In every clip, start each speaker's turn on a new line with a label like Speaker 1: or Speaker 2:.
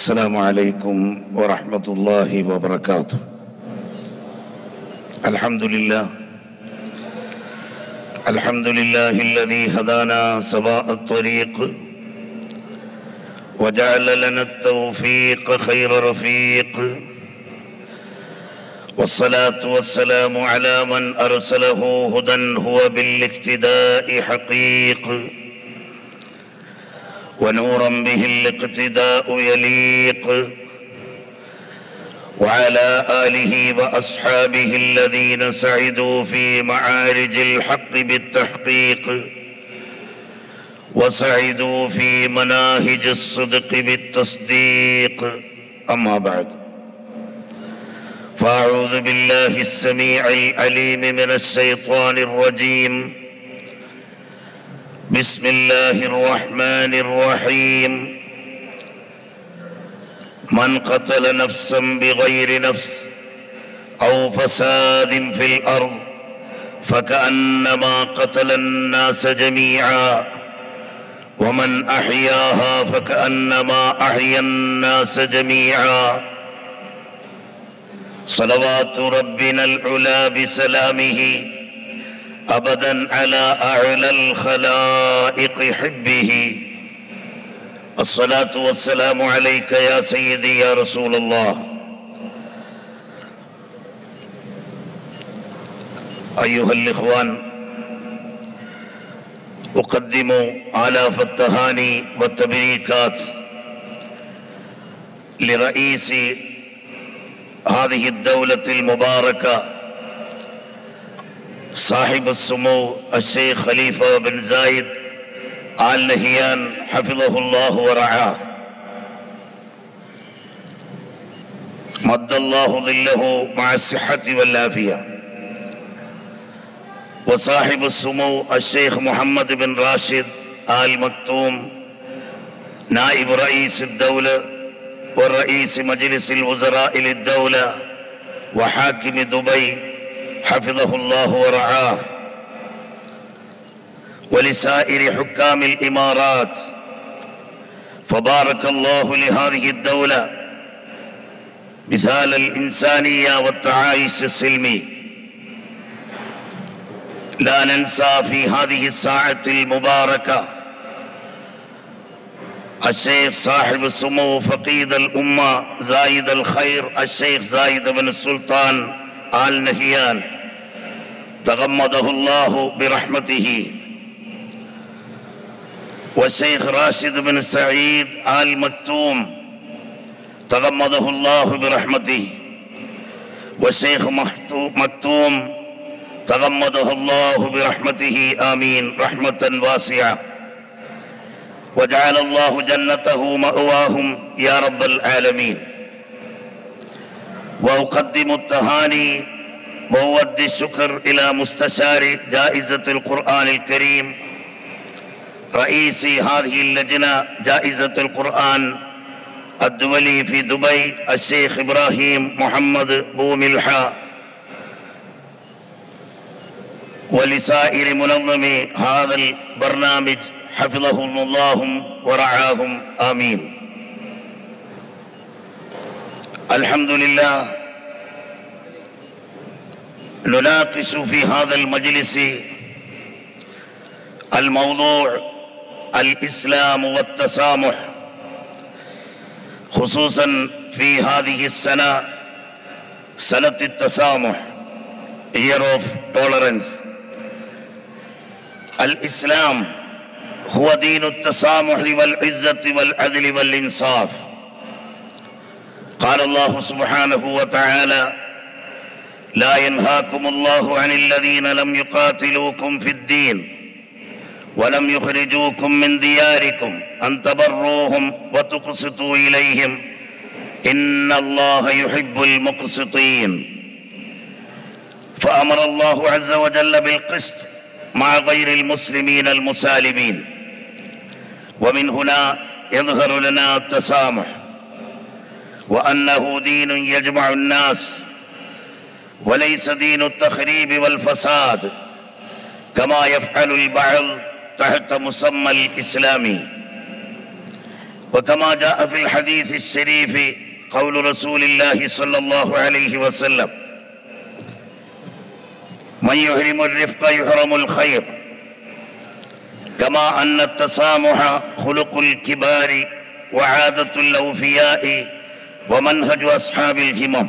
Speaker 1: السلام عليكم ورحمة الله وبركاته الحمد لله الحمد لله الذي هدانا سواء الطريق وجعل لنا التوفيق خير رفيق والصلاة والسلام على من أرسله هدى هو بالاقتداء حقيق ونورا به الاقتداء يليق وعلى آله وأصحابه الذين سعدوا في معارج الحق بالتحقيق وسعدوا في مناهج الصدق بالتصديق أما بعد فأعوذ بالله السميع العليم من الشيطان الرجيم بسم الله الرحمن الرحيم من قتل نفسا بغير نفس او فساد في الارض فكانما قتل الناس جميعا ومن احياها فكانما احيا الناس جميعا صلوات ربنا العلا بسلامه ابدا على اعلى الخلائق حبه الصلاه والسلام عليك يا سيدي يا رسول الله ايها الاخوان اقدم الاف التهاني والتبريكات لرئيس هذه الدوله المباركه صاحب السمو الشيخ خليفة بن زايد آل نهيان حفظه الله ورعاه مد الله ظله مع الصحة والعافية وصاحب السمو الشيخ محمد بن راشد آل مكتوم نائب رئيس الدولة والرئيس مجلس الوزراء للدولة وحاكم دبي حفظه الله ورعاه ولسائر حكام الامارات فبارك الله لهذه الدوله مثال الانسانيه والتعايش السلمي لا ننسى في هذه الساعه المباركه الشيخ صاحب السمو فقيد الامه زايد الخير الشيخ زايد بن السلطان آل نهيان تغمده الله برحمته والشيخ راشد بن سعيد آل مكتوم تغمده الله برحمته والشيخ مكتوم تغمده الله برحمته آمين رحمة واسعة وجعل الله جنته مأواهم يا رب العالمين وأقدم التهاني وأودي الشكر إلى مستشار جائزة القرآن الكريم رئيس هذه اللجنة جائزة القرآن الدولي في دبي الشيخ إبراهيم محمد بوملحة ولسائر منظم هذا البرنامج حفظهم الله ورعاهم آمين الحمد لله نناقش في هذا المجلس الموضوع الاسلام والتسامح خصوصا في هذه السنه سنه التسامح year of tolerance الاسلام هو دين التسامح والعزه والعدل والانصاف قال الله سبحانه وتعالى لا ينهاكم الله عن الذين لم يقاتلوكم في الدين ولم يخرجوكم من دياركم ان تبروهم وتقسطوا اليهم ان الله يحب المقسطين فامر الله عز وجل بالقسط مع غير المسلمين المسالمين ومن هنا يظهر لنا التسامح وانه دين يجمع الناس وليس دين التخريب والفساد كما يفعل البعض تحت مسمى الاسلامي وكما جاء في الحديث الشريف قول رسول الله صلى الله عليه وسلم من يحرم الرفق يحرم الخير كما أن التسامح خلق الكبار وعادة الأوفياء ومنهج أصحاب الهمم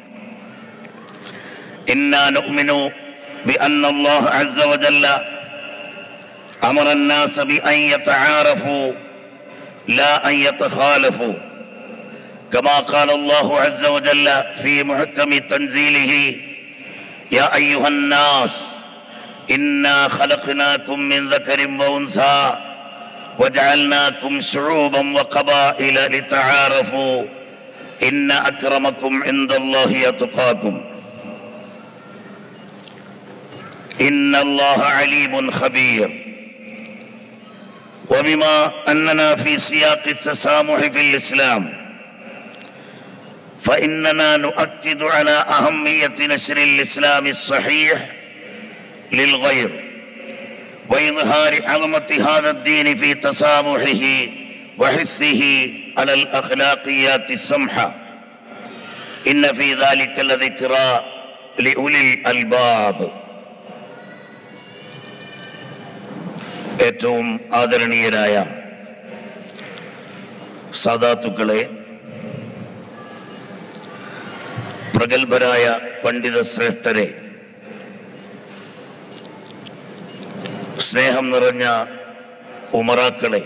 Speaker 1: إنا نؤمن بأن الله عز وجل أمر الناس بأن يتعارفوا لا أن يتخالفوا كما قال الله عز وجل في محكم تنزيله يا أيها الناس إنا خلقناكم من ذكر وأنثى وجعلناكم شعوبا وقبائل لتعارفوا إن أكرمكم عند الله أتقاكم إن الله عليم خبير وبما أننا في سياق التسامح في الإسلام فإننا نؤكد على أهمية نشر الإسلام الصحيح للغير وإظهار عظمة هذا الدين في تسامحه وحثه على الأخلاقيات السمحة إن في ذلك لذكرى لأولي الألباب ഏറ്റവും ആദരണീയരായ സാധാത്തുക്കളെ പ്രഗത്ഭരായ പണ്ഡിത ശ്രേഷ്ഠരെ സ്നേഹം നിറഞ്ഞ ഉമറാക്കളെ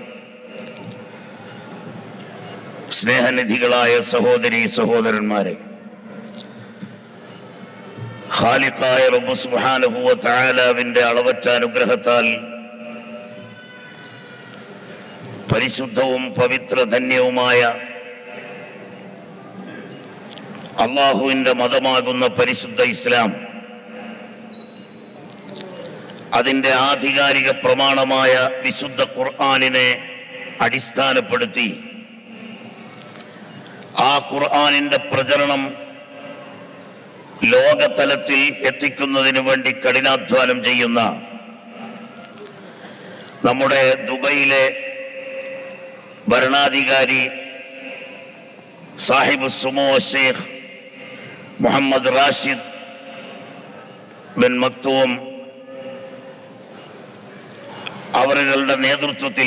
Speaker 1: സ്നേഹനിധികളായ സഹോദരി സഹോദരന്മാരെ ഖാലിഖായ റബ്ബു സുബ്ഹാനഹു വ തആലാവിന്റെ അളവറ്റ അനുഗ്രഹത്താൽ പരിശുദ്ധവും പവിത്രധന്യവുമായ അള്ളാഹുവിന്റെ മതമാകുന്ന പരിശുദ്ധ ഇസ്ലാം അതിന്റെ ആധികാരിക പ്രമാണമായ വിശുദ്ധ ഖുർആാനിനെ അടിസ്ഥാനപ്പെടുത്തി ആ ഖുർആാനിന്റെ പ്രചരണം ലോകതലത്തിൽ എത്തിക്കുന്നതിന് വേണ്ടി കഠിനാധ്വാനം ചെയ്യുന്ന നമ്മുടെ ദുബൈയിലെ ഭരണാധികാരി സാഹിബ് സുമോ Sheikh Mohammed Rashid bin Maktoum അവരുടെ നേതൃത്വത്തിൽ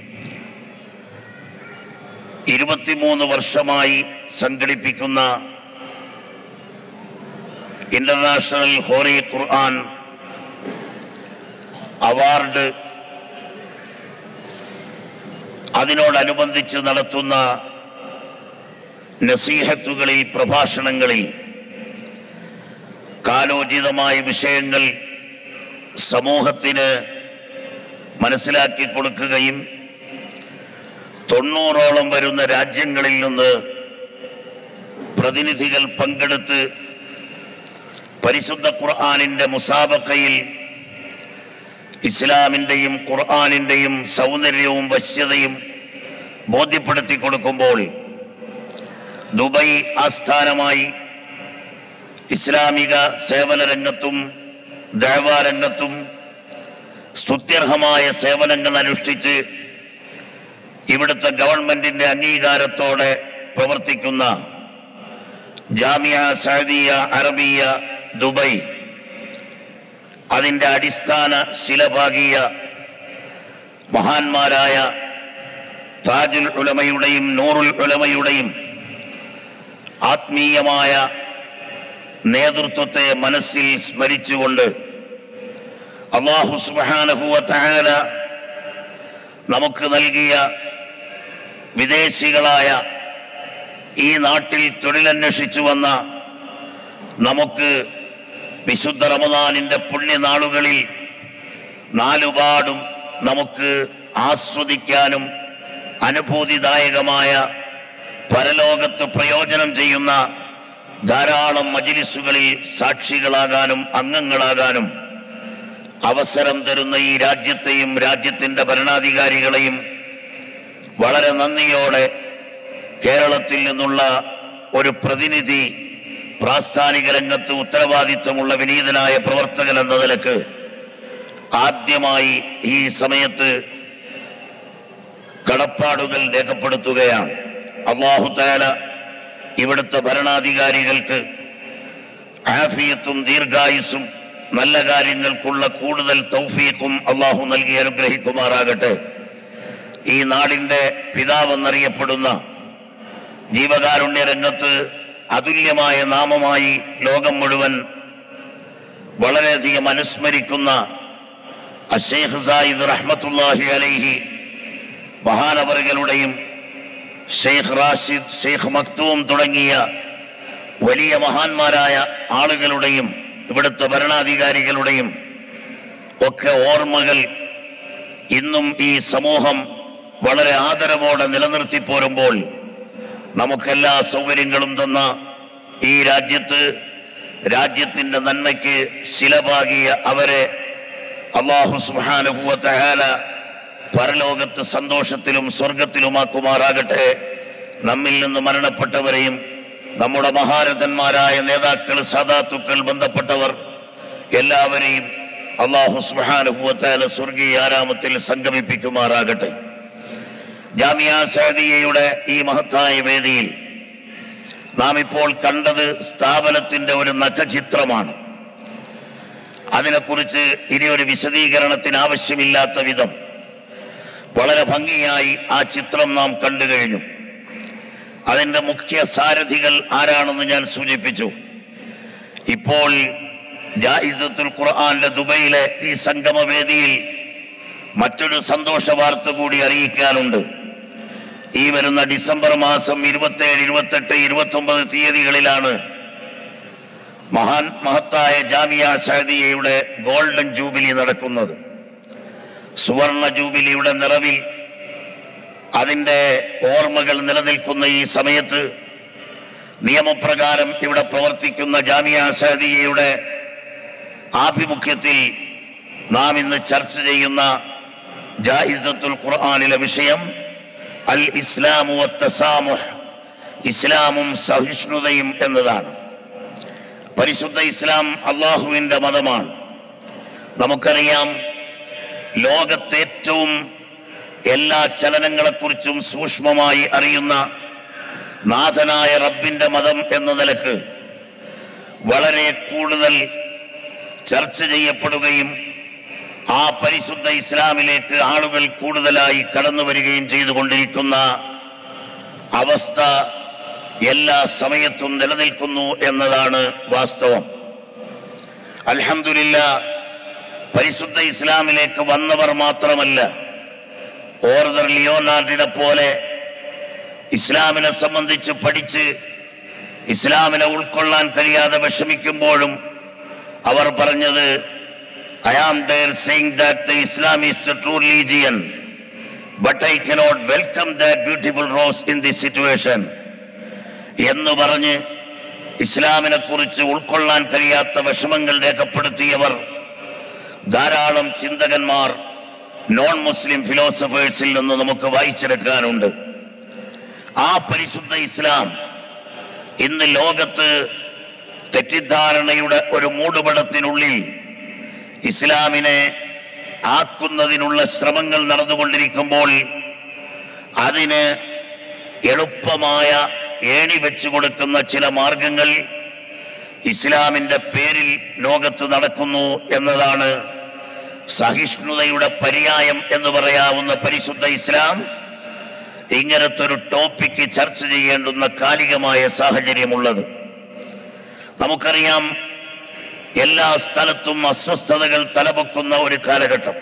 Speaker 1: ഇരുപത്തിമൂന്ന് വർഷമായി സംഘടിപ്പിക്കുന്ന ഇന്റർനാഷണൽ ഹോറി ഖുർആൻ അവാർഡ് അതിനോടനുബന്ധിച്ച് നടത്തുന്ന നസീഹത്തുകളിൽ പ്രഭാഷണങ്ങളിൽ കാലോചിതമായ വിഷയങ്ങൾ സമൂഹത്തിന് മനസ്സിലാക്കി കൊടുക്കുകയും തൊണ്ണൂറോളം വരുന്ന രാജ്യങ്ങളിൽ നിന്ന് പ്രതിനിധികൾ പങ്കെടുത്ത് പരിശുദ്ധ ഖുർആാനിന്റെ മുസാബക്കയിൽ ഇസ്ലാമിന്റെയും ഖുർആാനിന്റെയും സൗന്ദര്യവും വശ്യതയും ബോധ്യപ്പെടുത്തി കൊടുക്കുമ്പോൾ ദുബൈ ആസ്ഥാനമായി ഇസ്ലാമിക സേവന രംഗത്തും രംഗത്തും സ്തുത്യർഹമായ സേവനങ്ങൾ അനുഷ്ഠിച്ച് ഇവിടുത്തെ ഗവൺമെന്റിന്റെ അംഗീകാരത്തോടെ പ്രവർത്തിക്കുന്ന ജാമിയ സൗദിയ അറബിയ ദുബൈ അതിന്റെ അടിസ്ഥാന ശിലഭാഗീയ മഹാന്മാരായ താജുൽ ഉലമയുടെയും നൂറുൽ ഉലമയുടെയും ആത്മീയമായ നേതൃത്വത്തെ മനസ്സിൽ സ്മരിച്ചുകൊണ്ട് അള്ളാഹു സുബ്ഹാനഹു തആല നമുക്ക് നൽകിയ വിദേശികളായ ഈ നാട്ടിൽ തൊഴിലന്വേഷിച്ചു വന്ന നമുക്ക് വിശുദ്ധ റമദാനിന്റെ പുണ്യനാളുകളിൽ നാലുപാടും നമുക്ക് ആസ്വദിക്കാനും അനുഭൂതിദായകമായ പരലോകത്ത് പ്രയോജനം ചെയ്യുന്ന ധാരാളം മജിലിസുകളിൽ സാക്ഷികളാകാനും അംഗങ്ങളാകാനും അവസരം തരുന്ന ഈ രാജ്യത്തെയും രാജ്യത്തിന്റെ ഭരണാധികാരികളെയും വളരെ നന്ദിയോടെ കേരളത്തിൽ നിന്നുള്ള ഒരു പ്രതിനിധി പ്രാസ്ഥാനിക രംഗത്ത് ഉത്തരവാദിത്വമുള്ള വിനീതനായ പ്രവർത്തകൻ എന്ന നിലക്ക് ആദ്യമായി ഈ സമയത്ത് കടപ്പാടുകൾ രേഖപ്പെടുത്തുകയാണ് അള്ളാഹു താല ഇവിടുത്തെ ഭരണാധികാരികൾക്ക് ആഫിയത്തും ദീർഘായുസും നല്ല കാര്യങ്ങൾക്കുള്ള കൂടുതൽ തൗഫീഖും അള്ളാഹു നൽകി അനുഗ്രഹിക്കുമാറാകട്ടെ ഈ നാടിന്റെ പിതാവെന്നറിയപ്പെടുന്ന ജീവകാരുണ്യ രംഗത്ത് അതുല്യമായ നാമമായി ലോകം മുഴുവൻ വളരെയധികം അനുസ്മരിക്കുന്ന അഷേഖ് സായിദ് റഹ്മത്തുല്ലാഹി അലൈഹി മഹാനവറുകളുടെയും ഷെയ്ഖ് റാഷിദ് ഷെയ്ഖ് മക്തൂം തുടങ്ങിയ വലിയ മഹാന്മാരായ ആളുകളുടെയും ഇവിടുത്തെ ഭരണാധികാരികളുടെയും ഒക്കെ ഓർമ്മകൾ ഇന്നും ഈ സമൂഹം വളരെ ആദരവോടെ നിലനിർത്തി പോരുമ്പോൾ നമുക്കെല്ലാ സൗകര്യങ്ങളും തന്ന ഈ രാജ്യത്ത് രാജ്യത്തിന്റെ നന്മയ്ക്ക് ശിലപാകിയ അവരെ അള്ളാഹു സുഹാനുഭൂവത്തഹാല പരലോകത്ത് സന്തോഷത്തിലും സ്വർഗത്തിലുമാക്കുമാറാകട്ടെ നമ്മിൽ നിന്ന് മരണപ്പെട്ടവരെയും നമ്മുടെ മഹാരഥന്മാരായ നേതാക്കൾ സാധാത്തുക്കൾ ബന്ധപ്പെട്ടവർ എല്ലാവരെയും അള്ളാഹു സുഹാനുഭൂവത്താല സ്വർഗീയ ആരാമത്തിൽ സംഗമിപ്പിക്കുമാറാകട്ടെ ജാമിയ സഹദിയയുടെ ഈ മഹത്തായ വേദിയിൽ നാം ഇപ്പോൾ കണ്ടത് സ്ഥാപനത്തിന്റെ ഒരു നഖചിത്രമാണ് അതിനെക്കുറിച്ച് ഇനി ഒരു വിശദീകരണത്തിന് ആവശ്യമില്ലാത്ത വിധം വളരെ ഭംഗിയായി ആ ചിത്രം നാം കണ്ടു കഴിഞ്ഞു അതിന്റെ മുഖ്യ സാരഥികൾ ആരാണെന്ന് ഞാൻ സൂചിപ്പിച്ചു ഇപ്പോൾ ജായിസത്തുൽ ഖുർആന്റെ ദുബൈയിലെ ഈ സംഗമവേദിയിൽ മറ്റൊരു സന്തോഷ വാർത്ത കൂടി അറിയിക്കാനുണ്ട് ഈ വരുന്ന ഡിസംബർ മാസം ഇരുപത്തേഴ് ഇരുപത്തെട്ട് ഇരുപത്തി ഒമ്പത് തീയതികളിലാണ് മഹാൻ മഹത്തായ ജാമിയ ഷഹദിയയുടെ ഗോൾഡൻ ജൂബിലി നടക്കുന്നത് സുവർണ ജൂബിലിയുടെ നിറവിൽ അതിൻ്റെ ഓർമ്മകൾ നിലനിൽക്കുന്ന ഈ സമയത്ത് നിയമപ്രകാരം ഇവിടെ പ്രവർത്തിക്കുന്ന ജാമിയ ഷഹദിയയുടെ ആഭിമുഖ്യത്തിൽ നാം ഇന്ന് ചർച്ച ചെയ്യുന്ന ജാഹിസത്തുൽ ഖുർആാനിലെ വിഷയം അൽ ഇസ്ലാമു വത്തസാമുഹ് ഇസ്ലാമും സഹിഷ്ണുതയും എന്നതാണ് പരിശുദ്ധ ഇസ്ലാം അള്ളാഹുവിന്റെ മതമാണ് നമുക്കറിയാം ലോകത്തെ ഏറ്റവും എല്ലാ ചലനങ്ങളെക്കുറിച്ചും സൂക്ഷ്മമായി അറിയുന്ന നാഥനായ റബ്ബിന്റെ മതം എന്ന നിലക്ക് വളരെ കൂടുതൽ ചർച്ച ചെയ്യപ്പെടുകയും ആ പരിശുദ്ധ ഇസ്ലാമിലേക്ക് ആളുകൾ കൂടുതലായി കടന്നു വരികയും ചെയ്തുകൊണ്ടിരിക്കുന്ന അവസ്ഥ എല്ലാ സമയത്തും നിലനിൽക്കുന്നു എന്നതാണ് വാസ്തവം അൽഹംദുലില്ല പരിശുദ്ധ ഇസ്ലാമിലേക്ക് വന്നവർ മാത്രമല്ല ഓർദർ ലിയോനാർഡിനെ പോലെ ഇസ്ലാമിനെ സംബന്ധിച്ച് പഠിച്ച് ഇസ്ലാമിനെ ഉൾക്കൊള്ളാൻ കഴിയാതെ വിഷമിക്കുമ്പോഴും അവർ പറഞ്ഞത് I am dire saying that the Islam is the true religion but I cannot welcome that beautiful rose in the situation എന്ന് പറഞ്ഞ് ഇസ്ലാമിനെ കുറിച്ച് ഉൾക്കൊള്ളാൻ കഴിയാത്ത വിഷമങ്ങൾ രേഖപ്പെടുത്തിയവർ ധാരാളം ചിന്തകന്മാർ നോൺ മുസ്ലിം ഫിലോസഫേഴ്സിൽ നിന്ന് നമുക്ക് വായിച്ചെടുക്കാനുണ്ട് ആ പരിശുദ്ധ ഇസ്ലാം ഇന്ന് ലോകത്ത് തെറ്റിദ്ധാരണയുടെ ഒരു മൂടുപടത്തിനുള്ളിൽ ഇസ്ലാമിനെ ആക്കുന്നതിനുള്ള ശ്രമങ്ങൾ നടന്നുകൊണ്ടിരിക്കുമ്പോൾ അതിന് എളുപ്പമായ ഏണി വെച്ചു കൊടുക്കുന്ന ചില മാർഗങ്ങൾ ഇസ്ലാമിന്റെ പേരിൽ ലോകത്ത് നടക്കുന്നു എന്നതാണ് സഹിഷ്ണുതയുടെ പര്യായം എന്ന് പറയാവുന്ന പരിശുദ്ധ ഇസ്ലാം ഇങ്ങനത്തെ ഒരു ടോപ്പിക്ക് ചർച്ച ചെയ്യേണ്ടുന്ന കാലികമായ സാഹചര്യമുള്ളത് നമുക്കറിയാം എല്ലാ സ്ഥലത്തും അസ്വസ്ഥതകൾ തലപൊക്കുന്ന ഒരു കാലഘട്ടം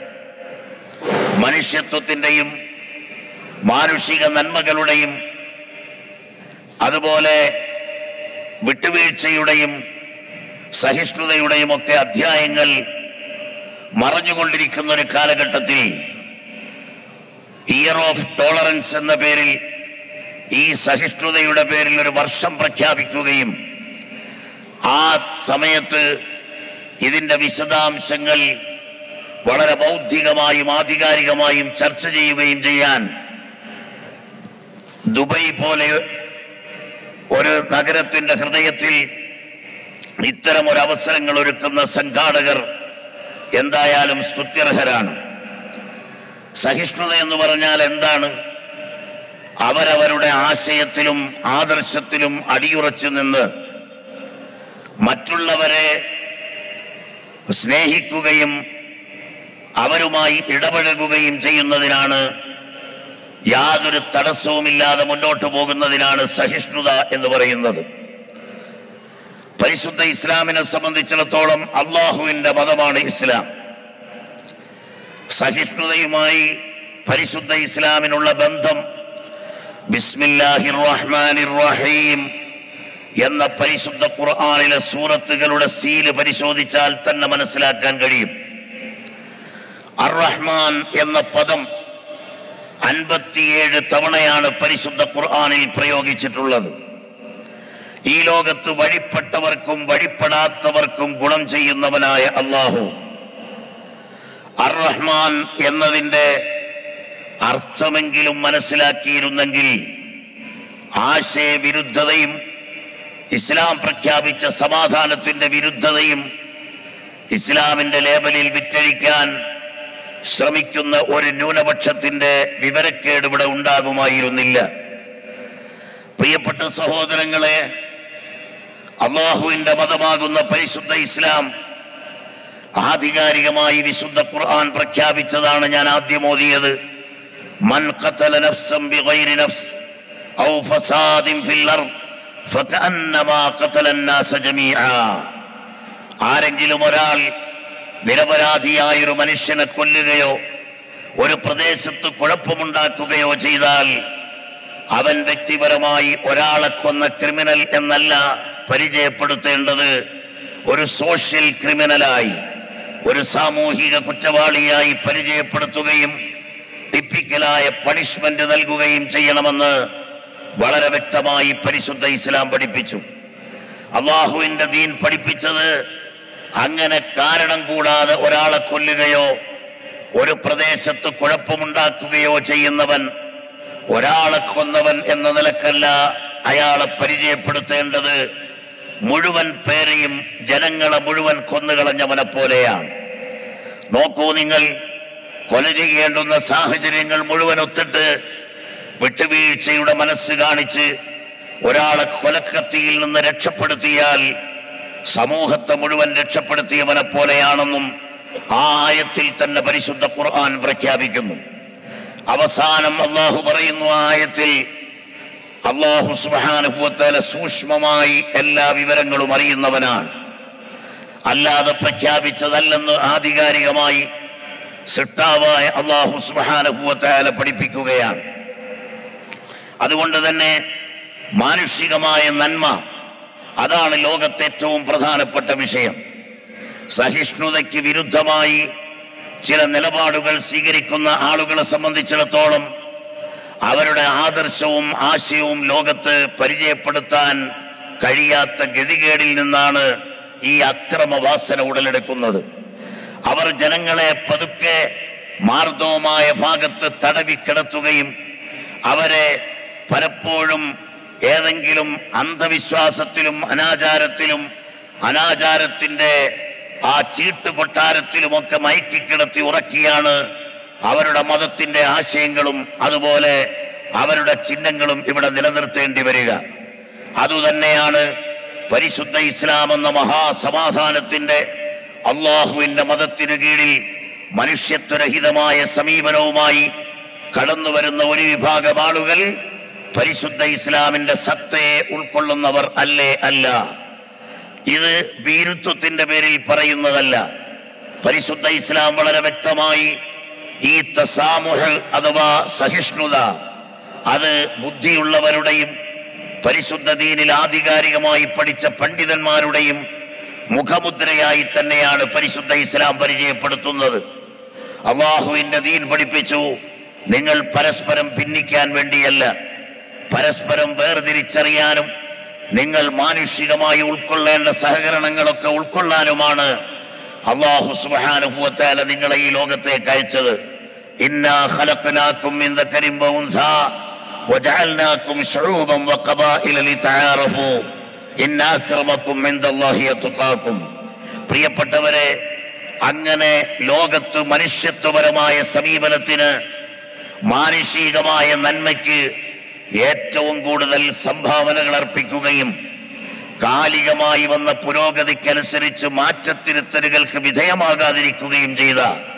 Speaker 1: മനുഷ്യത്വത്തിൻ്റെയും മാനുഷിക നന്മകളുടെയും അതുപോലെ വിട്ടുവീഴ്ചയുടെയും സഹിഷ്ണുതയുടെയും ഒക്കെ അധ്യായങ്ങൾ മറഞ്ഞുകൊണ്ടിരിക്കുന്ന ഒരു കാലഘട്ടത്തിൽ ഇയർ ഓഫ് ടോളറൻസ് എന്ന പേരിൽ ഈ സഹിഷ്ണുതയുടെ പേരിൽ ഒരു വർഷം പ്രഖ്യാപിക്കുകയും ആ സമയത്ത് ഇതിന്റെ വിശദാംശങ്ങൾ വളരെ ബൗദ്ധികമായും ആധികാരികമായും ചർച്ച ചെയ്യുകയും ചെയ്യാൻ ദുബൈ പോലെ ഒരു നഗരത്തിന്റെ ഹൃദയത്തിൽ ഇത്തരം ഒരു അവസരങ്ങൾ ഒരുക്കുന്ന സംഘാടകർ എന്തായാലും സ്തുത്യർഹരാണ് സഹിഷ്ണുത എന്ന് പറഞ്ഞാൽ എന്താണ് അവരവരുടെ ആശയത്തിലും ആദർശത്തിലും അടിയുറച്ചു നിന്ന് മറ്റുള്ളവരെ സ്നേഹിക്കുകയും അവരുമായി ഇടപഴകുകയും ചെയ്യുന്നതിനാണ് യാതൊരു തടസ്സവുമില്ലാതെ മുന്നോട്ട് പോകുന്നതിനാണ് സഹിഷ്ണുത എന്ന് പറയുന്നത് പരിശുദ്ധ ഇസ്ലാമിനെ സംബന്ധിച്ചിടത്തോളം അള്ളാഹുവിന്റെ മതമാണ് ഇസ്ലാം സഹിഷ്ണുതയുമായി പരിശുദ്ധ ഇസ്ലാമിനുള്ള ബന്ധം ബിസ്മില്ലാഹിർ റഹ്മാനിർ റഹീം എന്ന പരിശുദ്ധ ഖുർആനിലെ സൂറത്തുകളുടെ സീല് പരിശോധിച്ചാൽ തന്നെ മനസ്സിലാക്കാൻ കഴിയും അർ റഹ്മാൻ എന്ന പദം അൻപത്തിയേഴ് തവണയാണ് പരിശുദ്ധ ഖുർആനിൽ പ്രയോഗിച്ചിട്ടുള്ളത് ഈ ലോകത്ത് വഴിപ്പെട്ടവർക്കും വഴിപ്പെടാത്തവർക്കും ഗുണം ചെയ്യുന്നവനായ അള്ളാഹു അർ റഹ്മാൻ എന്നതിൻ്റെ അർത്ഥമെങ്കിലും മനസ്സിലാക്കിയിരുന്നെങ്കിൽ ആശയവിരുദ്ധതയും ഇസ്ലാം പ്രഖ്യാപിച്ച സമാധാനത്തിന്റെ വിരുദ്ധതയും ഇസ്ലാമിന്റെ ലേബലിൽ വിറ്റഴിക്കാൻ ശ്രമിക്കുന്ന ഒരു ന്യൂനപക്ഷത്തിന്റെ വിവരക്കേട് ഇവിടെ ഉണ്ടാകുമായിരുന്നില്ല പ്രിയപ്പെട്ട സഹോദരങ്ങളെ അള്ളാഹുവിന്റെ മതമാകുന്ന പരിശുദ്ധ ഇസ്ലാം ആധികാരികമായി വിശുദ്ധ ഖുർആൻ പ്രഖ്യാപിച്ചതാണ് ഞാൻ ആദ്യം ഓതിയത് മൻ ഖതല നഫ്സൻ ബിഗൈരി നഫ്സ് ഔ ഫസാദിൻ ഫിൽ അർദ് ഫകഅന്നമാ ഖതല الناس ജമീആ ആരെങ്കിലും ഒരാൾ നിരപരാധിയായ ഒരു മനുഷ്യനെ കൊല്ലുകയോ ഒരു പ്രദേശത്ത് കുഴപ്പമുണ്ടാക്കുകയോ ചെയ്താൽ അവൻ വ്യക്തിപരമായി ഒരാളെ കൊന്ന ക്രിമിനൽ എന്നല്ല പരിചയപ്പെടുത്തേണ്ടത് ഒരു സോഷ്യൽ ക്രിമിനലായി ഒരു സാമൂഹിക കുറ്റവാളിയായി പരിചയപ്പെടുത്തുകയും ടിപ്പിക്കലായ പണിഷ്മെന്റ് നൽകുകയും ചെയ്യണമെന്ന് വളരെ വ്യക്തമായി പരിശുദ്ധ ഇസ്ലാം പഠിപ്പിച്ചു അള്ളാഹുവിന്റെ ദീൻ പഠിപ്പിച്ചത് അങ്ങനെ കാരണം കൂടാതെ ഒരാളെ കൊല്ലുകയോ ഒരു പ്രദേശത്ത് കുഴപ്പമുണ്ടാക്കുകയോ ചെയ്യുന്നവൻ ഒരാളെ കൊന്നവൻ എന്ന നിലക്കല്ല അയാളെ പരിചയപ്പെടുത്തേണ്ടത് മുഴുവൻ പേരെയും ജനങ്ങളെ മുഴുവൻ കൊന്നുകളഞ്ഞവനെ പോലെയാണ് നോക്കൂ നിങ്ങൾ കൊല ചെയ്യേണ്ടുന്ന സാഹചര്യങ്ങൾ മുഴുവൻ ഒത്തിട്ട് വിട്ടുവീഴ്ചയുടെ മനസ്സ് കാണിച്ച് ഒരാളെ കൊലക്കത്തിയിൽ നിന്ന് രക്ഷപ്പെടുത്തിയാൽ സമൂഹത്തെ മുഴുവൻ രക്ഷപ്പെടുത്തിയവനെ പോലെയാണെന്നും ആ ആയത്തിൽ തന്നെ പരിശുദ്ധ ഖുർആൻ പ്രഖ്യാപിക്കുന്നു അവസാനം അള്ളാഹു പറയുന്നു ആ ആയത്തിൽ അള്ളാഹു സുബാനുഭവത്തേലെ സൂക്ഷ്മമായി എല്ലാ വിവരങ്ങളും അറിയുന്നവനാണ് അല്ലാതെ പ്രഖ്യാപിച്ചതല്ലെന്ന് ആധികാരികമായി സിട്ടാവായ അള്ളാഹു സുബാനുഭവത്തേലെ പഠിപ്പിക്കുകയാണ് അതുകൊണ്ട് തന്നെ മാനുഷികമായ നന്മ അതാണ് ലോകത്തെ ഏറ്റവും പ്രധാനപ്പെട്ട വിഷയം സഹിഷ്ണുതയ്ക്ക് വിരുദ്ധമായി ചില നിലപാടുകൾ സ്വീകരിക്കുന്ന ആളുകളെ സംബന്ധിച്ചിടത്തോളം അവരുടെ ആദർശവും ആശയവും ലോകത്ത് പരിചയപ്പെടുത്താൻ കഴിയാത്ത ഗതികേടിൽ നിന്നാണ് ഈ അക്രമവാസന ഉടലെടുക്കുന്നത് അവർ ജനങ്ങളെ പതുക്കെ മാർദ്ദവമായ ഭാഗത്ത് തടവിക്കിടത്തുകയും അവരെ പലപ്പോഴും ഏതെങ്കിലും അന്ധവിശ്വാസത്തിലും അനാചാരത്തിലും അനാചാരത്തിന്റെ ആ ചീട്ട് കൊട്ടാരത്തിലുമൊക്കെ മയക്കിക്കിടത്തി ഉറക്കിയാണ് അവരുടെ മതത്തിന്റെ ആശയങ്ങളും അതുപോലെ അവരുടെ ചിഹ്നങ്ങളും ഇവിടെ നിലനിർത്തേണ്ടി വരിക അതുതന്നെയാണ് പരിശുദ്ധ ഇസ്ലാം എന്ന മഹാസമാധാനത്തിന്റെ അള്ളാഹുവിന്റെ മതത്തിനു കീഴിൽ മനുഷ്യത്വരഹിതമായ സമീപനവുമായി കടന്നു വരുന്ന ഒരു വിഭാഗം ആളുകൾ പരിശുദ്ധ ഇസ്ലാമിന്റെ സത്തയെ ഉൾക്കൊള്ളുന്നവർ അല്ലേ അല്ല ഇത് ഭീരുത്വത്തിന്റെ പേരിൽ പറയുന്നതല്ല പരിശുദ്ധ ഇസ്ലാം വളരെ വ്യക്തമായി ഈ തസാമുഹ അഥവാ സഹിഷ്ണുത അത് ബുദ്ധിയുള്ളവരുടെയും പരിശുദ്ധ ദീനിൽ ആധികാരികമായി പഠിച്ച പണ്ഡിതന്മാരുടെയും മുഖമുദ്രയായി തന്നെയാണ് പരിശുദ്ധ ഇസ്ലാം പരിചയപ്പെടുത്തുന്നത് അള്ളാഹുവിന്റെ ദീൻ പഠിപ്പിച്ചു നിങ്ങൾ പരസ്പരം ഭിന്നിക്കാൻ വേണ്ടിയല്ല പരസ്പരം വേർതിരിച്ചറിയാനും നിങ്ങൾ മാനുഷികമായി ഉൾക്കൊള്ളേണ്ട സഹകരണങ്ങളൊക്കെ ഉൾക്കൊള്ളാനുമാണ് അള്ളാഹു സുബാനുഭവത്താല നിങ്ങളെ ഈ ലോകത്തേക്ക് അയച്ചത് ഇന്നാ ഖലഖനാകും മിൻ ദക്കരിൻ വഉൻസാ വജഅൽനാകും ശുഊബൻ വഖബാഇല ലിതആറഫു ഇന്ന അക്രമക്കും ഇൻദല്ലാഹി അത്ഖാക്കും പ്രിയപ്പെട്ടവരെ അങ്ങനെ ലോകത്ത് മനുഷ്യത്വപരമായ സമീപനത്തിന് മാനുഷികമായ നന്മയ്ക്ക് ഏറ്റവും കൂടുതൽ സംഭാവനകൾ അർപ്പിക്കുകയും കാലികമായി വന്ന പുരോഗതിക്കനുസരിച്ച് മാറ്റത്തിരുത്തലുകൾക്ക് വിധേയമാകാതിരിക്കുകയും ചെയ്ത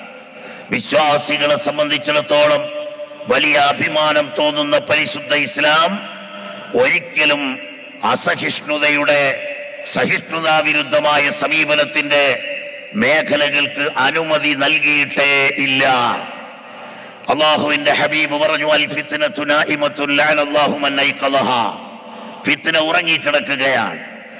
Speaker 1: വിശ്വാസികളെ സംബന്ധിച്ചിടത്തോളം വലിയ അഭിമാനം തോന്നുന്ന പരിശുദ്ധ ഇസ്ലാം ഒരിക്കലും അസഹിഷ്ണുതയുടെ സഹിഷ്ണുതാവിരുദ്ധമായ സമീപനത്തിന്റെ മേഖലകൾക്ക് അനുമതി നൽകിയിട്ടേ ഇല്ല അള്ളാഹുവിന്റെ ഹബീബ് പറഞ്ഞു അൽ ഫിത്നത്തു നാഇമത്തുൻ ലഅനല്ലാഹു മൻ ഐഖളഹ ഫിത്ന ഉറങ്ങിക്കിടക്കുകയാണ്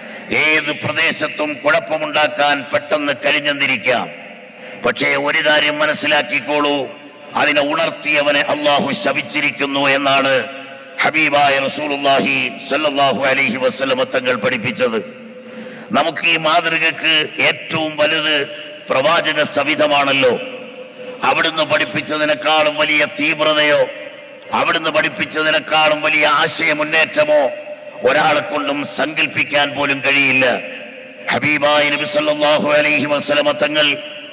Speaker 1: ഏത് പ്രദേശത്തും കുഴപ്പമുണ്ടാക്കാൻ പെട്ടെന്ന് കഴിഞ്ഞെന്നിരിക്കാം പക്ഷേ ഒരു കാര്യം മനസ്സിലാക്കിക്കോളൂ അതിനെ ഉണർത്തിയവനെ അള്ളാഹു ശപിച്ചിരിക്കുന്നു എന്നാണ് ഹബീബായ റസൂലുള്ളാഹി സല്ലല്ലാഹു അലൈഹി വസല്ലമ തങ്ങൾ പഠിപ്പിച്ചത് നമുക്ക് ഈ മാതൃകക്ക് ഏറ്റവും വലുത് പ്രവാചക സവിധമാണല്ലോ അവിടുന്ന് പഠിപ്പിച്ചതിനേക്കാളും വലിയ തീവ്രതയോ അവിടുന്ന് പഠിപ്പിച്ചതിനേക്കാളും വലിയ ആശയ മുന്നേറ്റമോ ഒരാളെ കൊണ്ടും സങ്കല്പിക്കാൻ പോലും കഴിയില്ല ഹബീബായ നബി സല്ലല്ലാഹു അലൈഹി വസല്ലമ തങ്ങൾ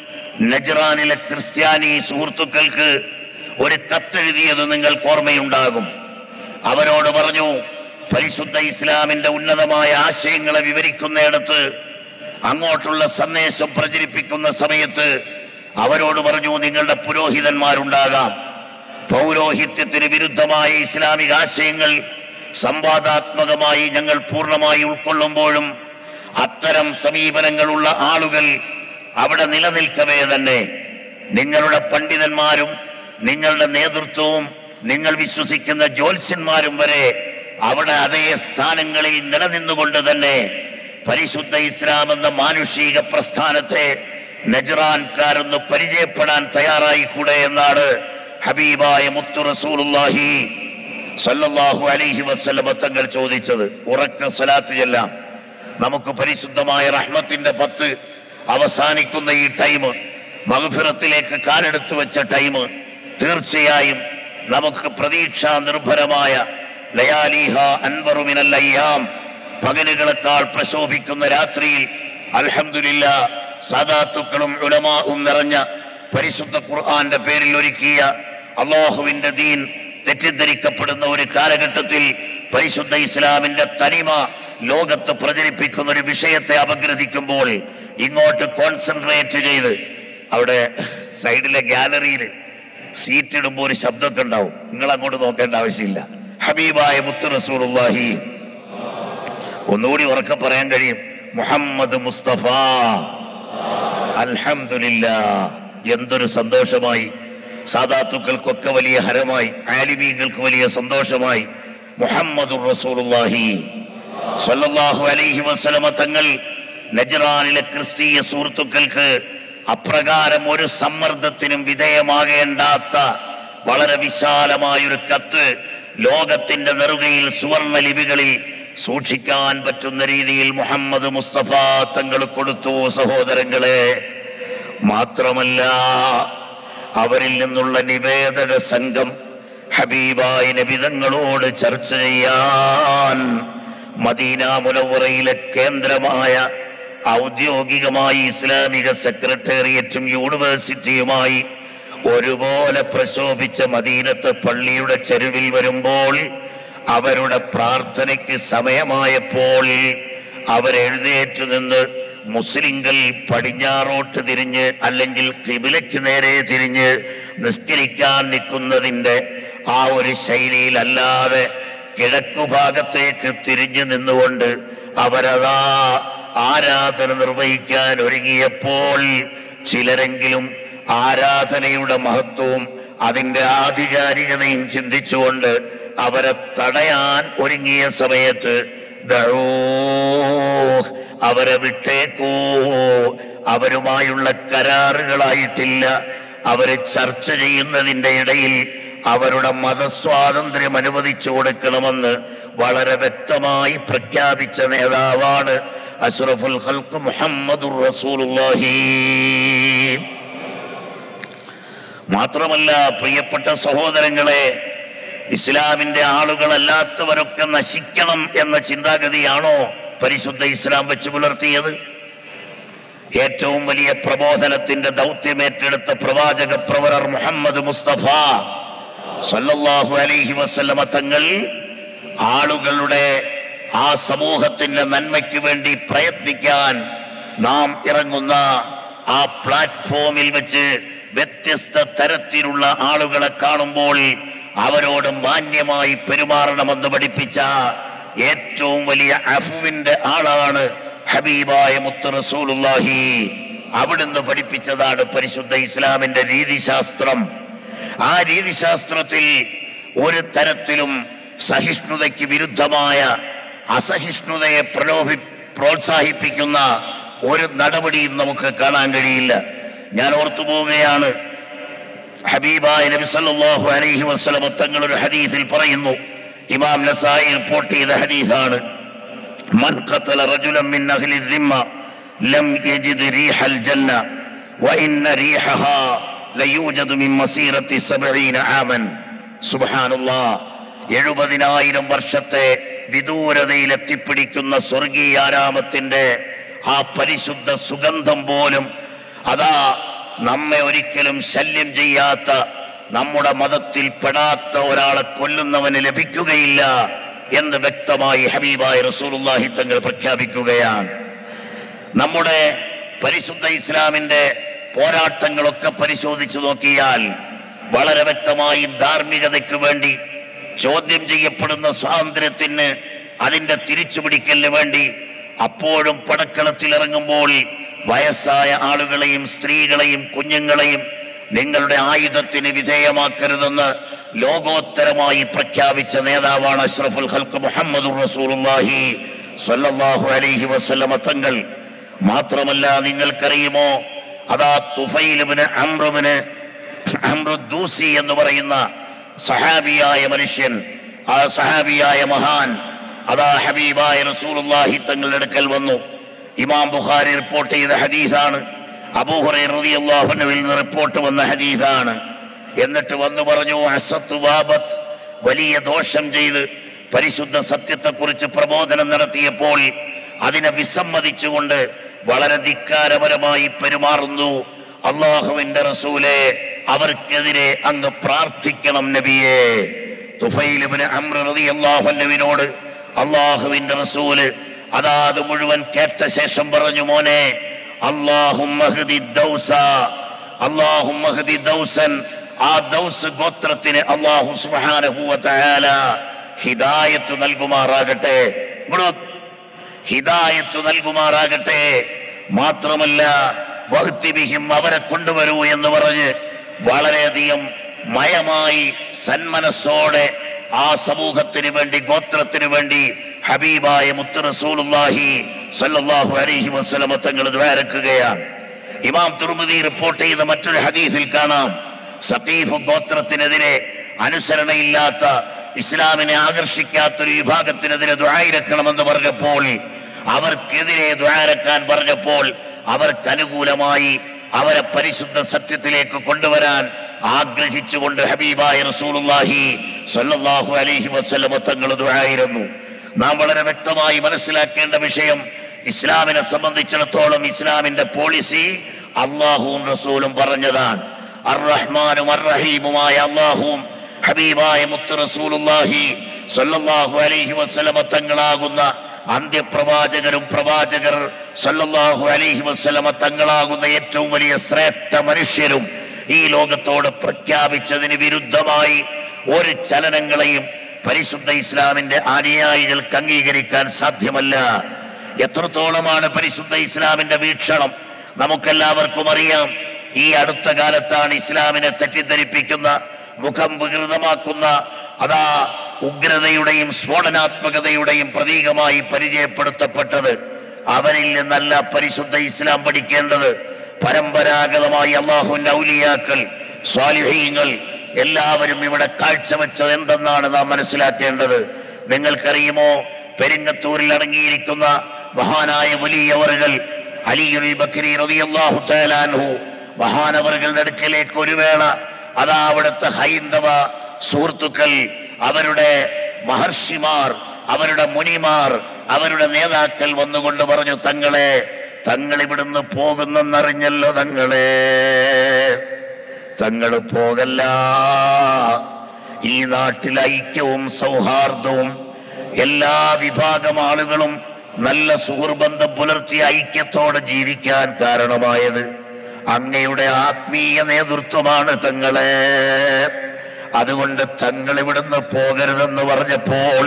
Speaker 1: നജ്റാനിലെ ക്രിസ്ത്യാനി സുഹൃത്തുക്കൾക്ക് ഒരു കത്തെഴുതിയത് നിങ്ങൾക്ക് ഓർമ്മയുണ്ടാകും അവരോട് പറഞ്ഞു പരിശുദ്ധ ഇസ്ലാമിന്റെ ഉന്നതമായ ആശയങ്ങളെ വിവരിക്കുന്നിടത്ത് അങ്ങോട്ടുള്ള സന്ദേശം പ്രചരിപ്പിക്കുന്ന സമയത്ത് അവരോട് പറഞ്ഞു നിങ്ങളുടെ പുരോഹിതന്മാരുണ്ടാകാം പൗരോഹിത്യത്തിന് വിരുദ്ധമായ ഇസ്ലാമിക ആശയങ്ങൾ സംവാദാത്മകമായി ഞങ്ങൾ പൂർണ്ണമായി ഉൾക്കൊള്ളുമ്പോഴും അത്തരം സമീപനങ്ങളുള്ള ആളുകൾ അവിടെ നിലനിൽക്കവേ തന്നെ നിങ്ങളുടെ പണ്ഡിതന്മാരും നിങ്ങളുടെ നേതൃത്വവും നിങ്ങൾ വിശ്വസിക്കുന്ന ജ്യോത്സ്യന്മാരും വരെ അവിടെ അതേ സ്ഥാനങ്ങളിൽ നിലനിന്നുകൊണ്ട് തന്നെ പരിശുദ്ധ ഇസ്ലാം എന്ന മാനുഷിക പ്രസ്ഥാനത്തെ നജ്റാൻകാരൊന്ന് പരിചയപ്പെടാൻ തയ്യാറായിക്കൂടെ എന്നാണ് ഹബീബായ മുത്തു റസൂലുള്ളാഹി സല്ലല്ലാഹു അലൈഹി വസല്ലമ തങ്ങൾ ചോദിച്ചത് ഉറക്ക സ്വലാത്ത് ചെല്ലാം നമുക്ക് പരിശുദ്ധമായ റഹ്മത്തിന്റെ പത്ത് അവസാനിക്കുന്ന ഈ ടൈം മഹഫിറത്തിലേക്ക് കാലെടുത്തു വെച്ച ടൈം തീർച്ചയായും നമുക്ക് പ്രതീക്ഷാ നിർഭരമായ ലയാലിഹ അൻവറുമിനൽ അയ്യാം പകലുകളെക്കാൾ പ്രശോഭിക്കുന്ന രാത്രിയിൽ അൽഹംദുലില്ല സാദാത്തുക്കളും ഉലമാവും നിറഞ്ഞ പരിശുദ്ധ ഖുർആന്റെ പേരിൽ ഒരുക്കിയ അള്ളാഹുവിന്റെ ദീൻ തെറ്റിദ്ധരിക്കപ്പെടുന്ന ഒരു കാലഘട്ടത്തിൽ പരിശുദ്ധ ഇസ്ലാമിന്റെ തനിമ ലോകത്ത് പ്രചരിപ്പിക്കുന്ന ഒരു വിഷയത്തെ അപഗ്രഥിക്കുമ്പോൾ ഇങ്ങോട്ട് കോൺസെൻട്രേറ്റ് ചെയ്ത് അവിടെ സൈഡിലെ ഗാലറിയിൽ സീറ്റ് ഇടുമ്പോൾ ഒരു ശബ്ദമൊക്കെ ഉണ്ടാവും നിങ്ങൾ അങ്ങോട്ട് നോക്കേണ്ട ആവശ്യമില്ല ഹബീബായ മുത്ത് റസൂലുള്ളാഹി ഒന്നുകൂടി ഉറക്കെ പറയാൻ കഴിയും മുഹമ്മദ് മുസ്തഫ അൽഹംദുലില്ല എന്തൊരു സന്തോഷമായി സാദാത്തുക്കൾക്കൊക്കെ വലിയ ഹരമായി ആലിമീങ്ങൾക്ക് വലിയ സന്തോഷമായി മുഹമ്മദ് റസൂലുള്ളാഹി സ്വല്ലല്ലാഹു അലൈഹി വസല്ലമ തങ്ങൾ നജ്റാനിലെ ക്രിസ്തീയ സുഹൃത്തുക്കൾക്ക് അപ്രകാരം ഒരു സമ്മർദ്ദത്തിനും വിധേയമാകേണ്ടാത്ത വളരെ വിശാലമായൊരു കത്ത് ലോകത്തിന്റെ നെറുകയിൽ സുവർണ ലിപികളിൽ സൂക്ഷിക്കാൻ പറ്റുന്ന രീതിയിൽ മുഹമ്മദ് മുസ്തഫ തങ്ങൾ കൊടുത്തു സഹോദരങ്ങളെ മാത്രമല്ല അവരിൽ നിന്നുള്ള നിവേദക സംഘം ഹബീബായ നബിതങ്ങളോട് ചർച്ച ചെയ്യാൻ മദീന മുനവറയിലെ കേന്ദ്രമായ ഔദ്യോഗികമായി ഇസ്ലാമിക സെക്രട്ടേറിയറ്റും യൂണിവേഴ്സിറ്റിയുമായി ഒരുപോലെ പ്രശോഭിച്ച മദീനത്ത് പള്ളിയുടെ ചെരുവിൽ വരുമ്പോൾ അവരുടെ പ്രാർത്ഥനയ്ക്ക് സമയമായപ്പോൾ അവരെഴുന്നേറ്റ് നിന്ന് മുസ്ലിങ്ങൾ പടിഞ്ഞാറോട്ട് തിരിഞ്ഞ് അല്ലെങ്കിൽ കിബിലയ്ക്ക് നേരെ തിരിഞ്ഞ് നിസ്കരിക്കാൻ നിൽക്കുന്നതിന്റെ ആ ഒരു ശൈലിയിലല്ലാതെ കിഴക്കു ഭാഗത്തേക്ക് തിരിഞ്ഞു നിന്നുകൊണ്ട് അവരതാ ആരാധന നിർവഹിക്കാൻ ഒരുങ്ങിയപ്പോൾ ചിലരെങ്കിലും ആരാധനയുടെ മഹത്വവും അതിന്റെ ആധികാരികതയും ചിന്തിച്ചുകൊണ്ട് അവരെ തടയാൻ ഒരുങ്ങിയ സമയത്ത് ദഴൂ അവരെ വിട്ടേക്കൂ അവരുമായുള്ള കരാറുകളായിട്ടില്ല അവര് ചർച്ച ചെയ്യുന്നതിന്റെ ഇടയിൽ അവരുടെ മതസ്വാതന്ത്ര്യം അനുവദിച്ചു കൊടുക്കണമെന്ന് വളരെ വ്യക്തമായി പ്രഖ്യാപിച്ച നേതാവാണ് അഷ്റഫുൽ ഖൽഖ് മുഹമ്മദുർ റസൂലുള്ളാഹി മാത്രമല്ല പ്രിയപ്പെട്ട സഹോദരങ്ങളെ ഇസ്ലാമിന്റെ ആളുകളല്ലാത്തവരൊക്കെ നശിക്കണം എന്ന ചിന്താഗതിയാണോ പരിശുദ്ധ ഇസ്ലാം വെച്ച് പുലർത്തിയത് ഏറ്റവും വലിയ പ്രബോധനത്തിന്റെ ദൗത്യമേറ്റെടുത്ത പ്രവാചക പ്രവരർ മുഹമ്മദ് മുസ്തഫ സല്ലല്ലാഹു അലൈഹി വസല്ലമ തങ്ങൾ ആളുകളുടെ ആ സമൂഹത്തിന്റെ നന്മയ്ക്ക് വേണ്ടി പ്രയത്നിക്കാൻ നാം ഇറങ്ങുന്ന ആ പ്ലാറ്റ്ഫോമിൽ വെച്ച് വ്യത്യസ്ത തരത്തിലുള്ള ആളുകളെ കാണുമ്പോൾ അവരോട് മാന്യമായി പെരുമാറണമെന്ന് പഠിപ്പിച്ച ഏറ്റവും വലിയ അഫുവിന്റെ ആളാണ് ഹബീബായ മുത്ത് റസൂലുള്ളാഹി അവിടുന്ന് പഠിപ്പിച്ചതാണ് പരിശുദ്ധ ഇസ്ലാമിന്റെ രീതിശാസ്ത്രം ആ രീതിശാസ്ത്രത്തിൽ ഒരു തരത്തിലും സഹിഷ്ണുതയ്ക്ക് വിരുദ്ധമായ അസഹിഷ്ണുതയെ പ്രലോഭി പ്രോത്സാഹിപ്പിക്കുന്ന ഒരു നടപടിയും നമുക്ക് കാണാൻ കഴിയില്ല ഞാൻ ഓർത്തു പോവുകയാണ് ഹബീബായ നബി സല്ലല്ലാഹു അലൈഹി വസല്ലം തങ്ങൾ ഒരു ഹദീസിൽ പറയുന്നു ഇമാം നസായി റിപ്പോർട്ട് ചെയ്ത ഹദീസാണ് من قتل رجلا من أهل الذمة لم يجد ريح الجنة وإن ريحها ليوجد من مسيرة سبعين عاما سبحان الله എഴുപതിനായിരം വർഷത്തെ വിദൂരതയിൽ എത്തിപ്പിടിക്കുന്ന സ്വർഗീയാരാമത്തിന്റെ ആ പരിശുദ്ധ സുഗന്ധം പോലും അതാ നമ്മെ ഒരിക്കലും ശല്യം ചെയ്യാത്ത നമ്മുടെ മതത്തിൽ പെടാത്ത ഒരാളെ കൊല്ലുന്നവന് ലഭിക്കുകയില്ല എന്ന് വ്യക്തമായി ഹബീബായ റസൂലുള്ളാഹി തങ്ങൾ പ്രഖ്യാപിക്കുകയാണ് നമ്മുടെ പരിശുദ്ധ ഇസ്ലാമിന്റെ പോരാട്ടങ്ങളൊക്കെ പരിശോധിച്ചു നോക്കിയാൽ വളരെ വ്യക്തമായി ധാർമ്മികതയ്ക്ക് വേണ്ടി ചോദ്യം ചെയ്യപ്പെടുന്ന സ്വാതന്ത്ര്യത്തിന് അതിന്റെ തിരിച്ചുപിടിക്കലിന് വേണ്ടി അപ്പോഴും പടക്കളത്തിൽ ഇറങ്ങുമ്പോൾ വയസ്സായ ആളുകളെയും സ്ത്രീകളെയും കുഞ്ഞുങ്ങളെയും നിങ്ങളുടെ ആയുധത്തിന് വിധേയമാക്കരുതെന്ന് ലോകോത്തരമായി പ്രഖ്യാപിച്ച നേതാവാണ് അഷ്റഫുൽ ഖൽക്ക് മുഹമ്മദ് റസൂലുള്ളാഹി സ്വല്ലല്ലാഹു അലൈഹി വസല്ലമ തങ്ങൾ മാത്രമല്ല നിങ്ങൾക്കറിയുമോ അതാ തുഫൈലുബിന് അമ്രുബിന് അമ്രുദ്ദൂസി എന്ന് പറയുന്ന സഹാബിയായ മനുഷ്യൻ ആ സഹാബിയായ മഹാൻ അതാ ഹബീബായ റസൂലുള്ളാഹി തങ്ങളുടെ അടുക്കൽ വന്നു ഇമാം ബുഖാരി റിപ്പോർട്ട് ചെയ്ത ഹദീസാണ് അബൂഹുറൈ റളിയല്ലാഹുവിൽ നിന്ന് റിപ്പോർട്ട് വന്ന ഹദീസാണ് എന്നിട്ട് വന്നു പറഞ്ഞു അസത്ത് വാബത്ത് വലിയ ദോഷം ചെയ്ത് പരിശുദ്ധ സത്യത്തെക്കുറിച്ച് പ്രബോധനം നടത്തിയപ്പോൾ അതിനെ വിസമ്മതിച്ചുകൊണ്ട് വളരെ ധിക്കാരപരമായി പെരുമാറുന്നു അള്ളാഹുവിന്റെ റസൂലെ അവർക്കെതിരെ അങ്ങ് പ്രാർത്ഥിക്കണം നബിയെ തുഫൈലിബിന് അമ്രതി അള്ളാഹുവിനോട് അള്ളാഹുവിന്റെ റസൂല് അതാത് മുഴുവൻ കേട്ട ശേഷം പറഞ്ഞു മോനെ അള്ളാഹും അള്ളാഹും ദൗസൻ ആ ദൗസ് ഗോത്രത്തിന് അള്ളാഹു സുബ്ഹാനഹു വ തആല ഹിദായത്ത് നൽകുമാറാകട്ടെ ഇങ്ങോട്ട് നോക്ക്. ഹിദായത്ത് നൽകുമാറാകട്ടെ മാത്രമല്ല വഹ്തിബിഹിം അവരെ കൊണ്ടുവരൂ എന്ന് പറഞ്ഞ് വളരെയധികം മയമായി സന്മനസ്സോടെ ആ സമൂഹത്തിന് വേണ്ടി ഗോത്രത്തിന് വേണ്ടി ഹബീബായ മുത്ത് റസൂലുള്ളാഹി സ്വല്ലല്ലാഹു അലൈഹി വസല്ലമ തങ്ങൾ ദ്വാരക്കുകയാണ് ഇമാം തുർമുദി റിപ്പോർട്ട് ചെയ്ത മറ്റൊരു ഹദീസിൽ കാണാം സഖീഫ് ഗോത്രത്തിനെതിരെ അനുസരണയില്ലാത്ത ഇസ്ലാമിനെ ആകർഷിക്കാത്തൊരു വിഭാഗത്തിനെതിരെ ദ്വായിരക്കണമെന്ന് പറഞ്ഞപ്പോൾ അവർക്കെതിരെ ദ്വാരക്കാൻ പറഞ്ഞപ്പോൾ അവർക്ക് അനുകൂലമായി അവരെ പരിശുദ്ധ സത്യത്തിലേക്ക് കൊണ്ടുവരാൻ ആഗ്രഹിച്ചുകൊണ്ട് ഹബീബായ റസൂലുള്ളാഹി സ്വല്ലല്ലാഹു അലൈഹി വസല്ലമ തങ്ങൾ ദുആയിരുന്നു നാം വളരെ വ്യക്തമായി മനസ്സിലാക്കേണ്ട വിഷയം ഇസ്ലാമിനെ സംബന്ധിച്ചിടത്തോളം ഇസ്ലാമിന്റെ പോളിസി അള്ളാഹുവും റസൂലും പറഞ്ഞതാണ് അർറഹ്മാനും അർറഹീമുമായ അള്ളാഹുവും ഹബീബായ മുത്ത് റസൂലുള്ളാഹി സ്വല്ലല്ലാഹു അലൈഹി വസല്ലമ തങ്ങളാകുന്ന അന്ത്യപ്രവാചകരും പ്രവാചകർ സല്ലല്ലാഹു അലൈഹി വസല്ലമ തങ്ങളാകുന്ന ഏറ്റവും വലിയ ശ്രേഷ്ഠ മനുഷ്യരും ഈ ലോകത്തോട് പ്രഖ്യാപിച്ചതിന് വിരുദ്ധമായി ഒരു ചലനങ്ങളെയും പരിശുദ്ധ ഇസ്ലാമിന്റെ അനുയായികൾക്ക് അംഗീകരിക്കാൻ സാധ്യമല്ല എത്രത്തോളമാണ് പരിശുദ്ധ ഇസ്ലാമിന്റെ വീക്ഷണം നമുക്കെല്ലാവർക്കും അറിയാം ഈ അടുത്ത കാലത്താണ് ഇസ്ലാമിനെ തെറ്റിദ്ധരിപ്പിക്കുന്ന മുഖം വികൃതമാക്കുന്ന അതാ ഉഗ്രതയുടെയും സ്ഫോടനാത്മകതയുടെയും പ്രതീകമായി പരിചയപ്പെടുത്തപ്പെട്ടത് അവരിൽ നിന്നല്ല പരിശുദ്ധ ഇസ്ലാം പഠിക്കേണ്ടത് പരമ്പരാഗതമായി അള്ളാഹുവിന്റെ ഔലിയാക്കൾ സ്വാലിഹീങ്ങൾ എല്ലാവരും ഇവിടെ കാഴ്ചവെച്ചത് എന്തെന്നാണ് നാം മനസ്സിലാക്കേണ്ടത് നിങ്ങൾക്കറിയുമോ പെരിങ്ങത്തൂരിൽ അടങ്ങിയിരിക്കുന്ന മഹാനായ വലിയവറുകൾ അലിയുൽ ബക്കരി റളിയല്ലാഹു തആല അൻഹു മഹാനവറുകളുടെ അടുക്കലേക്ക് ഒരു വേള അതാ അവിടുത്തെ ഹൈന്ദവ സുഹൃത്തുക്കൾ അവരുടെ മഹർഷിമാർ അവരുടെ മുനിമാർ അവരുടെ നേതാക്കൾ വന്നുകൊണ്ട് പറഞ്ഞു തങ്ങളെ തങ്ങൾ ഇവിടുന്ന് പോകുന്നെന്നറിഞ്ഞല്ലോ തങ്ങളെ തങ്ങൾ പോകല്ല ഈ നാട്ടിൽ ഐക്യവും സൗഹാർദ്ദവും എല്ലാ വിഭാഗം ആളുകളും നല്ല സുഹൃബന്ധം പുലർത്തി ഐക്യത്തോടെ ജീവിക്കാൻ കാരണമായത് അങ്ങയുടെ ആത്മീയ നേതൃത്വമാണ് തങ്ങളെ അതുകൊണ്ട് തങ്ങൾ ഇവിടുന്ന് പോകരുതെന്ന് പറഞ്ഞപ്പോൾ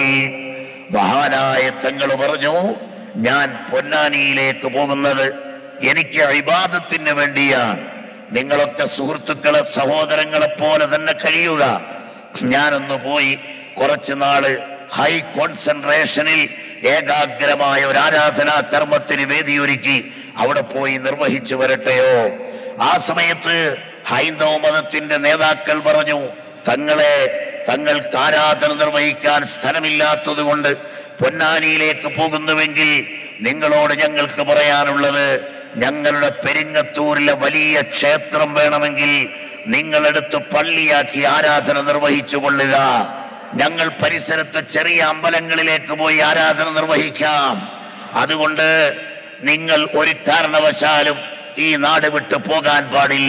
Speaker 1: മഹാനായ തങ്ങൾ പറഞ്ഞു ഞാൻ പൊന്നാനിയിലേക്ക് പോകുന്നത് എനിക്ക് ഇബാദത്തിന് വേണ്ടിയാണ് നിങ്ങളൊക്കെ സുഹൃത്തുക്കളെ സഹോദരങ്ങളെ പോലെ തന്നെ കഴിയുക ഞാനൊന്ന് പോയി കുറച്ചു നാള് ഹൈ കോൺസെൻട്രേഷനിൽ ഏകാഗ്രമായ ഒരു ആരാധനാ കർമ്മത്തിന് വേദിയൊരുക്കി അവിടെ പോയി നിർവഹിച്ചു വരട്ടെയോ ആ സമയത്ത് ഹൈന്ദവ മതത്തിന്റെ നേതാക്കൾ പറഞ്ഞു തങ്ങളെ തങ്ങൾക്ക് ആരാധന നിർവഹിക്കാൻ സ്ഥലമില്ലാത്തത് കൊണ്ട് പൊന്നാനിയിലേക്ക് പോകുന്നുവെങ്കിൽ നിങ്ങളോട് ഞങ്ങൾക്ക് പറയാനുള്ളത് ഞങ്ങളുടെ പെരിങ്ങത്തൂരിലെ വലിയ ക്ഷേത്രം വേണമെങ്കിൽ നിങ്ങളെടുത്ത് പള്ളിയാക്കി ആരാധന നിർവഹിച്ചു കൊള്ളുക ഞങ്ങൾ പരിസരത്ത് ചെറിയ അമ്പലങ്ങളിലേക്ക് പോയി ആരാധന നിർവഹിക്കാം അതുകൊണ്ട് നിങ്ങൾ ഒരു കാരണവശാലും ഈ നാട് വിട്ടു പോകാൻ പാടില്ല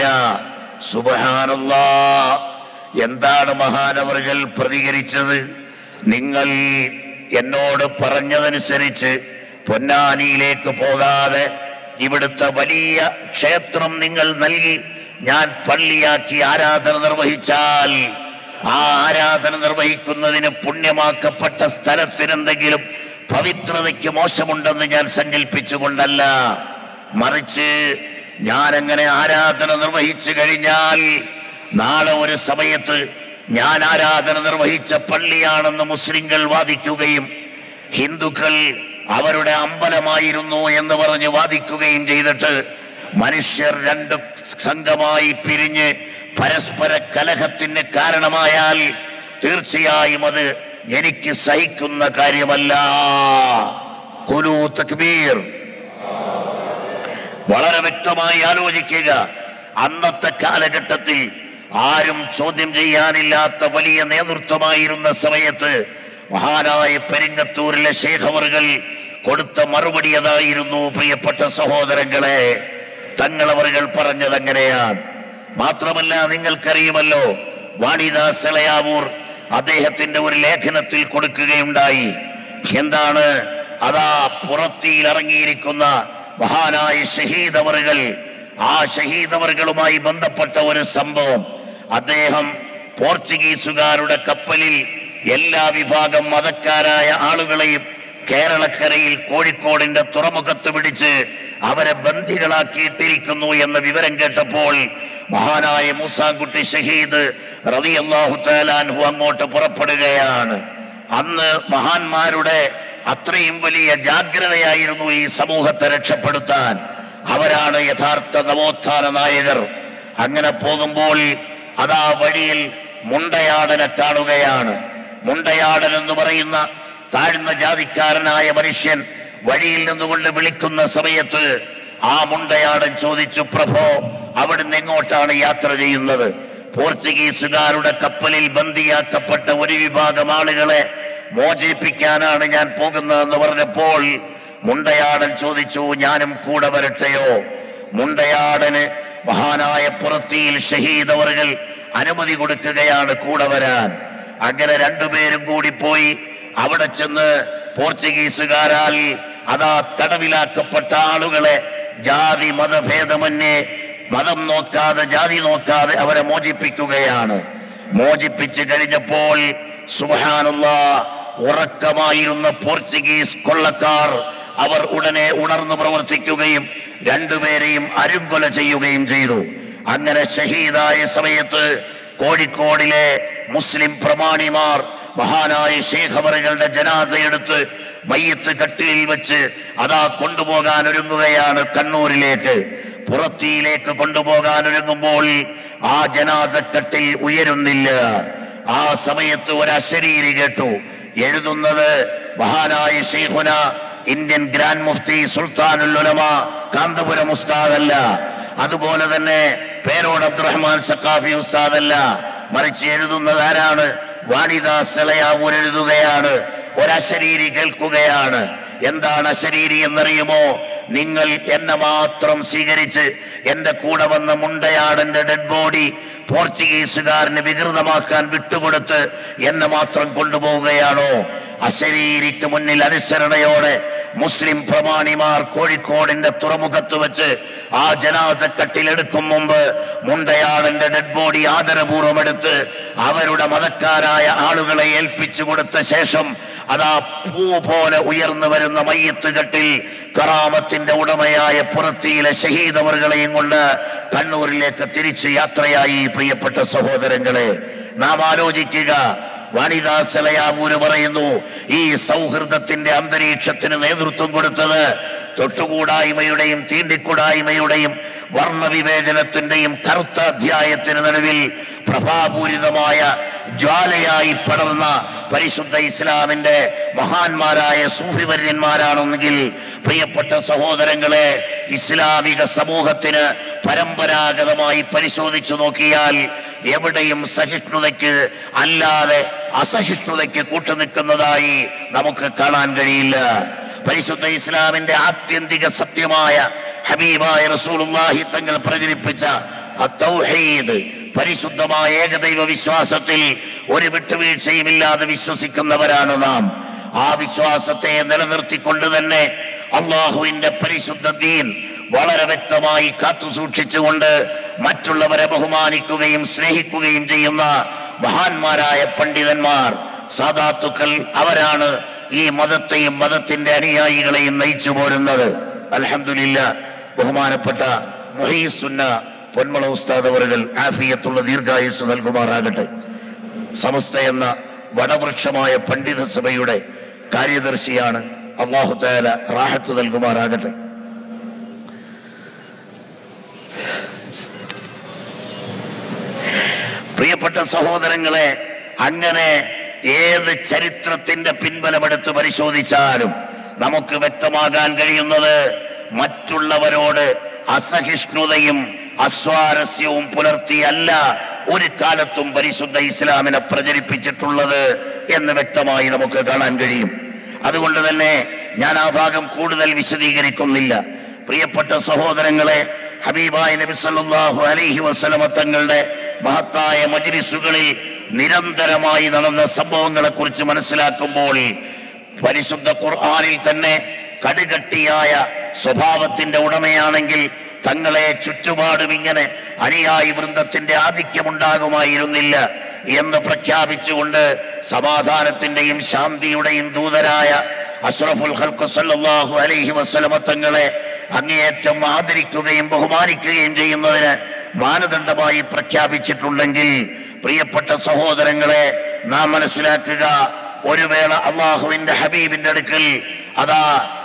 Speaker 1: സുബഹാനല്ലാ എന്താണ് മഹാനവറുകൾ പ്രതികരിച്ചത് നിങ്ങൾ എന്നോട് പറഞ്ഞതനുസരിച്ച് പൊന്നാനിയിലേക്ക് പോകാതെ ഇവിടുത്തെ വലിയ ക്ഷേത്രം നിങ്ങൾ നൽകി ഞാൻ പള്ളിയാക്കി ആരാധന നിർവഹിച്ചാൽ ആ ആരാധന നിർവഹിക്കുന്നതിന് പുണ്യമാക്കപ്പെട്ട സ്ഥലത്തിന് എന്തെങ്കിലും പവിത്രതയ്ക്ക് മോശമുണ്ടെന്ന് ഞാൻ സങ്കല്പിച്ചുകൊണ്ടല്ല മറിച്ച് ഞാൻ അങ്ങനെ ആരാധന നിർവഹിച്ചു കഴിഞ്ഞാൽ നാളെ ഒരു സമയത്ത് ഞാൻ ആരാധന നിർവഹിച്ച പള്ളിയാണെന്ന് മുസ്ലിങ്ങൾ വാദിക്കുകയും ഹിന്ദുക്കൾ അവരുടെ അമ്പലമായിരുന്നു എന്ന് പറഞ്ഞ് വാദിക്കുകയും ചെയ്തിട്ട് മനുഷ്യർ രണ്ട് സംഘമായി പിരിഞ്ഞ് പരസ്പര കലഹത്തിന് കാരണമായാൽ തീർച്ചയായും അത് എനിക്ക് സഹിക്കുന്ന കാര്യമല്ല കുലു തക്ബീർ വളരെ വ്യക്തമായി ആലോചിക്കുക അന്നത്തെ കാലഘട്ടത്തിൽ ആരും ചോദ്യം ചെയ്യാനില്ലാത്ത വലിയ നേതൃത്വമായിരുന്ന സമയത്ത് മഹാനായ പെരിങ്ങത്തൂരിലെ ശേഖവറുകൾ കൊടുത്ത മറുപടി അതായിരുന്നു പ്രിയപ്പെട്ട സഹോദരങ്ങളെ തങ്ങളവറുകൾ പറഞ്ഞത് അങ്ങനെയാണ് മാത്രമല്ല നിങ്ങൾക്കറിയുമല്ലോ വാണിദാസ് ഇളയാവൂർ അദ്ദേഹത്തിന്റെ ഒരു ലേഖനത്തിൽ കൊടുക്കുകയുണ്ടായി എന്താണ് അതാ പുറത്തിയിൽ ഇറങ്ങിയിരിക്കുന്ന മഹാനായ ഷഹീദവറുകൾ ആ ഷഹീദവറുകളുമായി ബന്ധപ്പെട്ട ഒരു സംഭവം അദ്ദേഹം പോർച്ചുഗീസുകാരുടെ കപ്പലിൽ എല്ലാ വിഭാഗം മതക്കാരായ ആളുകളെയും കേരളക്കരയിൽ കോഴിക്കോടിന്റെ തുറമുഖത്ത് പിടിച്ച് അവരെ ബന്ധികളാക്കിയിട്ടിരിക്കുന്നു എന്ന വിവരം കേട്ടപ്പോൾ മഹാനായ മൂസാൻകുട്ടി ഷഹീദ് റതി അള്ളാഹു താലാൻഹു അങ്ങോട്ട് പുറപ്പെടുകയാണ് അന്ന് മഹാന്മാരുടെ അത്രയും വലിയ ജാഗ്രതയായിരുന്നു ഈ സമൂഹത്തെ രക്ഷപ്പെടുത്താൻ അവരാണ് യഥാർത്ഥ നവോത്ഥാന നായകർ അങ്ങനെ പോകുമ്പോൾ അതാ വഴിയിൽ മുണ്ടയാടനെ കാണുകയാണ് മുണ്ടയാടൻ എന്ന് പറയുന്ന താഴ്ന്ന ജാതിക്കാരനായ മനുഷ്യൻ വഴിയിൽ നിന്നുകൊണ്ട് വിളിക്കുന്ന സമയത്ത് ആ മുണ്ടയാടൻ ചോദിച്ചു പ്രഭോ അവിടുന്ന് എങ്ങോട്ടാണ് യാത്ര ചെയ്യുന്നത് പോർച്ചുഗീസുകാരുടെ കപ്പലിൽ ബന്ദിയാക്കപ്പെട്ട ഒരു വിഭാഗം ആളുകളെ മോചിപ്പിക്കാനാണ് ഞാൻ പോകുന്നതെന്ന് പറഞ്ഞപ്പോൾ മുണ്ടയാടൻ ചോദിച്ചു ഞാനും കൂടെ വരട്ടെയോ മുണ്ടയാടന് മഹാനായ പുറത്തിയിൽ ഷഹീദ് അവറുകൾ അനുമതി കൊടുക്കുകയാണ് കൂടെ വരാൻ അങ്ങനെ രണ്ടുപേരും കൂടി പോയി അവിടെ ചെന്ന് പോർച്ചുഗീസുകാരാൽ അതാ തടവിലാക്കപ്പെട്ട ആളുകളെ ജാതി മതഭേദമന്യേ മതം നോക്കാതെ ജാതി നോക്കാതെ അവരെ മോചിപ്പിക്കുകയാണ് മോചിപ്പിച്ചു കഴിഞ്ഞപ്പോൾ സുബഹാനുള്ള ഉറക്കമായിരുന്ന പോർച്ചുഗീസ് കൊള്ളക്കാർ അവർ ഉടനെ ഉണർന്നു പ്രവർത്തിക്കുകയും രണ്ടുപേരെയും അരുങ്കൊല ചെയ്യുകയും ചെയ്തു അങ്ങനെ ഷഹീദായ സമയത്ത് കോഴിക്കോടിലെ മുസ്ലിം പ്രമാണിമാർ മഹാനായ ശേഖവറുകളുടെ ജനാസ എടുത്ത് മയ്യത്ത് കട്ടിലിൽ വെച്ച് അതാ കൊണ്ടുപോകാൻ ഒരുങ്ങുകയാണ് കണ്ണൂരിലേക്ക് പുറത്തിയിലേക്ക് കൊണ്ടുപോകാൻ ഒരുങ്ങുമ്പോൾ ആ ജനാസക്കട്ടിൽ ഉയരുന്നില്ല ആ സമയത്ത് ഒരു അശരീരി കേട്ടു എഴുതുന്നത് മഹാനായ ഷെയ്ഖുന ഇന്ത്യൻ ഗ്രാൻഡ് മുഫ്തി സുൽത്താനുൽ ഉലമ കാന്തപുരം ഉസ്താദല്ല അതുപോലെ തന്നെ പേരോട് അബ്ദുറഹ്മാൻ സക്കാഫി ഉസ്താദല്ല മറിച്ച് എഴുതുന്നത് ആരാണ് വാണിദാസ് ഇളയാവൂർ എഴുതുകയാണ് ഒരശരീരി കേൾക്കുകയാണ് എന്താണ് അശരീരി എന്നറിയുമോ നിങ്ങൾ എന്നെ മാത്രം സ്വീകരിച്ച് എന്റെ കൂടെ വന്ന മുണ്ടയാടന്റെ ഡെഡ് ബോഡി പോർച്ചുഗീസുകാരന് വികൃതമാക്കാൻ വിട്ടുകൊടുത്ത് എന്നെ മാത്രം കൊണ്ടുപോവുകയാണോ അശരീരിക്ക് മുന്നിൽ അനുസരണയോടെ മുസ്ലിം പ്രമാണിമാർ കോഴിക്കോടിന്റെ തുറമുഖത്ത് വെച്ച് ആ ജനാസക്കട്ടിലെടുക്കും മുമ്പ് മുണ്ടയാളിന്റെ ഡെഡ് ബോഡി ആദരപൂർവ്വം എടുത്ത് അവരുടെ മതക്കാരായ ആളുകളെ ഏൽപ്പിച്ചു കൊടുത്ത ശേഷം അതാ പൂ പോലെ ഉയർന്നു വരുന്ന മയ്യത്ത് കെട്ടിൽ കറാമത്തിന്റെ ഉടമയായ പുറത്തിയിലെ ഷഹീദവറുകളെയും കൊണ്ട് കണ്ണൂരിലേക്ക് തിരിച്ചു യാത്രയായി പ്രിയപ്പെട്ട സഹോദരങ്ങളെ നാം ആലോചിക്കുക വാണിദാസലയാവൂര് പറയുന്നു ഈ സൗഹൃദത്തിന്റെ അന്തരീക്ഷത്തിന് നേതൃത്വം കൊടുത്തത് തൊട്ടുകൂടായ്മയുടെയും തീണ്ടിക്കൂടായ്മയുടെയും വർണ്ണവിവേചനത്തിന്റെയും കറുത്ത അധ്യായത്തിന് നടുവിൽ പ്രഭാപൂരിതമായ ജ്വാലയായി പടർന്ന പരിശുദ്ധ ഇസ്ലാമിന്റെ മഹാന്മാരായ സൂഫിവര്യന്മാരാണെങ്കിൽ പ്രിയപ്പെട്ട സഹോദരങ്ങളെ ഇസ്ലാമിക സമൂഹത്തിന് പരമ്പരാഗതമായി പരിശോധിച്ചു നോക്കിയാൽ എവിടെയും സഹിഷ്ണുതയ്ക്ക് അല്ലാതെ അസഹിഷ്ണുതയ്ക്ക് കൂട്ടുനിൽക്കുന്നതായി നമുക്ക് കാണാൻ കഴിയില്ല പരിശുദ്ധ ഇസ്ലാമിന്റെ ആത്യന്തിക സത്യമായ ഹബീബായ റസൂലുള്ളാഹി തങ്ങൾ പ്രചരിപ്പിച്ച അത്തൗഹീദ് പരിശുദ്ധമായ ഏകദൈവ വിശ്വാസത്തിൽ ഒരു വിട്ടുവീഴ്ചയുമില്ലാതെ വിശ്വസിക്കുന്നവരാണ് നാം ആ വിശ്വാസത്തെ നിലനിർത്തിക്കൊണ്ട് തന്നെ അള്ളാഹുവിന്റെ പരിശുദ്ധ ദീൻ വളരെ വ്യക്തമായി കാത്തു സൂക്ഷിച്ചുകൊണ്ട് മറ്റുള്ളവരെ ബഹുമാനിക്കുകയും സ്നേഹിക്കുകയും ചെയ്യുന്ന മഹാന്മാരായ പണ്ഡിതന്മാർ സാധാത്തുക്കൾ അവരാണ് ഈ മതത്തെയും മതത്തിന്റെ അനുയായികളെയും നയിച്ചു പോരുന്നത് അൽഹംദുലില്ല ബഹുമാനപ്പെട്ട മുഹീസുന്ന പൊന്മള ഉസ്താദ് അവറുകൾ ആഫിയത്തുള്ള ദീർഘായുസ് നൽകുമാറാകട്ടെ സമസ്ത എന്ന വടവൃക്ഷമായ പണ്ഡിത സഭയുടെ കാര്യദർശിയാണ് അള്ളാഹു താല റാഹത്ത് നൽകുമാറാകട്ടെ പ്രിയപ്പെട്ട സഹോദരങ്ങളെ അങ്ങനെ ഏത് ചരിത്രത്തിന്റെ പിൻബലമെടുത്ത് പരിശോധിച്ചാലും നമുക്ക് വ്യക്തമാകാൻ കഴിയുന്നത് മറ്റുള്ളവരോട് അസഹിഷ്ണുതയും അസ്വാരസ്യവും പുലർത്തിയല്ല ഒരു കാലത്തും പരിശുദ്ധ ഇസ്ലാമിനെ പ്രചരിപ്പിച്ചിട്ടുള്ളത് എന്ന് വ്യക്തമായി നമുക്ക് കാണാൻ കഴിയും അതുകൊണ്ട് തന്നെ ഞാൻ ആ ഭാഗം കൂടുതൽ വിശദീകരിക്കുന്നില്ല പ്രിയപ്പെട്ട സഹോദരങ്ങളെ ഹബീബായ നബി സല്ലല്ലാഹു അലൈഹി വസല്ലമ തങ്ങളുടെ മഹത്തായ മജ്ലിസുകളിൽ നിരന്തരമായി നടന്ന സംഭവങ്ങളെ കുറിച്ച് മനസ്സിലാക്കുമ്പോൾ പരിശുദ്ധ ഖുർആനിൽ തന്നെ കടുകട്ടിയായ സ്വഭാവത്തിന്റെ ഉടമയാണെങ്കിൽ തങ്ങളെ ചുറ്റുപാടും ഇങ്ങനെ അനുയായി വൃന്ദത്തിന്റെ ആധിക്യമുണ്ടാകുമായിരുന്നില്ല എന്ന് പ്രഖ്യാപിച്ചുകൊണ്ട് സമാധാനത്തിന്റെയും ശാന്തിയുടെയും ദൂതരായ അഷ്റഫുൽ ഖൽഖ് സല്ലല്ലാഹു അലൈഹി വസല്ലമ തങ്ങളെ അങ്ങേയറ്റം ആദരിക്കുകയും ബഹുമാനിക്കുകയും ചെയ്യുന്നതിന് മാനദണ്ഡമായി പ്രഖ്യാപിച്ചിട്ടുണ്ടെങ്കിൽ പ്രിയപ്പെട്ട സഹോദരങ്ങളെ നാം മനസ്സിലാക്കുക ഒരു വേള അള്ളാഹുവിന്റെ ഹബീബിന്റെ അടുക്കൽ അതാ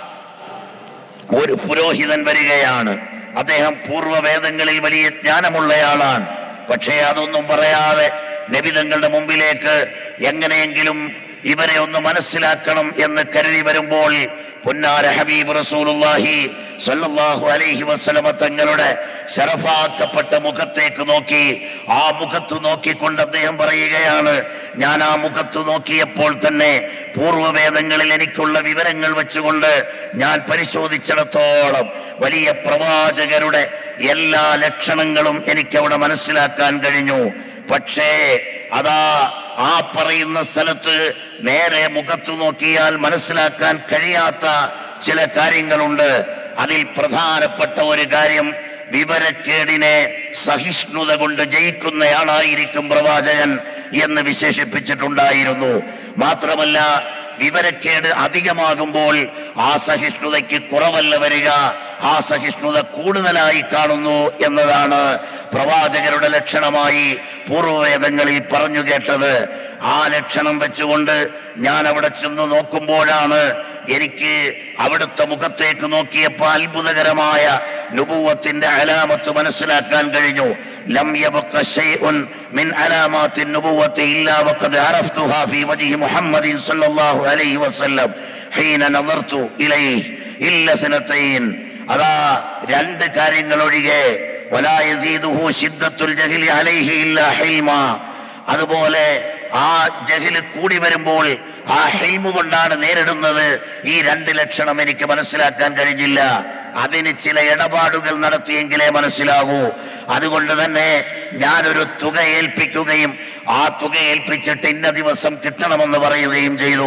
Speaker 1: ഒരു പുരോഹിതൻ വരികയാണ് അദ്ദേഹം പൂർവ്വവേദങ്ങളിൽ വലിയ ജ്ഞാനമുള്ളയാളാണ് പക്ഷേ അതൊന്നും പറയാതെ നബിതങ്ങളുടെ മുമ്പിലേക്ക് എങ്ങനെയെങ്കിലും ഇവരെ ഒന്ന് മനസ്സിലാക്കണം എന്ന് കരുതി വരുമ്പോൾ പൊന്നാര ഹബീബ് റസൂലുള്ളാഹി സ്വല്ലല്ലാഹു അലൈഹി വസല്ലമ തങ്ങളുടെ ശരഫാക്കപ്പെട്ട മുഖത്തേക്ക് നോക്കി ആ മുഖത്ത് നോക്കിക്കൊണ്ട് അദ്ദേഹം പറയുകയാണ് ഞാൻ ആ മുഖത്ത് നോക്കിയപ്പോൾ തന്നെ പൂർവ്വവേദങ്ങളിൽ എനിക്കുള്ള വിവരങ്ങൾ വെച്ചുകൊണ്ട് ഞാൻ പരിശോധിച്ചിടത്തോളം വലിയ പ്രവാചകരുടെ എല്ലാ ലക്ഷണങ്ങളും എനിക്കവിടെ മനസ്സിലാക്കാൻ കഴിഞ്ഞു പക്ഷേ അതാ ആ പറയുന്ന സ്ഥലത്ത് നേരെ മുഖത്ത് നോക്കിയാൽ മനസ്സിലാക്കാൻ കഴിയാത്ത ചില കാര്യങ്ങളുണ്ട് അതിൽ പ്രധാനപ്പെട്ട ഒരു കാര്യം വിവരക്കേടിനെ സഹിഷ്ണുത കൊണ്ട് ജയിക്കുന്നയാളായിരിക്കും പ്രവാചകൻ എന്ന് വിശേഷിപ്പിച്ചിട്ടുണ്ടായിരുന്നു മാത്രമല്ല വിവരക്കേട് അധികമാകുമ്പോൾ ആ സഹിഷ്ണുതയ്ക്ക് കുറവല്ല വരിക ആ സഹിഷ്ണുത കൂടുതലായി കാണുന്നു എന്നതാണ് പ്രവാചകരുടെ ലക്ഷണമായി പൂർവ്വവേദങ്ങളിൽ പറഞ്ഞു കേട്ടത് ആ ലക്ഷണം വെച്ചുകൊണ്ട് ഞാൻ അവിടെ ചെന്ന് നോക്കുമ്പോഴാണ് എനിക്ക് അവിടുത്തെ മുഖത്തേക്ക് നോക്കിയപ്പോൾ അത്ഭുതകരമായ നുപൂവത്തിന്റെ അലാമത്ത് മനസ്സിലാക്കാൻ കഴിഞ്ഞു ലം യബഖ ശൈഉൻ മിൻ അലാമാത്തി നുബുവത്തി ഇല്ലാ വഖദ് അറഫ്തുഹാ ഫീ വജ്ഹി മുഹമ്മദിൻ സ്വല്ലല്ലാഹു അലൈഹി വസല്ലം ഹീന നദർതു ഇലൈഹി ഇല്ല സനതൈൻ അതാ രണ്ട് കാര്യങ്ങൾ ഒഴികെ വലാ യസീദുഹു ശിദ്ദത്തുൽ ജഹലി അലൈഹി ഇല്ലാ ഹിൽമ അതുപോലെ ആ ജഹില് കൂടി വരുമ്പോൾ ആ ഹിൽമു കൊണ്ടാണ് നേരിടുന്നത് ഈ രണ്ട് ലക്ഷണം എനിക്ക് മനസ്സിലാക്കാൻ കഴിഞ്ഞില്ല അതിന് ചില ഇടപാടുകൾ നടത്തിയെങ്കിലേ മനസ്സിലാകൂ അതുകൊണ്ട് തന്നെ ഞാനൊരു തുക ഏൽപ്പിക്കുകയും ആ തുക ഏൽപ്പിച്ചിട്ട് ഇന്ന ദിവസം കിട്ടണമെന്ന് പറയുകയും ചെയ്തു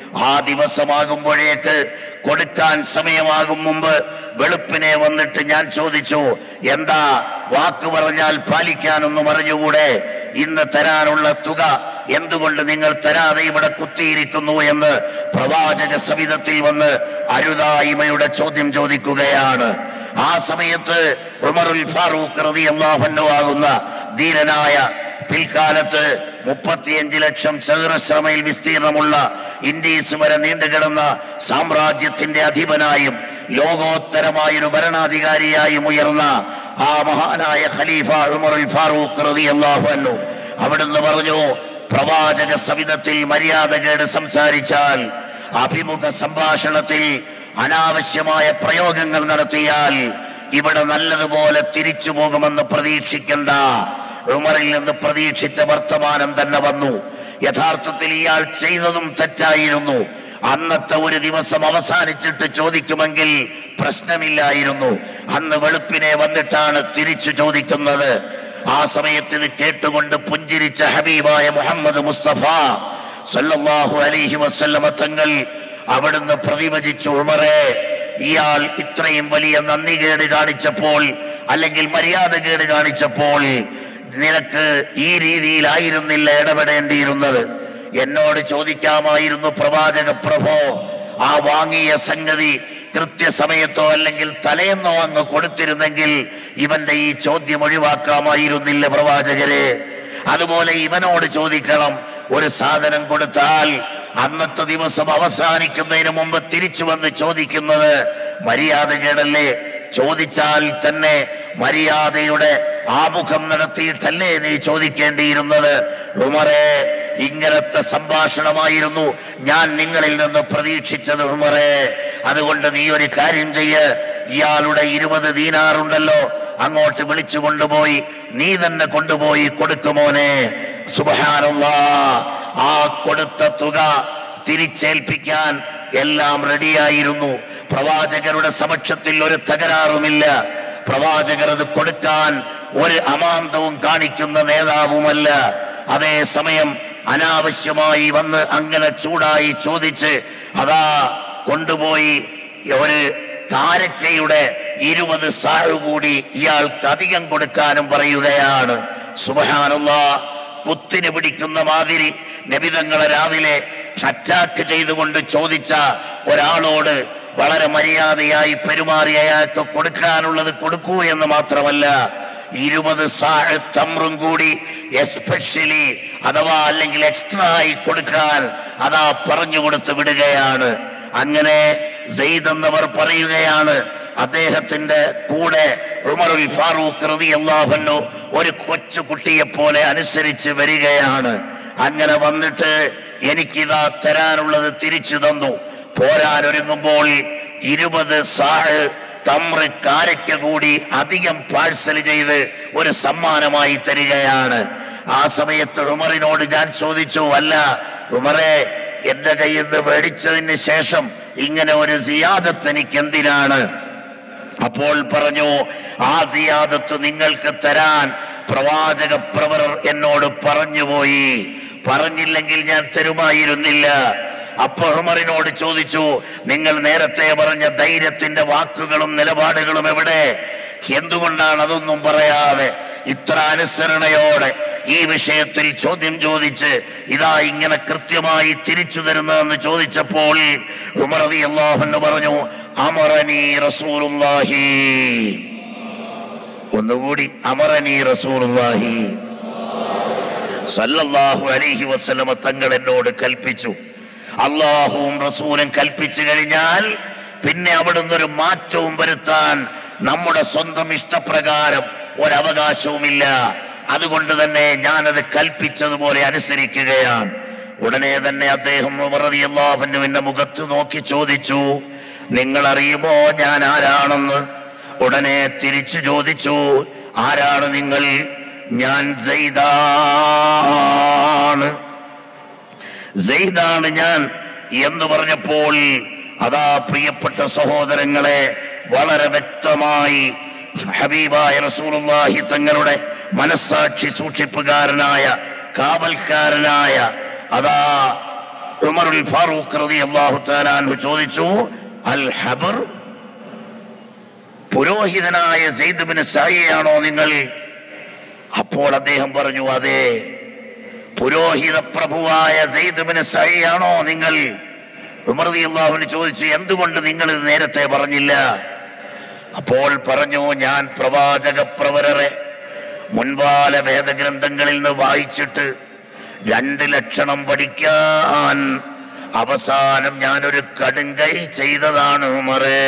Speaker 1: ആ ദിവസമാകുമ്പോഴേക്ക് കൊടുക്കാൻ സമയമാകും മുമ്പ് വെളുപ്പിനെ വന്നിട്ട് ഞാൻ ചോദിച്ചു എന്താ വാക്ക് പറഞ്ഞാൽ പാലിക്കാനൊന്നും പറഞ്ഞുകൂടെ ഇന്ന് തരാനുള്ള തുക എന്തുകൊണ്ട് നിങ്ങൾ തരാതെ ഇവിടെ കുത്തിയിരിക്കുന്നു എന്ന് പ്രവാചക സവിധത്തിൽ വന്ന് അരുതായ്മയുടെ ചോദ്യം ചോദിക്കുകയാണ് ആ സമയത്ത് ഉമറുൽ ഫാറൂഖ് റളിയല്ലാഹു ആകുന്ന ധീരനായ പിൽക്കാലത്ത് മുപ്പത്തിയഞ്ച് ലക്ഷം ചതുരശ്ര മൈൽ വിസ്തീർണമുള്ള ഇൻഡീസ് വരെ നീണ്ടുകിടന്ന സാമ്രാജ്യത്തിന്റെ അധിപനായും ലോകോത്തരമായൊരു ഭരണാധികാരിയായും ഉയർന്ന ആ മഹാനായ ഖലീഫ ഉമറുൽ ഫാറൂഖ് റളിയല്ലാഹു അൻഹു അവിടുന്ന് പറഞ്ഞു പ്രവാചക സവിധത്തിൽ മര്യാദകേട് സംസാരിച്ചാൽ അഭിമുഖ സംഭാഷണത്തിൽ അനാവശ്യമായ പ്രയോഗങ്ങൾ നടത്തിയാൽ ഇവിടെ നല്ലതുപോലെ തിരിച്ചു പോകുമെന്ന് പ്രതീക്ഷിക്കണ്ട ഉമറിൽ നിന്ന് പ്രതീക്ഷിച്ച വർത്തമാനം തന്നെ വന്നു യഥാർത്ഥത്തിൽ ഇയാൾ ചെയ്തതും തെറ്റായിരുന്നു അന്നത്തെ ഒരു ദിവസം അവസാനിച്ചിട്ട് ചോദിക്കുമെങ്കിൽ പ്രശ്നമില്ലായിരുന്നു അന്ന് വെളുപ്പിനെ വന്നിട്ടാണ് തിരിച്ചു ചോദിക്കുന്നത് ആ സമയത്ത് ഇത് കേട്ടുകൊണ്ട് പുഞ്ചിരിച്ച ഹബീബായ മുഹമ്മദ് മുസ്തഫ സല്ലല്ലാഹു അലൈഹി വസല്ലമ തങ്ങൾ അവിടുന്ന് പ്രതിവചിച്ചു ഉമറെ ഇയാൾ ഇത്രയും വലിയ നന്ദികേട് കാണിച്ചപ്പോൾ അല്ലെങ്കിൽ മര്യാദകേട് കാണിച്ചപ്പോൾ നിനക്ക് ഈ രീതിയിലായിരുന്നില്ല ഇടപെടേണ്ടിയിരുന്നത് എന്നോട് ചോദിക്കാമായിരുന്നു പ്രവാചക പ്രഭോ ആ വാങ്ങിയ സംഗതി കൃത്യസമയത്തോ അല്ലെങ്കിൽ തലേന്നോ അങ്ങ് കൊടുത്തിരുന്നെങ്കിൽ ഇവന്റെ ഈ ചോദ്യം ഒഴിവാക്കാമായിരുന്നില്ല പ്രവാചകരെ അതുപോലെ ഇവനോട് ചോദിക്കണം ഒരു സാധനം കൊടുത്താൽ അന്നത്തെ ദിവസം അവസാനിക്കുന്നതിന് മുമ്പ് തിരിച്ചു വന്ന് ചോദിക്കുന്നത് മര്യാദകേടല്ലേ ചോദിച്ചാൽ തന്നെ മര്യാദയുടെ ആമുഖം നടത്തിയിട്ടല്ലേ നീ ചോദിക്കേണ്ടിയിരുന്നത് ഉമറെ ഇങ്ങനത്തെ സംഭാഷണമായിരുന്നു ഞാൻ നിങ്ങളിൽ നിന്ന് പ്രതീക്ഷിച്ചത് ഉമറെ അതുകൊണ്ട് നീ ഒരു കാര്യം ചെയ്യ് ഇയാളുടെ ഇരുപത് ദീനാറുണ്ടല്ലോ അങ്ങോട്ട് വിളിച്ചു കൊണ്ടുപോയി നീ തന്നെ കൊണ്ടുപോയി കൊടുക്കുമോനെ സുബഹാനുള്ള ആ കൊടുത്ത തുക തിരിച്ചേൽപ്പിക്കാൻ എല്ലാം റെഡിയായിരുന്നു പ്രവാചകരുടെ സമക്ഷത്തിൽ ഒരു തകരാറുമില്ല പ്രവാചകർ അത് കൊടുക്കാൻ ഒരു അമാന്തവും കാണിക്കുന്ന നേതാവുമല്ല അതേസമയം അനാവശ്യമായി വന്ന് അങ്ങനെ ചൂടായി ചോദിച്ച് അതാ കൊണ്ടുപോയി ഒരു കാരക്കയുടെ ഇരുപത് സാഴ് കൂടി ഇയാൾക്ക് അധികം കൊടുക്കാനും പറയുകയാണ് സുബഹാനുള്ള കുത്തിന് പിടിക്കുന്ന മാതിരി നബിതങ്ങളെ രാവിലെ അറ്റാക്ക് ചെയ്തുകൊണ്ട് ചോദിച്ച ഒരാളോട് വളരെ മര്യാദയായി പെരുമാറി അയാൾക്ക് കൊടുക്കാനുള്ളത് കൊടുക്കൂ എന്ന് മാത്രമല്ല ഇരുപത് സാഴ് തമ്രും കൂടി എസ്പെഷ്യലി അഥവാ അല്ലെങ്കിൽ എക്സ്ട്രാ ആയി കൊടുക്കാൻ അതാ പറഞ്ഞു കൊടുത്ത് വിടുകയാണ് അങ്ങനെ സെയ്ദ് എന്നവർ പറയുകയാണ് അദ്ദേഹത്തിന്റെ കൂടെ ഉമറുൽ ഫാറൂഖ് റളിയല്ലാഹു ഒരു കൊച്ചു കുട്ടിയെ പോലെ അനുസരിച്ച് വരികയാണ് അങ്ങനെ വന്നിട്ട് എനിക്കിതാ തരാനുള്ളത് തിരിച്ചു തന്നു പോരാൻ ഒരുങ്ങുമ്പോൾ ഇരുപത് സാഴ് തമ്ര കാരയ്ക്ക കൂടി അധികം പാഴ്സൽ ചെയ്ത് ഒരു സമ്മാനമായി തരികയാണ് ആ സമയത്ത് ഉമറിനോട് ഞാൻ ചോദിച്ചു അല്ല ഉമറെ എന്റെ കയ്യിൽ നിന്ന് മേടിച്ചതിന് ശേഷം ഇങ്ങനെ ഒരു സിയാദത്ത് എനിക്ക് എന്തിനാണ് അപ്പോൾ പറഞ്ഞു ആ സിയാദത്ത് നിങ്ങൾക്ക് തരാൻ പ്രവാചക പ്രവർ എന്നോട് പറഞ്ഞുപോയി പറഞ്ഞില്ലെങ്കിൽ ഞാൻ തരുമായിരുന്നില്ല അപ്പോൾ ഉമറിനോട് ചോദിച്ചു നിങ്ങൾ നേരത്തെ പറഞ്ഞ ധൈര്യത്തിന്റെ വാക്കുകളും നിലപാടുകളും എവിടെ എന്തുകൊണ്ടാണ് അതൊന്നും പറയാതെ ഇത്ര അനുസരണയോടെ ഈ വിഷയത്തിൽ ചോദ്യം ചോദിച്ച് ഇതാ ഇങ്ങനെ കൃത്യമായി തിരിച്ചു തരുന്നതെന്ന് ചോദിച്ചപ്പോൾ ഉമർ റളിയല്ലാഹു അൻഹു പറഞ്ഞു അമറനി റസൂലുള്ളാഹി ഒന്നുകൂടി അമറനി റസൂലുള്ളാഹി സല്ലല്ലാഹു അലൈഹി വസല്ലമ തങ്ങൾ എന്നോട് കൽപ്പിച്ചു അള്ളാഹുവും റസൂലും കൽപ്പിച്ചു കഴിഞ്ഞാൽ പിന്നെ അവിടുന്ന് ഒരു മാറ്റവും വരുത്താൻ നമ്മുടെ സ്വന്തം ഇഷ്ടപ്രകാരം ഒരവകാശവുമില്ല അതുകൊണ്ട് തന്നെ ഞാനത് കൽപ്പിച്ചതുപോലെ അനുസരിക്കുകയാണ് ഉടനെ തന്നെ അദ്ദേഹം അള്ളാഹുവിന്റെ മുഖത്ത് നോക്കി ചോദിച്ചു നിങ്ങൾ അറിയുമോ ഞാൻ ആരാണെന്ന് ഉടനെ തിരിച്ചു ചോദിച്ചു ആരാണ് നിങ്ങൾ ഞാൻ സെയ്താണ് സെയ്ദാണ് ഞാൻ എന്ന് പറഞ്ഞപ്പോൾ അതാ പ്രിയപ്പെട്ട സഹോദരങ്ങളെ വളരെ വ്യക്തമായി ഹബീബായ റസൂലുള്ളാഹി തങ്ങളുടെ മനസ്സാക്ഷി സൂക്ഷിപ്പുകാരനായ കാവൽക്കാരനായ അതാ ഉമറുൽ ഫാറൂഖ് റളിയല്ലാഹു തആല അൻഹു ചോദിച്ചു അൽ ഹബർ പുരോഹിതനായ സെയ്ദ് ബിൻ സായിയാണോ നിങ്ങൾ അപ്പോൾ അദ്ദേഹം പറഞ്ഞു അതെ പുരോഹിത പ്രഭുവായ സെയ്ദ് ബിൻ സായിയാണോ നിങ്ങൾ ഉമർ റളിയല്ലാഹുവിന് ചോദിച്ചു എന്തുകൊണ്ട് നിങ്ങൾ ഇത് നേരത്തെ പറഞ്ഞില്ല അപ്പോൾ പറഞ്ഞു ഞാൻ പ്രവാചക പ്രവരറെ മുൻപാല വേദഗ്രന്ഥങ്ങളിൽ നിന്ന് വായിച്ചിട്ട് രണ്ട് ലക്ഷണം പഠിക്കാൻ അവസാനം ഞാനൊരു കടുങ്കൈ ചെയ്തതാണ് ഉമറേ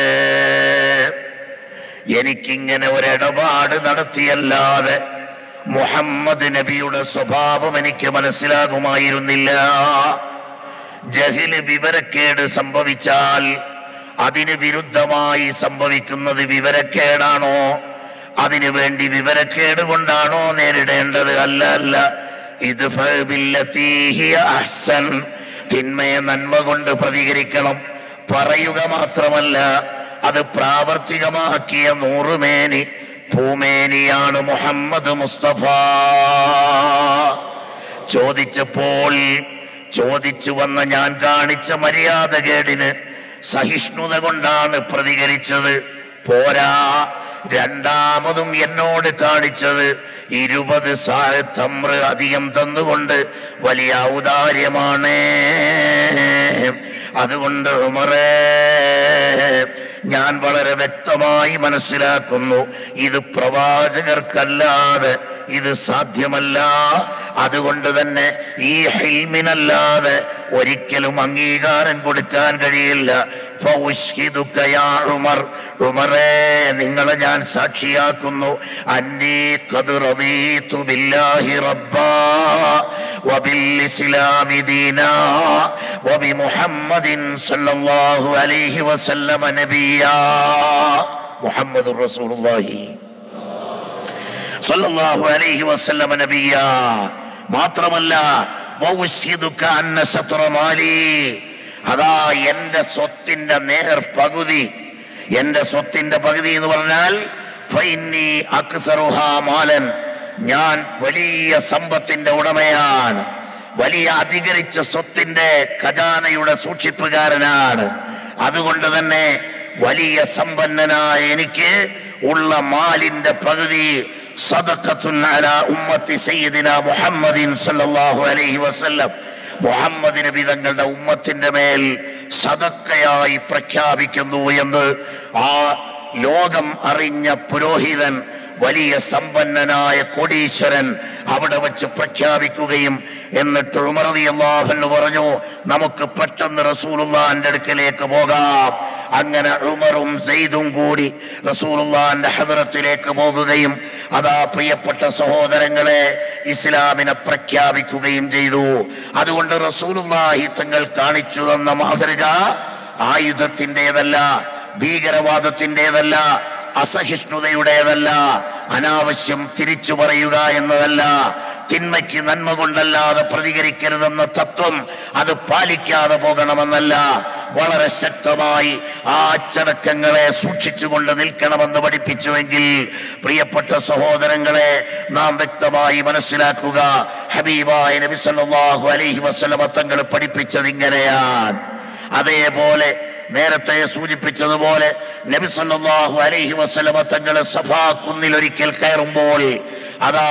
Speaker 1: എനിക്കിങ്ങനെ ഒരിടപാട് നടത്തിയല്ലാതെ മുഹമ്മദ് നബിയുടെ സ്വഭാവം എനിക്ക് മനസ്സിലാകുമായിരുന്നില്ല ജഹില് വിവരക്കേട് സംഭവിച്ചാൽ അതിന് വിരുദ്ധമായി സംഭവിക്കുന്നത് വിവരക്കേടാണോ അതിനു വേണ്ടി വിവരക്കേട് കൊണ്ടാണോ നേരിടേണ്ടത് അല്ല അല്ല ഇത് അഹ്സൻ തിന്മയെ നന്മ കൊണ്ട് പ്രതികരിക്കണം പറയുക മാത്രമല്ല അത് പ്രാവർത്തികമാക്കിയ നൂറുമേനി ഭൂമേനിയാണ് മുഹമ്മദ് മുസ്തഫ ചോദിച്ചപ്പോൾ ചോദിച്ചു വന്ന ഞാൻ കാണിച്ച മര്യാദകേടിന് സഹിഷ്ണുത കൊണ്ടാണ് പ്രതികരിച്ചത് പോരാ രണ്ടാമതും എന്നോട് കാണിച്ചത് ഇരുപത് തമ്ര അധികം തന്നുകൊണ്ട് വലിയ ഔദാര്യമാണ് അതുകൊണ്ട് ഉമറേ ഞാൻ വളരെ വ്യക്തമായി മനസ്സിലാക്കുന്നു ഇത് പ്രവാചകർക്കല്ലാതെ ഇത് സാധ്യമല്ല അതുകൊണ്ട് തന്നെ ഈ ഹിൽമിനല്ലാതെ ഒരിക്കലും അംഗീകാരം കൊടുക്കാൻ കഴിയില്ല ഫൗഷ്ഹിദുക യാ ഉമർ ഉമറേ നിങ്ങളെ ഞാൻ സാക്ഷിയാക്കുന്നു അന്നീ ഖദ് റദീതു ബില്ലാഹി റബ്ബാ وبالإسلام دينا وبمحمد صلى الله عليه وسلم نبيا محمد رسول الله സല്ലല്ലാഹു അലൈഹി വസല്ലമ നബിയ മാത്രമല്ല വൗശ്ഹിദുക അന്ന സത്ര മാലി അതാ എന്റെ സ്വത്തിന്റെ നേർ പകുതി എന്റെ സ്വത്തിന്റെ പകുതി എന്ന് പറഞ്ഞാൽ ഫൈന്നി അക്സറുഹാ മാലൻ ഞാൻ വലിയ സമ്പത്തിന്റെ ഉടമയാണ് വലിയ അധികരിച്ച സ്വത്തിന്റെ ഖജാനയുടെ സൂക്ഷിപ്പുകാരനാണ് അതുകൊണ്ട് തന്നെ വലിയ സമ്പന്നനായ എനിക്ക് ഉള്ള മാലിന്റെ പകുതി സദഖത്തുൻ അലാ ഉമ്മത്തി സയ്യിദിന മുഹമ്മദിൻ സല്ലല്ലാഹു അലൈഹി വസല്ലം മുഹമ്മദ് നബി തങ്ങളുടെ ഉമ്മത്തിന്റെ മേൽ സദക്കയായി പ്രഖ്യാപിക്കുന്നു എന്ന് ആ ലോകം അറിഞ്ഞ പുരോഹിതൻ വലിയ സമ്പന്നനായ കോടീശ്വരൻ അവിടെ വെച്ച് പ്രഖ്യാപിക്കുകയും എന്നിട്ട് ഉമറതി അള്ളാഹെന്ന് പറഞ്ഞു നമുക്ക് പെട്ടെന്ന് റസൂലുള്ളാന്റെ അടുക്കലേക്ക് പോകാം അങ്ങനെ ഉമറും സെയ്ദും കൂടി റസൂലുള്ളാന്റെ ഹദറത്തിലേക്ക് പോകുകയും അതാ പ്രിയപ്പെട്ട സഹോദരങ്ങളെ ഇസ്ലാമിനെ പ്രഖ്യാപിക്കുകയും ചെയ്തു അതുകൊണ്ട് റസൂലുള്ളാഹി തങ്ങൾ കാണിച്ചു തന്ന മാതൃക ആയുധത്തിൻ്റെതല്ല ഭീകരവാദത്തിൻ്റെതല്ല അസഹിഷ്ണുതയുടേതല്ല അനാവശ്യം തിരിച്ചു പറയുക എന്നതല്ല തിന്മയ്ക്ക് നന്മ കൊണ്ടല്ലാതെ പ്രതികരിക്കരുതെന്ന തത്വം അത് പാലിക്കാതെ പോകണമെന്നല്ല വളരെ ശക്തമായി ആ അച്ചടക്കങ്ങളെ സൂക്ഷിച്ചുകൊണ്ട് നിൽക്കണമെന്ന് പഠിപ്പിച്ചുവെങ്കിൽ പ്രിയപ്പെട്ട സഹോദരങ്ങളെ നാം വ്യക്തമായി മനസ്സിലാക്കുക ഹബീബായ നബി സല്ലല്ലാഹു അലൈഹി വസല്ലമ തങ്ങൾ പഠിപ്പിച്ചത് ഇങ്ങനെയാണ് അതേപോലെ നേരത്തെ സൂചിപ്പിച്ചതുപോലെ നബി സല്ലല്ലാഹു അലൈഹി വസല്ലമ തങ്ങൾ സഫാ കുന്നിൽ ഒരിക്കൽ കയറുമ്പോൾ അതാ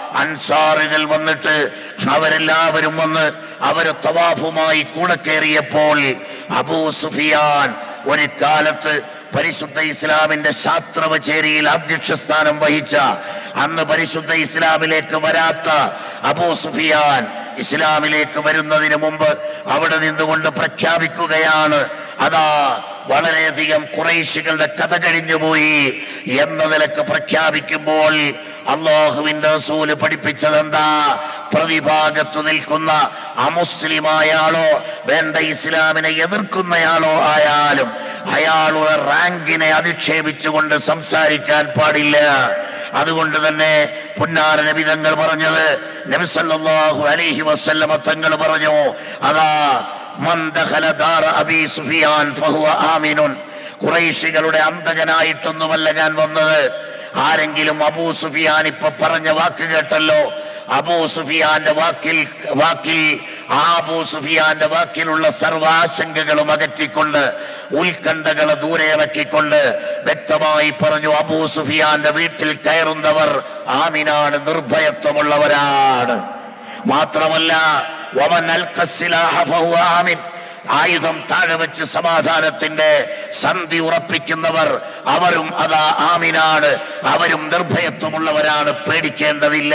Speaker 1: അൻസാറുകൾ വന്നിട്ട് അവരെല്ലാവരും വന്ന് അവര് തവാഫുമായി കൂടെ കയറിയപ്പോൾ അബൂ സുഫിയാൻ ഒരു കാലത്ത് പരിശുദ്ധ ഇസ്ലാമിന്റെ ശാസ്ത്രവചേരിയിൽ അധ്യക്ഷ സ്ഥാനം വഹിച്ച അന്ന് പരിശുദ്ധ ഇസ്ലാമിലേക്ക് വരാത്ത അബൂ സുഫിയാൻ ഇസ്ലാമിലേക്ക് വരുന്നതിന് മുമ്പ് അവിടെ നിന്നുകൊണ്ട് പ്രഖ്യാപിക്കുകയാണ് അതാ വളരെയധികം കുറേശികളുടെ കഥ കഴിഞ്ഞുപോയി എന്ന നിലക്ക് പ്രഖ്യാപിക്കുമ്പോൾ അള്ളാഹുവിന്റെ റസൂല് പഠിപ്പിച്ചത് എന്താ പ്രതിഭാഗത്തു നിൽക്കുന്ന അമുസ്ലിമായാളോ വേണ്ട ഇസ്ലാമിനെ എതിർക്കുന്നയാളോ ആയാലും അയാളുടെ റാങ്കിനെ അധിക്ഷേപിച്ചുകൊണ്ട് സംസാരിക്കാൻ പാടില്ല അതുകൊണ്ട് തന്നെ പുന്നാര നബി തങ്ങൾ പറഞ്ഞത് നബി സല്ലല്ലാഹു അലൈഹി വസല്ലമ തങ്ങൾ പറഞ്ഞു അതാ മൻ ദഖല ദാറ അബീ സുഫിയാൻ ഫഹുവ ആമിനുൻ ഖുറൈശികളുടെ അന്തകനായിട്ടൊന്നുമല്ല ഞാൻ വന്നത് ആരെങ്കിലും അബൂ സുഫിയാൻ ഇപ്പൊ പറഞ്ഞ വാക്ക് കേട്ടല്ലോ അബൂ സുഫിയാന്റെ വാക്കിൽ വാക്കിൽ ആ അബൂ സുഫിയാന്റെ വാക്കിലുള്ള സർവാശങ്കകളും അകറ്റിക്കൊണ്ട് ഉത്കണ്ഠകളെ ദൂരെ ഇറക്കിക്കൊണ്ട് വ്യക്തമായി പറഞ്ഞു അബൂ സുഫിയാന്റെ വീട്ടിൽ കയറുന്നവർ ആമിനാണ് നിർഭയത്വമുള്ളവരാണ് മാത്രമല്ല വമൻ അൽഖസ്സിലാഹ ഫഹുവ ആമിൻ ആയുധം താഴെ വെച്ച് സമാധാനത്തിന്റെ സന്ധി ഉറപ്പിക്കുന്നവർ അവരും അതാ ആമിനാണ് അവരും നിർഭയത്വമുള്ളവരാണ് പേടിക്കേണ്ടതില്ല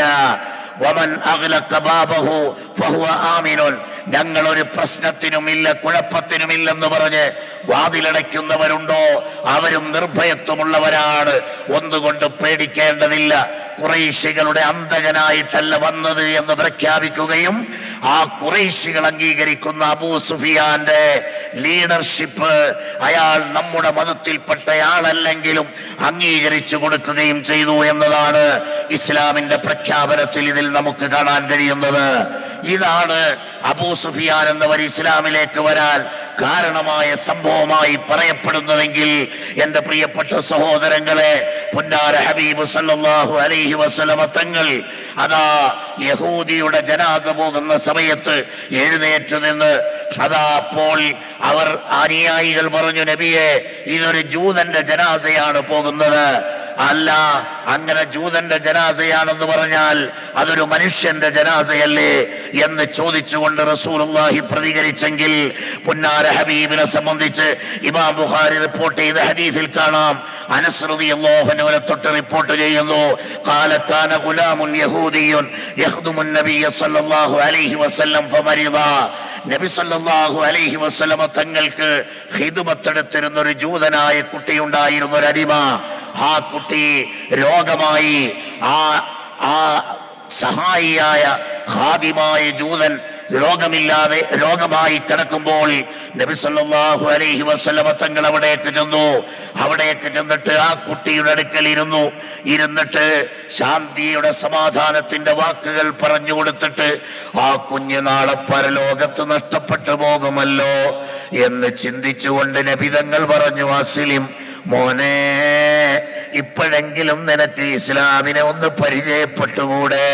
Speaker 1: വമൻ അഗ്ലഖ ബാബഹു ഫഹുവ ആമിനുൻ ഞങ്ങൾ ഒരു പ്രശ്നത്തിനുമില്ല കുഴപ്പത്തിനുമില്ലെന്ന് പറഞ്ഞ് വാതിലടയ്ക്കുന്നവരുണ്ടോ അവരും നിർഭയത്വമുള്ളവരാണ് ഒന്നുകൊണ്ട് പേടിക്കേണ്ടതില്ല കുറേശികളുടെ അന്തകനായിട്ടല്ല വന്നത് എന്ന് പ്രഖ്യാപിക്കുകയും ആ കുറേശികൾ അംഗീകരിക്കുന്ന അബൂ സുഫിയാന്റെ ലീഡർഷിപ്പ് അയാൾ നമ്മുടെ മതത്തിൽപ്പെട്ടയാളല്ലെങ്കിലും അംഗീകരിച്ചു കൊടുക്കുകയും ചെയ്തു എന്നതാണ് ഇസ്ലാമിന്റെ പ്രഖ്യാപനത്തിൽ ഇതിൽ നമുക്ക് കാണാൻ കഴിയുന്നത് ഇതാണ് അബൂ സുഫിയാൻ എന്നവർ ഇസ്ലാമിലേക്ക് വരാൻ കാരണമായ സംഭവമായി പറയപ്പെടുന്നതെങ്കിൽ എന്റെ പ്രിയപ്പെട്ട സഹോദരങ്ങളെ പുന്നാര ഹബീബ് സല്ലല്ലാഹു അലൈഹി വസല്ലമ തങ്ങൾ അതാ യഹൂദിയുടെ ജനാസ പോകുന്ന സമയത്ത് എഴുന്നേറ്റ് നിന്ന് അതാ അപ്പോൾ അവർ അനുയായികൾ പറഞ്ഞു നബിയെ ഇതൊരു ജൂതന്റെ ജനാസയാണ് പോകുന്നത് അല്ല അങ്ങനെ ജൂതന്റെ ജനാസയാണെന്ന് പറഞ്ഞാൽ അതൊരു മനുഷ്യന്റെ ജനാസയല്ലേ എന്ന് ചോദിച്ചുകൊണ്ട് റസൂലുള്ളാഹി പ്രതികരിച്ചെങ്കിൽ പുന്നാര ഹബീബിനെ സംബന്ധിച്ച് ഇമാം ബുഖാരി റിപ്പോർട്ട് ചെയ്ത ഹദീസിൽ കാണാം അനസ്രതി അള്ളാഹുവിനെ തൊട്ട് റിപ്പോർട്ട് ചെയ്യുന്നു കാലക്കാന ഗുലാമുൻ യഹൂദിയുൻ യഖ്ദുമുൻ നബിയ സല്ലല്ലാഹു അലൈഹി വസല്ലം ഫമരിദ നബി സല്ലല്ലാഹു അലൈഹി വസല്ലമ തങ്ങൾക്ക് ഹിദുമത്തെടുത്തിരുന്ന ഒരു ജൂതനായ കുട്ടിയുണ്ടായിരുന്ന ഒരു അടിമ ആ കുട്ടി രോഗമായി ആ ആ സഹായിയായ ഹാദിമായ ജൂതൻ രോഗമില്ലാതെ രോഗമായി കിടക്കുമ്പോൾ നബി സല്ലല്ലാഹു അലൈഹി വസല്ലമ തങ്ങൾ അവിടേക്ക് ചെന്നു അവിടേക്ക് ചെന്നിട്ട് ആ കുട്ടിയുടെ അടുക്കൽ ഇരുന്നു ഇരുന്നിട്ട് ശാന്തിയുടെ സമാധാനത്തിന്റെ വാക്കുകൾ പറഞ്ഞു കൊടുത്തിട്ട് ആ കുഞ്ഞ് നാളെ പരലോകത്ത് നഷ്ടപ്പെട്ടു പോകുമല്ലോ എന്ന് ചിന്തിച്ചുകൊണ്ട് നബിതങ്ങൾ പറഞ്ഞു അസ്ലിം മോനെ ഇപ്പോഴെങ്കിലും നിനക്ക് ഇസ്ലാമിനെ ഒന്ന് പരിചയപ്പെട്ടുകൂടെ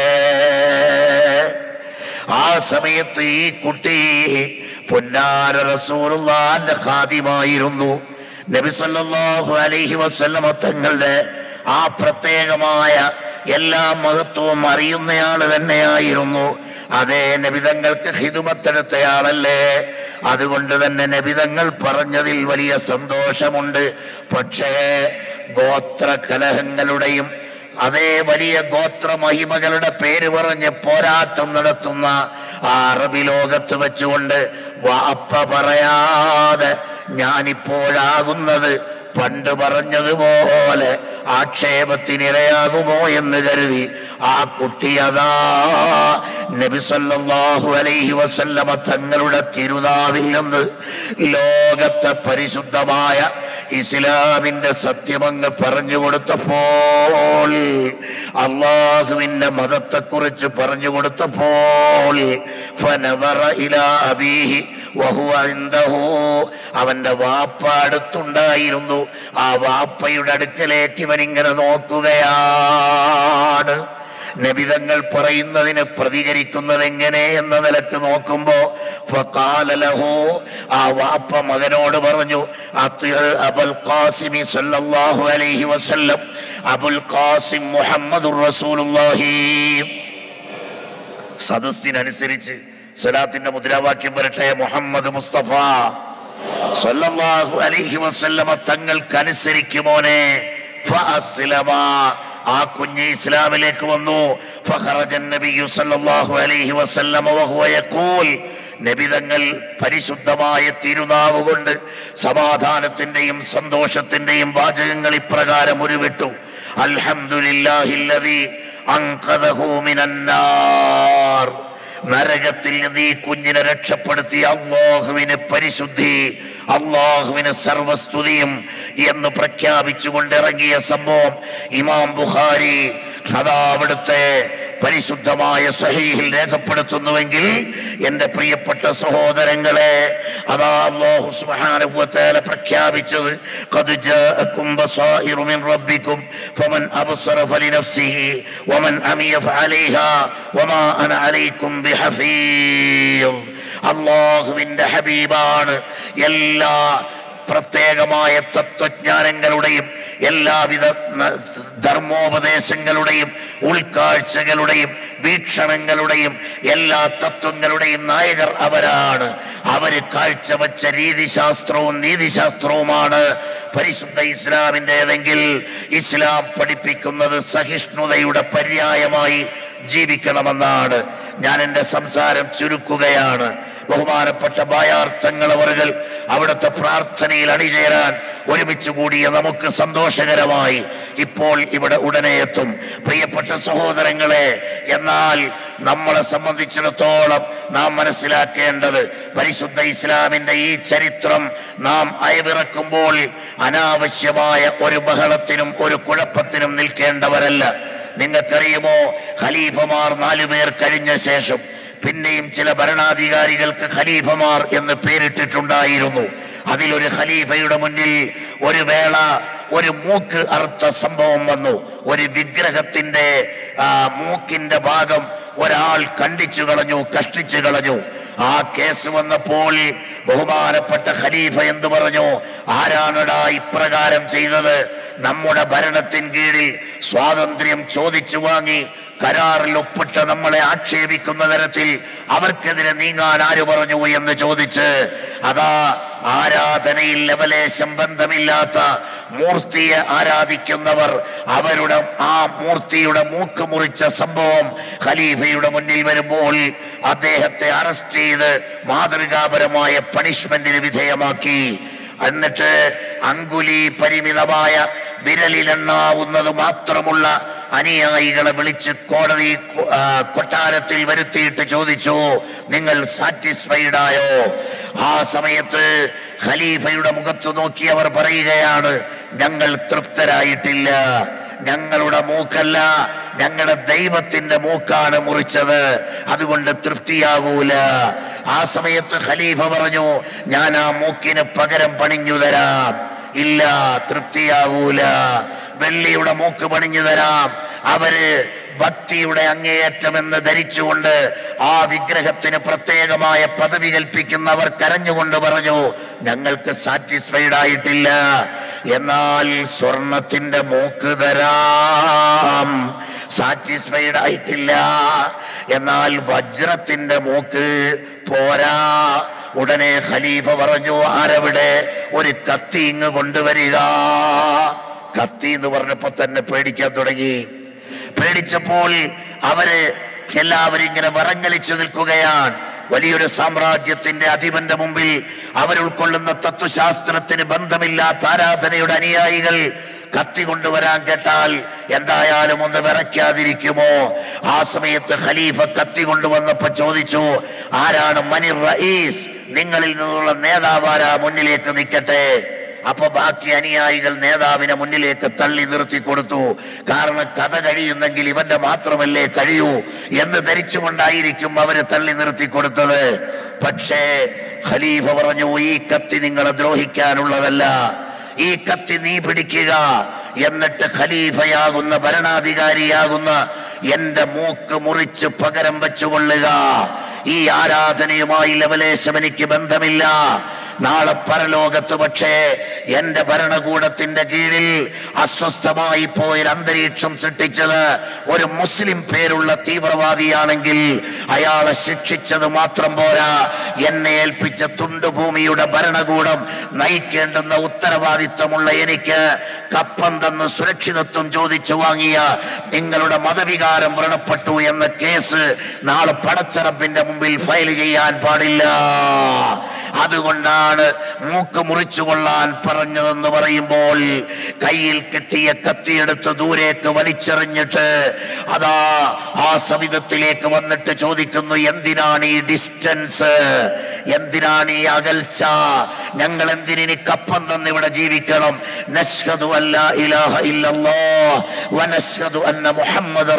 Speaker 1: ആ സമയത്ത് ഈ കുട്ടി പൊന്നാര റസൂലുള്ളാന്റെ ഖാദിമായിരുന്നു നബി സല്ലല്ലാഹു അലൈഹി വസല്ലമ തങ്ങളുടെ ആ പ്രത്യേകമായ എല്ലാ മഹത്വവും അറിയുന്നയാള് തന്നെയായിരുന്നു അതേ നബിതങ്ങൾക്ക് ഹിതുമത്തെടുത്തയാളല്ലേ അതുകൊണ്ട് തന്നെ നബിതങ്ങൾ പറഞ്ഞതിൽ വലിയ സന്തോഷമുണ്ട് പക്ഷേ ഗോത്ര കലഹങ്ങളുടെയും അതേ വലിയ ഗോത്ര മഹിമകളുടെ പേര് പറഞ്ഞ് പോരാട്ടം നടത്തുന്ന ആ അറബി ലോകത്ത് വെച്ചുകൊണ്ട് വാപ്പ പറയാതെ ഞാനിപ്പോഴാകുന്നത് പണ്ട് പറഞ്ഞതുപോലെ ആക്ഷേപത്തിനിരയാകുമോ എന്ന് കരുതി ആ കുട്ടി അതാ നബി സല്ലല്ലാഹു അലൈഹി വസല്ലമ തങ്ങളുടെ തിരുനാവിൽ നിന്ന് ലോകത്തെ പരിശുദ്ധമായ ഇസ്ലാമിന്റെ സത്യമങ്ങ് പറഞ്ഞു കൊടുത്തപ്പോൾ അള്ളാഹുവിന്റെ മതത്തെക്കുറിച്ച് പറഞ്ഞു കൊടുത്തപ്പോൾ ഫനവറ ഇലാ അബീഹി വഹുവ ഇൻദഹു. അവന്റെ വാപ്പ അടുത്തുണ്ടായിരുന്നു ആ വാപ്പയുടെ അടുക്കലേക്ക് ഇവൻ ഇങ്ങനെ നോക്കുകയാണ് നബിതങ്ങൾ പറയുന്നതിന് പ്രതികരിക്കുന്നത് എങ്ങനെ എന്ന നിലക്ക് നോക്കുമ്പോ ഫഖാല ലഹു ആ വാപ്പ മകനോട് പറഞ്ഞു അത്തിഅ് അബുൽ ഖാസിമി സല്ലല്ലാഹു അലൈഹി വസല്ലം അബുൽ ഖാസിം മുഹമ്മദുർ റസൂലുള്ളാഹി സദസ്സിനനുസരിച്ച് സലാത്തിന്റെ മുദ്രാവാക്യം വരട്ടെ മുഹമ്മദ് മുസ്തഫ സല്ലല്ലാഹു അലൈഹി വസല്ലമ തങ്ങൾക്കനുസരിക്കുമോനെ ഫഅസ്ലമ ആ കുഞ്ഞ് ഇസ്ലാമിലേക്ക് വന്നു ഫഖറജൻ നബിയു സല്ലല്ലാഹു അലൈഹി വസല്ലമ വഹുവ യഖൂൽ നബി തങ്ങൾ പരിശുദ്ധമായ തിരുനാവ് കൊണ്ട് സമാധാനത്തിന്റെയും സന്തോഷത്തിന്റെയും വാചകങ്ങൾ ഇപ്രകാരം ഉരുവിട്ടു അൽഹംദുലില്ലാഹില്ലദീ അൻഖദഹു മിനന്നാർ നരകത്തിൽ നിന്ന് ഈ കുഞ്ഞിനെ രക്ഷപ്പെടുത്തി അള്ളാഹുവിന് പരിശുദ്ധി അള്ളാഹുവിന് സർവസ്തുതിയും എന്ന് പ്രഖ്യാപിച്ചുകൊണ്ട് ഇറങ്ങിയ സംഭവം ഇമാം ബുഖാരി അതാ അവിടുത്തെ പരിശുദ്ധമായ സഹീഹിൽ രേഖപ്പെടുത്തുന്നുവെങ്കിൽ എന്റെ പ്രിയപ്പെട്ട സഹോദരങ്ങളെ അതാ അല്ലാഹു സുബ്ഹാനഹു വ തആല പ്രഖ്യാപിച്ചത് ഖദ് ജാഅക്കും ബസായിറു മിൻ റബ്ബിക്കും ഫമൻ അബ്സറ ഫലിനഫ്സിഹി വമൻ അമിയ ഫഅലൈഹാ വമാ അന അലൈക്കും ബിഹഫീർ അല്ലാഹുവിന്റെ ഹബീബാണ് എല്ലാ പ്രത്യേകമായ തത്വജ്ഞാനങ്ങളുടെയും എല്ലാവിധ ന- ധർമ്മോപദേശങ്ങളുടെയും ഉൾക്കാഴ്ചകളുടെയും വീക്ഷണങ്ങളുടെയും എല്ലാ തത്വങ്ങളുടെയും നായകർ അവരാണ് അവര് കാഴ്ചവെച്ച രീതിശാസ്ത്രവും നീതിശാസ്ത്രവുമാണ് പരിശുദ്ധ ഇസ്ലാമിൻ്റെതെങ്കിൽ ഇസ്ലാം പഠിപ്പിക്കുന്നത് സഹിഷ്ണുതയുടെ പര്യായമായി ജീവിക്കണമെന്നാണ് ഞാൻ എൻ്റെ സംസാരം ചുരുക്കുകയാണ് ബഹുമാനപ്പെട്ട ബായാർത്ഥങ്ങൾ അവറുകൾ അവിടുത്തെ പ്രാർത്ഥനയിൽ അണിചേരാൻ ഒരുമിച്ച് കൂടിയ നമുക്ക് സന്തോഷകരമായി ഇപ്പോൾ ഇവിടെ ഉടനെ എത്തും പ്രിയപ്പെട്ട സഹോദരങ്ങളെ എന്നാൽ നമ്മളെ സംബന്ധിച്ചിടത്തോളം നാം മനസ്സിലാക്കേണ്ടത് പരിശുദ്ധ ഇസ്ലാമിന്റെ ഈ ചരിത്രം നാം അയവിറക്കുമ്പോൾ അനാവശ്യമായ ഒരു ബഹളത്തിനും ഒരു കുഴപ്പത്തിനും നിൽക്കേണ്ടവരല്ല നിങ്ങൾക്കറിയുമോ ഖലീഫമാർ നാലുപേർ കഴിഞ്ഞ ശേഷം പിന്നെയും ചില ഭരണാധികാരികൾക്ക് ഖലീഫമാർ എന്ന് പേരിട്ടിട്ടുണ്ടായിരുന്നു അതിലൊരു ഖലീഫയുടെ മുന്നിൽ ഒരു വേള ഒരു മൂക്ക് അറുത്ത സംഭവം വന്നു ഒരു വിഗ്രഹത്തിന്റെ ആ, മൂക്കിന്റെ ഭാഗം ഒരാൾ കണ്ടിച്ചു കളഞ്ഞു കഷ്ടിച്ചു കളഞ്ഞു ആ കേസ് വന്നപ്പോൾ ബഹുമാനപ്പെട്ട ഖലീഫ എന്തു പറഞ്ഞു ആരാണടാ ഇപ്രകാരം ചെയ്തത് നമ്മുടെ ഭരണത്തിൻ കീഴിൽ സ്വാതന്ത്ര്യം ചോദിച്ചു വാങ്ങി കരാറിൽ ഒപ്പിട്ട് നമ്മളെ ആക്ഷേപിക്കുന്ന തരത്തിൽ അവർക്കെതിരെ നീങ്ങാൻ ആര് പറഞ്ഞു എന്ന് ചോദിച്ച് അതാ ആരാധനയിൽ ലവലേശം ബന്ധമില്ലാത്ത മൂർത്തിയെ ആരാധിക്കുന്നവർ അവരുടെ ആ മൂർത്തിയുടെ മൂക്ക് മുറിച്ച സംഭവം ഖലീഫയുടെ മുന്നിൽ വരുമ്പോൾ അദ്ദേഹത്തെ അറസ്റ്റ് ചെയ്ത് മാതൃകാപരമായ പണിഷ്മെന്റിന് വിധേയമാക്കി എന്നിട്ട് അങ്കുലി പരിമിതമായ വിരലിലെണ്ണാവുന്നത് മാത്രമുള്ള അനുയായികളെ വിളിച്ച് കോടതി കൊ- ആ, കൊട്ടാരത്തിൽ വരുത്തിയിട്ട് ചോദിച്ചു നിങ്ങൾ സാറ്റിസ്ഫൈഡ് ആയോ ആ സമയത്ത് ഖലീഫയുടെ മുഖത്ത് നോക്കി അവർ പറയുകയാണ് ഞങ്ങൾ തൃപ്തരായിട്ടില്ല ഞങ്ങളുടെ മൂക്കല്ല ഞങ്ങളുടെ ദൈവത്തിന്റെ മൂക്കാണ് മുറിച്ചത് അതുകൊണ്ട് തൃപ്തിയാകൂല ആ സമയത്ത് ഖലീഫ പറഞ്ഞു ഞാൻ ആ മൂക്കിന് പകരം പണിഞ്ഞു തരാം ഇല്ല തൃപ്തിയാകൂല വെള്ളിയുടെ മൂക്ക് പണിഞ്ഞു തരാം അവര് ഭക്തിയുടെ അങ്ങേയറ്റമെന്ന് ധരിച്ചുകൊണ്ട് ആ വിഗ്രഹത്തിന് പ്രത്യേകമായ പദവി കൽപ്പിക്കുന്നവർ കരഞ്ഞുകൊണ്ട് പറഞ്ഞു ഞങ്ങൾക്ക് സാറ്റിസ്ഫൈഡ് ആയിട്ടില്ല എന്നാൽ സ്വർണത്തിന്റെ മൂക്ക് തരാം സാറ്റിസ്ഫൈഡ് ആയിട്ടില്ല എന്നാൽ വജ്രത്തിന്റെ മൂക്ക് പോരാ ഉടനെ ഖലീഫ പറഞ്ഞു ആരവിടെ ഒരു കത്തി ഇങ്ങ് കൊണ്ടുവരിക കത്തി എന്ന് പറഞ്ഞപ്പോ തന്നെ പേടിക്കാൻ തുടങ്ങി പേടിച്ചപ്പോൾ അവര് എല്ലാവരും ഇങ്ങനെ വിറങ്ങലിച്ചു നിൽക്കുകയാണ് വലിയൊരു സാമ്രാജ്യത്തിന്റെ അധിപന്റെ മുമ്പിൽ അവരുൾക്കൊള്ളുന്ന തത്വശാസ്ത്രത്തിന് ബന്ധമില്ലാത്ത ആരാധനയുടെ അനുയായികൾ കത്തി കൊണ്ടുവരാൻ കേട്ടാൽ എന്തായാലും ഒന്ന് വിറയ്ക്കാതിരിക്കുമോ ആ സമയത്ത് ഖലീഫ കത്തി കൊണ്ടുവന്നപ്പോ ചോദിച്ചു ആരാണ് മനിർ റയീസ് നിങ്ങളിൽ നിന്നുള്ള നേതാവാരാ മുന്നിലേക്ക് നിൽക്കട്ടെ അപ്പൊ ബാക്കി അനുയായികൾ നേതാവിനെ മുന്നിലേക്ക് തള്ളി നിർത്തി കൊടുത്തു കാരണം കഥ കഴിയുന്നെങ്കിൽ ഇവന്റെ മാത്രമല്ലേ കഴിയൂ എന്ന് ധരിച്ചുകൊണ്ടായിരിക്കും അവര് തള്ളി നിർത്തി കൊടുത്തത് പക്ഷേ ഖലീഫ പറഞ്ഞു ഈ കത്തി നിങ്ങളെ ദ്രോഹിക്കാനുള്ളതല്ല ഈ കത്തി നീ പിടിക്കുക എന്നിട്ട് ഖലീഫയാകുന്ന ഭരണാധികാരിയാകുന്ന എന്റെ മൂക്ക് മുറിച്ച് പകരം വെച്ചുകൊള്ളുക ഈ ആരാധനയുമായി ലവലേശം എനിക്ക് ബന്ധമില്ല നാളെ പരലോകത്ത് പക്ഷേ എന്റെ ഭരണകൂടത്തിന്റെ കീഴിൽ അസ്വസ്ഥമായി പോയൊരു അന്തരീക്ഷം സൃഷ്ടിച്ചത് ഒരു മുസ്ലിം പേരുള്ള തീവ്രവാദിയാണെങ്കിൽ അയാളെ ശിക്ഷിച്ചത് മാത്രം പോരാ എന്നെ ഏൽപ്പിച്ച തുണ്ടുഭൂമിയുടെ ഭരണകൂടം നയിക്കേണ്ടുന്ന ഉത്തരവാദിത്വമുള്ള എനിക്ക് കപ്പം തന്ന് സുരക്ഷിതത്വം ചോദിച്ചു വാങ്ങിയ നിങ്ങളുടെ മതവികാരം വ്രണപ്പെട്ടു എന്ന കേസ് നാളെ പടച്ചറപ്പിന്റെ മുമ്പിൽ ഫയൽ ചെയ്യാൻ പാടില്ല അതുകൊണ്ടാണ് എന്തിനാണ് മൂക്ക് മുറിച്ചു കൊള്ളാൻ പറഞ്ഞതെന്ന് പറയുമ്പോൾ കയ്യിൽ കിട്ടിയ കത്തിയെടുത്ത് ദൂരേക്ക് വലിച്ചെറിഞ്ഞിട്ട് അതാ ആ സവിധത്തിലേക്ക് വന്നിട്ട് ചോദിക്കുന്നു എന്തിനാണ് ഈ ഡിസ്റ്റൻസ് എന്തിനാണ് ഈ അകൽച്ച ഞങ്ങൾ എന്തിനി കപ്പം തന്ന് ഇവിടെ ജീവിക്കണം നശ്ഹദു അല്ല ഇലാഹ ഇല്ലല്ലാ വനശ്ഹദു അന്ന മുഹമ്മദ്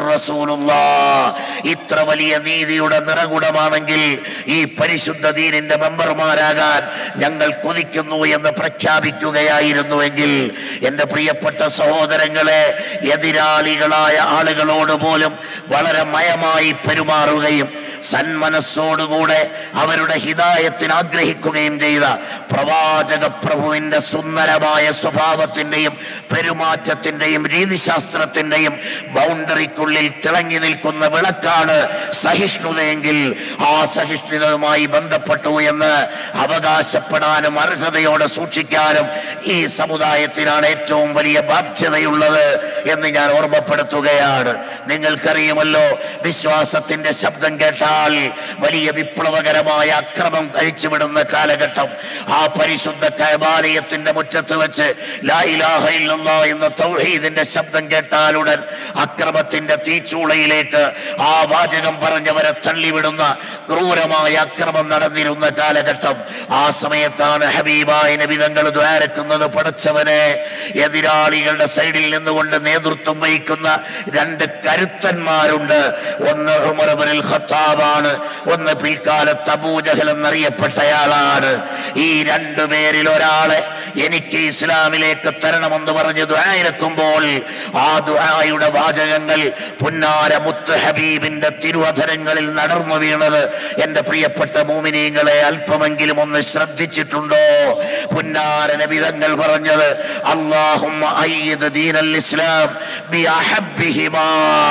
Speaker 1: ഇത്ര വലിയ നീതിയുടെ നിറകുടമാണെങ്കിൽ ഈ പരിശുദ്ധ ദീനിന്റെ മെമ്പർമാരാകാൻ ഞങ്ങൾ കൊതിക്കുന്നു എന്ന് പ്രഖ്യാപിക്കുകയായിരുന്നുവെങ്കിൽ എന്റെ പ്രിയപ്പെട്ട സഹോദരങ്ങളെ എതിരാളികളായ ആളുകളോട് പോലും വളരെ മയമായി പെരുമാറുകയും സന്മനസ്സോടുകൂടെ അവരുടെ ഹിതായത്തിന് ആഗ്രഹിക്കുകയും ചെയ്ത പ്രവാചക പ്രഭുവിന്റെ സുന്ദരമായ സ്വഭാവത്തിന്റെയും പെരുമാറ്റത്തിന്റെയും രീതിശാസ്ത്രത്തിന്റെയും ബൗണ്ടറിക്കുള്ളിൽ തിളങ്ങി നിൽക്കുന്ന വിളക്കാണ് സഹിഷ്ണുതയെങ്കിൽ ആ സഹിഷ്ണുതയുമായി ബന്ധപ്പെട്ടു എന്ന് അവകാശപ്പെടാനും അർഹതയോടെ സൂക്ഷിക്കാനും ഈ സമുദായത്തിനാണ് ഏറ്റവും വലിയ ബാധ്യതയുള്ളത് എന്ന് ഞാൻ ഓർമ്മപ്പെടുത്തുകയാണ് നിങ്ങൾക്കറിയുമല്ലോ വിശ്വാസത്തിന്റെ ശബ്ദം കേട്ടാൽ വലിയ വിപ്ലവകരമായ അക്രമം കഴിച്ചുവിടുന്ന കാലഘട്ടം ആ പരിശുദ്ധ കൈബാലയത്തിന്റെ മുറ്റത്ത് വെച്ച് ലാ ഇലാഹ ഇല്ലല്ലാ എന്ന തൗഹീദിന്റെ ശബ്ദം കേട്ടാലുടൻ അക്രമത്തിന്റെ തീച്ചൂളയിലേക്ക് ആ വാചകം പറഞ്ഞവരെ തള്ളിവിടുന്ന ക്രൂരമായ അക്രമം നടന്നിരുന്ന കാലഘട്ടം ആ സമയത്താണ് ഹബീബായ നബിതങ്ങൾ ദ്വാരക്കുന്നത് പടച്ചവനെ എതിരാളികളുടെ സൈഡിൽ നിന്നുകൊണ്ട് നേതൃത്വം വഹിക്കുന്ന രണ്ട് കരുത്തന്മാരുണ്ട് ഒന്ന് ഉമർബുൽ ഖത്താബാണ് ഒന്ന് പിൽക്കാലത്ത് അബൂജഹൽ എന്നറിയപ്പെട്ടയാളാണ് ഈ രണ്ടു പേരിൽ ഒരാളെ എനിക്ക് ഇസ്ലാമിലേക്ക് തരണമെന്ന് പറഞ്ഞ് ദുആയിരക്കുമ്പോൾ ആ ദുആയുടെ വാചകങ്ങൾ പുന്നാര മുത്ത് ഹബീബിന്റെ തിരുവധരങ്ങളിൽ നടന്നു വീണത് എന്റെ പ്രിയപ്പെട്ട മൂമിനീങ്ങളെ അല്പമെങ്കിലും ഒന്ന് ശ്രദ്ധിച്ചിട്ടുണ്ടോ പുന്നാര നബിതങ്ങൾ പറഞ്ഞത് അള്ളാഹുമ്മ അയ്യിദ് ദീനൽ ഇസ്ലാം ബി അഹബ്ബിഹിമാ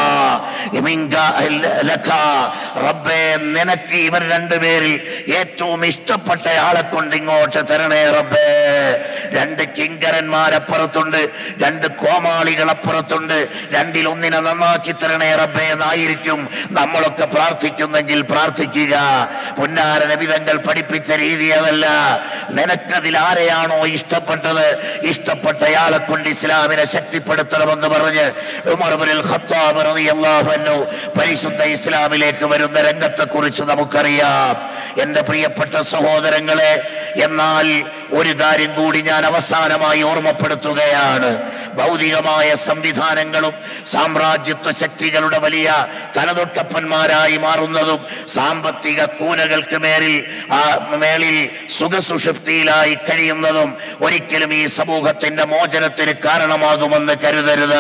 Speaker 1: മിങ്ക ലക റബ്ബേ നിനക്ക് ഇവർ രണ്ടുപേരിൽ ഏറ്റവും ഇഷ്ടപ്പെട്ട ആളെ കൊണ്ട് ഇങ്ങോട്ട് തരണേ റബ്ബേ രണ്ട് കിങ്കരന്മാരപ്പുറത്തുണ്ട് രണ്ട് കോമാളികൾ അപ്പുറത്തുണ്ട് രണ്ടിൽ ഒന്നിനെ നന്നാക്കി തരണേ റബ്ബേ എന്നായിരിക്കും നമ്മളൊക്കെ പ്രാർത്ഥിക്കുന്നെങ്കിൽ പ്രാർത്ഥിക്കുക പുന്നാര നബിതങ്ങൾ പഠിപ്പിച്ച രീതി അതല്ല നിനക്കതിൽ ആരെയാണോ ഇഷ്ടപ്പെട്ടത് ഇഷ്ടപ്പെട്ടയാളെ കൊണ്ട് ഇസ്ലാമിനെ ശക്തിപ്പെടുത്തണമെന്ന് പറഞ്ഞ് ഉമർബുൽ ഖത്താബ് റളിയല്ലാഹു അൻഹു പരിശുദ്ധ ഇസ്ലാമിലേക്ക് വരുന്ന രംഗത്തെ കുറിച്ച് നമുക്കറിയാം എന്റെ പ്രിയപ്പെട്ട സഹോദരങ്ങളെ എന്നാൽ ഒരു കാര്യം കൂടി ഞാൻ അവസാനമായി ഓർമ്മപ്പെടുത്തുകയാണ് ഭൗതികമായ സംവിധാനങ്ങളും സാമ്രാജ്യത്വ ശക്തികളുടെ വലിയ തലതൊട്ടപ്പന്മാരായി മാറുന്നതും സാമ്പത്തിക കൂനകൾക്ക് മേലിൽ ആ മേളിൽ സുഖസുഷുപ്തിയിലായി കഴിയുന്നതും ഒരിക്കലും ഈ സമൂഹത്തിന്റെ മോചനത്തിന് കാരണമാകുമെന്ന് കരുതരുത്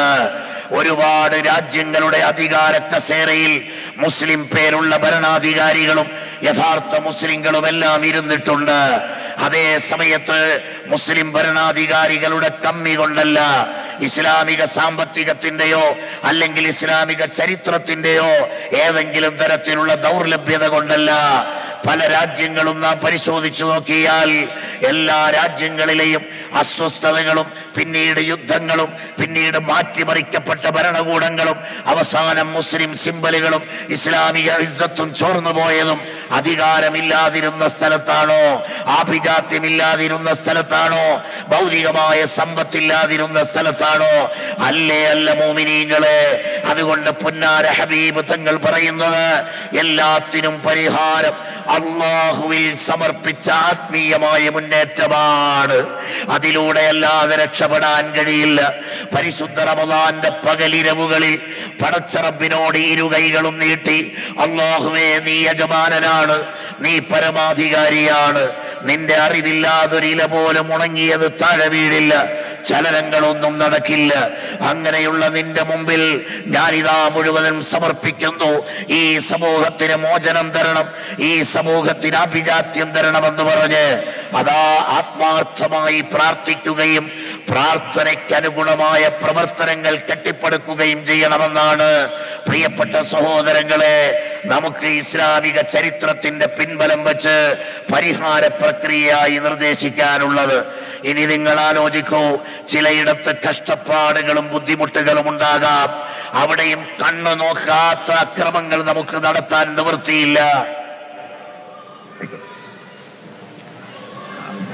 Speaker 1: ഒരുപാട് രാജ്യങ്ങളുടെ അധികാര കസേരയിൽ മുസ്ലിം പേരുള്ള ഭരണാധികാരികളും യഥാർത്ഥ മുസ്ലിങ്ങളും എല്ലാം ഇരുന്നിട്ടുണ്ട് അതേ സമയത്ത് മുസ്ലിം ഭരണാധികാരികളുടെ കമ്മി കൊണ്ടല്ല ഇസ്ലാമിക സാമ്പത്തികത്തിന്റെയോ അല്ലെങ്കിൽ ഇസ്ലാമിക ചരിത്രത്തിന്റെയോ ഏതെങ്കിലും തരത്തിലുള്ള ദൗർലഭ്യത കൊണ്ടല്ല പല രാജ്യങ്ങളും നാം പരിശോധിച്ചു നോക്കിയാൽ എല്ലാ രാജ്യങ്ങളിലെയും അസ്വസ്ഥതകളും പിന്നീട് യുദ്ധങ്ങളും പിന്നീട് മാറ്റിമറിക്കപ്പെട്ട ഭരണകൂടങ്ങളും അവസാനം മുസ്ലിം സിമ്പലുകളും ഇസ്ലാമിക ഇസ്സത്തും ചോർന്നു പോയതും അധികാരമില്ലാതിരുന്ന സ്ഥലത്താണോ ആഭിജാത്യമില്ലാതിരുന്ന സ്ഥലത്താണോ ഭൗതികമായ സമ്പത്തില്ലാതിരുന്ന സ്ഥലത്താണോ അല്ലേ അല്ല മോമിനീങ്ങളെ അതുകൊണ്ട് പുന്നാര ഹബീബ് തങ്ങൾ പറയുന്നത് എല്ലാത്തിനും പരിഹാരം അള്ളാഹുവിൽ സമർപ്പിച്ച ആത്മീയമായ മുന്നേറ്റമാണ് അതിലൂടെ അല്ലാതെ രക്ഷപ്പെടാൻ കഴിയില്ല പരിശുദ്ധ റമദാന്റെ പകലിരവുകളിൽ പടച്ചറബിനോട് ഇരുകൈകളും നീട്ടി അള്ളാഹുവേ നീ യജമാനനാണ് നീ പരമാധികാരിയാണ് നിന്റെ അറിവില്ലാതൊരില പോലും ഉണങ്ങിയത് താഴെ വീഴില്ല ചലനങ്ങളൊന്നും നടക്കില്ല അങ്ങനെയുള്ള നിന്റെ മുമ്പിൽ ഞാനിതാ മുഴുവനും സമർപ്പിക്കുന്നു ഈ സമൂഹത്തിന് മോചനം തരണം ഈ സമൂഹത്തിന് അഭിജാത്യം തരണമെന്ന് പറഞ്ഞ് അതാ ആത്മാർത്ഥമായി പ്രാർത്ഥിക്കുകയും പ്രാർത്ഥനയ്ക്ക് അനുഗുണമായ പ്രവർത്തനങ്ങൾ കെട്ടിപ്പടുക്കുകയും ചെയ്യണമെന്നാണ് പ്രിയപ്പെട്ട സഹോദരങ്ങളെ നമുക്ക് ഇസ്ലാമിക ചരിത്രത്തിന്റെ പിൻബലം വെച്ച് പരിഹാര പ്രക്രിയയായി നിർദ്ദേശിക്കാനുള്ളത് ഇനി നിങ്ങൾ ആലോചിക്കൂ ചിലയിടത്ത് കഷ്ടപ്പാടുകളും ബുദ്ധിമുട്ടുകളും ഉണ്ടാകാം അവിടെയും കണ്ണു നോക്കാത്ത അക്രമങ്ങൾ നമുക്ക് നടത്താൻ നിവൃത്തിയില്ല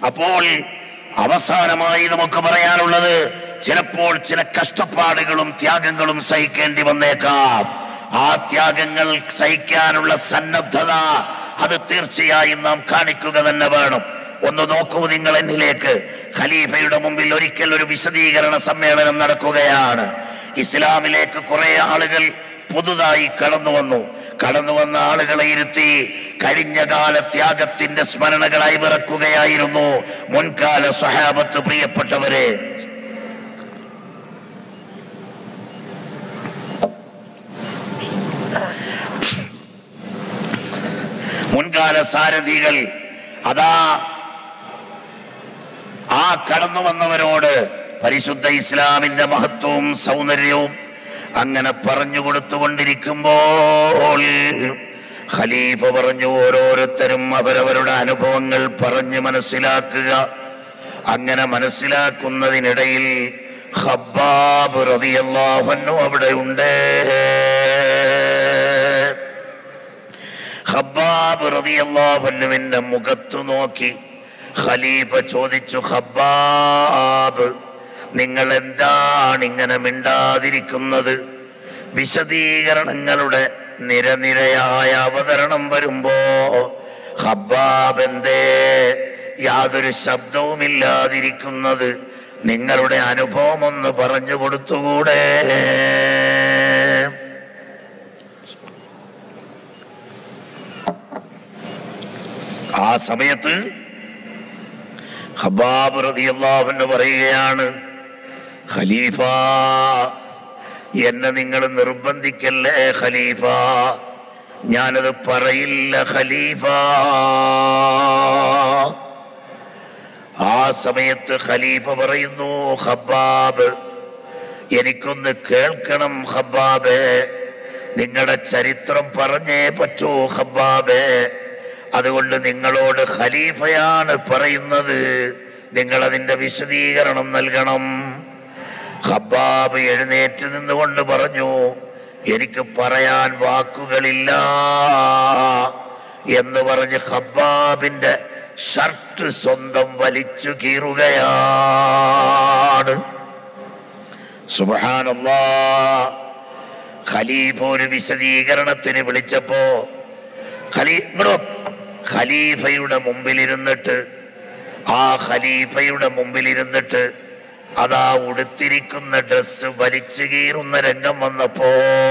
Speaker 1: അപ്പോൾ അവസാനമായി നമുക്ക് പറയാനുള്ളത് ചിലപ്പോൾ ചില കഷ്ടപ്പാടുകളും ത്യാഗങ്ങളും സഹിക്കേണ്ടി വന്നേക്കാം ആ ത്യാഗങ്ങൾ സഹിക്കാനുള്ള സന്നദ്ധത അത് തീർച്ചയായും നാം കാണിക്കുക തന്നെ വേണം ഒന്ന് നോക്കൂ നിങ്ങൾ എന്നിലേക്ക് ഖലീഫയുടെ മുമ്പിൽ ഒരിക്കൽ ഒരു വിശദീകരണ സമ്മേളനം നടക്കുകയാണ് ഇസ്ലാമിലേക്ക് കുറെ ആളുകൾ പുതുതായി കടന്നു വന്നു കടന്നു വന്ന ആളുകളെ ഇരുത്തി കഴിഞ്ഞ കാല ത്യാഗത്തിന്റെ സ്മരണകളായി വിറക്കുകയായിരുന്നു മുൻകാല സഹാബത്ത് പ്രിയപ്പെട്ടവരെ മുൻകാല സാരഥികൾ അതാ ആ കടന്നു വന്നവരോട് പരിശുദ്ധ ഇസ്ലാമിന്റെ മഹത്വവും സൗന്ദര്യവും അങ്ങനെ പറഞ്ഞു കൊടുത്തുകൊണ്ടിരിക്കുമ്പോൾ ഖലീഫ പറഞ്ഞു ഓരോരുത്തരും അവരവരുടെ അനുഭവങ്ങൾ പറഞ്ഞ് മനസ്സിലാക്കുക അങ്ങനെ മനസ്സിലാക്കുന്നതിനിടയിൽ ഖബ്ബാബ് റളിയല്ലാഹു അൻഹു അവിടെ ഉണ്ട് ഖബ്ബാബ് റളിയല്ലാഹു അൻഹുവിന്റെ മുഖത്തു നോക്കി ഖലീഫ ചോദിച്ചു ഖബ്ബാബ് നിങ്ങൾ എന്താണ് ഇങ്ങനെ മിണ്ടാതിരിക്കുന്നത് വിശദീകരണങ്ങളുടെ നിരനിരയായ അവതരണം വരുമ്പോ ഖബ്ബാബ് എന്തേ യാതൊരു ശബ്ദവുമില്ലാതിരിക്കുന്നത് നിങ്ങളുടെ അനുഭവം ഒന്ന് പറഞ്ഞു കൊടുത്തുകൂടെ ആ സമയത്ത് ഹബാബ് റളിയല്ലാഹു അൻഹു പറയുകയാണ് ഖലീഫ എന്നെ നിങ്ങൾ നിർബന്ധിക്കല്ലേ ഖലീഫ ഞാനത് പറയില്ല ഖലീഫ ആ സമയത്ത് ഖലീഫ പറയുന്നു ഖബ്ബാബ് എനിക്കൊന്ന് കേൾക്കണം ഖബ്ബാബേ നിങ്ങളുടെ ചരിത്രം പറഞ്ഞേ പറ്റൂ ഖബ്ബാബേ അതുകൊണ്ട് നിങ്ങളോട് ഖലീഫയാണ് പറയുന്നത് നിങ്ങൾ അതിന്റെ വിശദീകരണം നൽകണം ഖബ്ബാബ് എഴുന്നേറ്റ് നിന്നുകൊണ്ട് പറഞ്ഞു എനിക്ക് പറയാൻ വാക്കുകളില്ല എന്ന് പറഞ്ഞ് ഖബ്ബാബിന്റെ ഷർട്ട് സ്വന്തം വലിച്ചു കീറുകയാണ് സുബഹാനല്ലാ ഖലീഫ ഒരു വിശദീകരണത്തിന് വിളിച്ചപ്പോ ഖലീ ഇങ്ങട് വാ. ഖലീഫയുടെ മുമ്പിലിരുന്നിട്ട് ആ ഖലീഫയുടെ മുമ്പിലിരുന്നിട്ട് അതാ ഉടുത്തിരിക്കുന്ന ഡ്രസ് വലിച്ചു കീറുന്ന രംഗം വന്നപ്പോ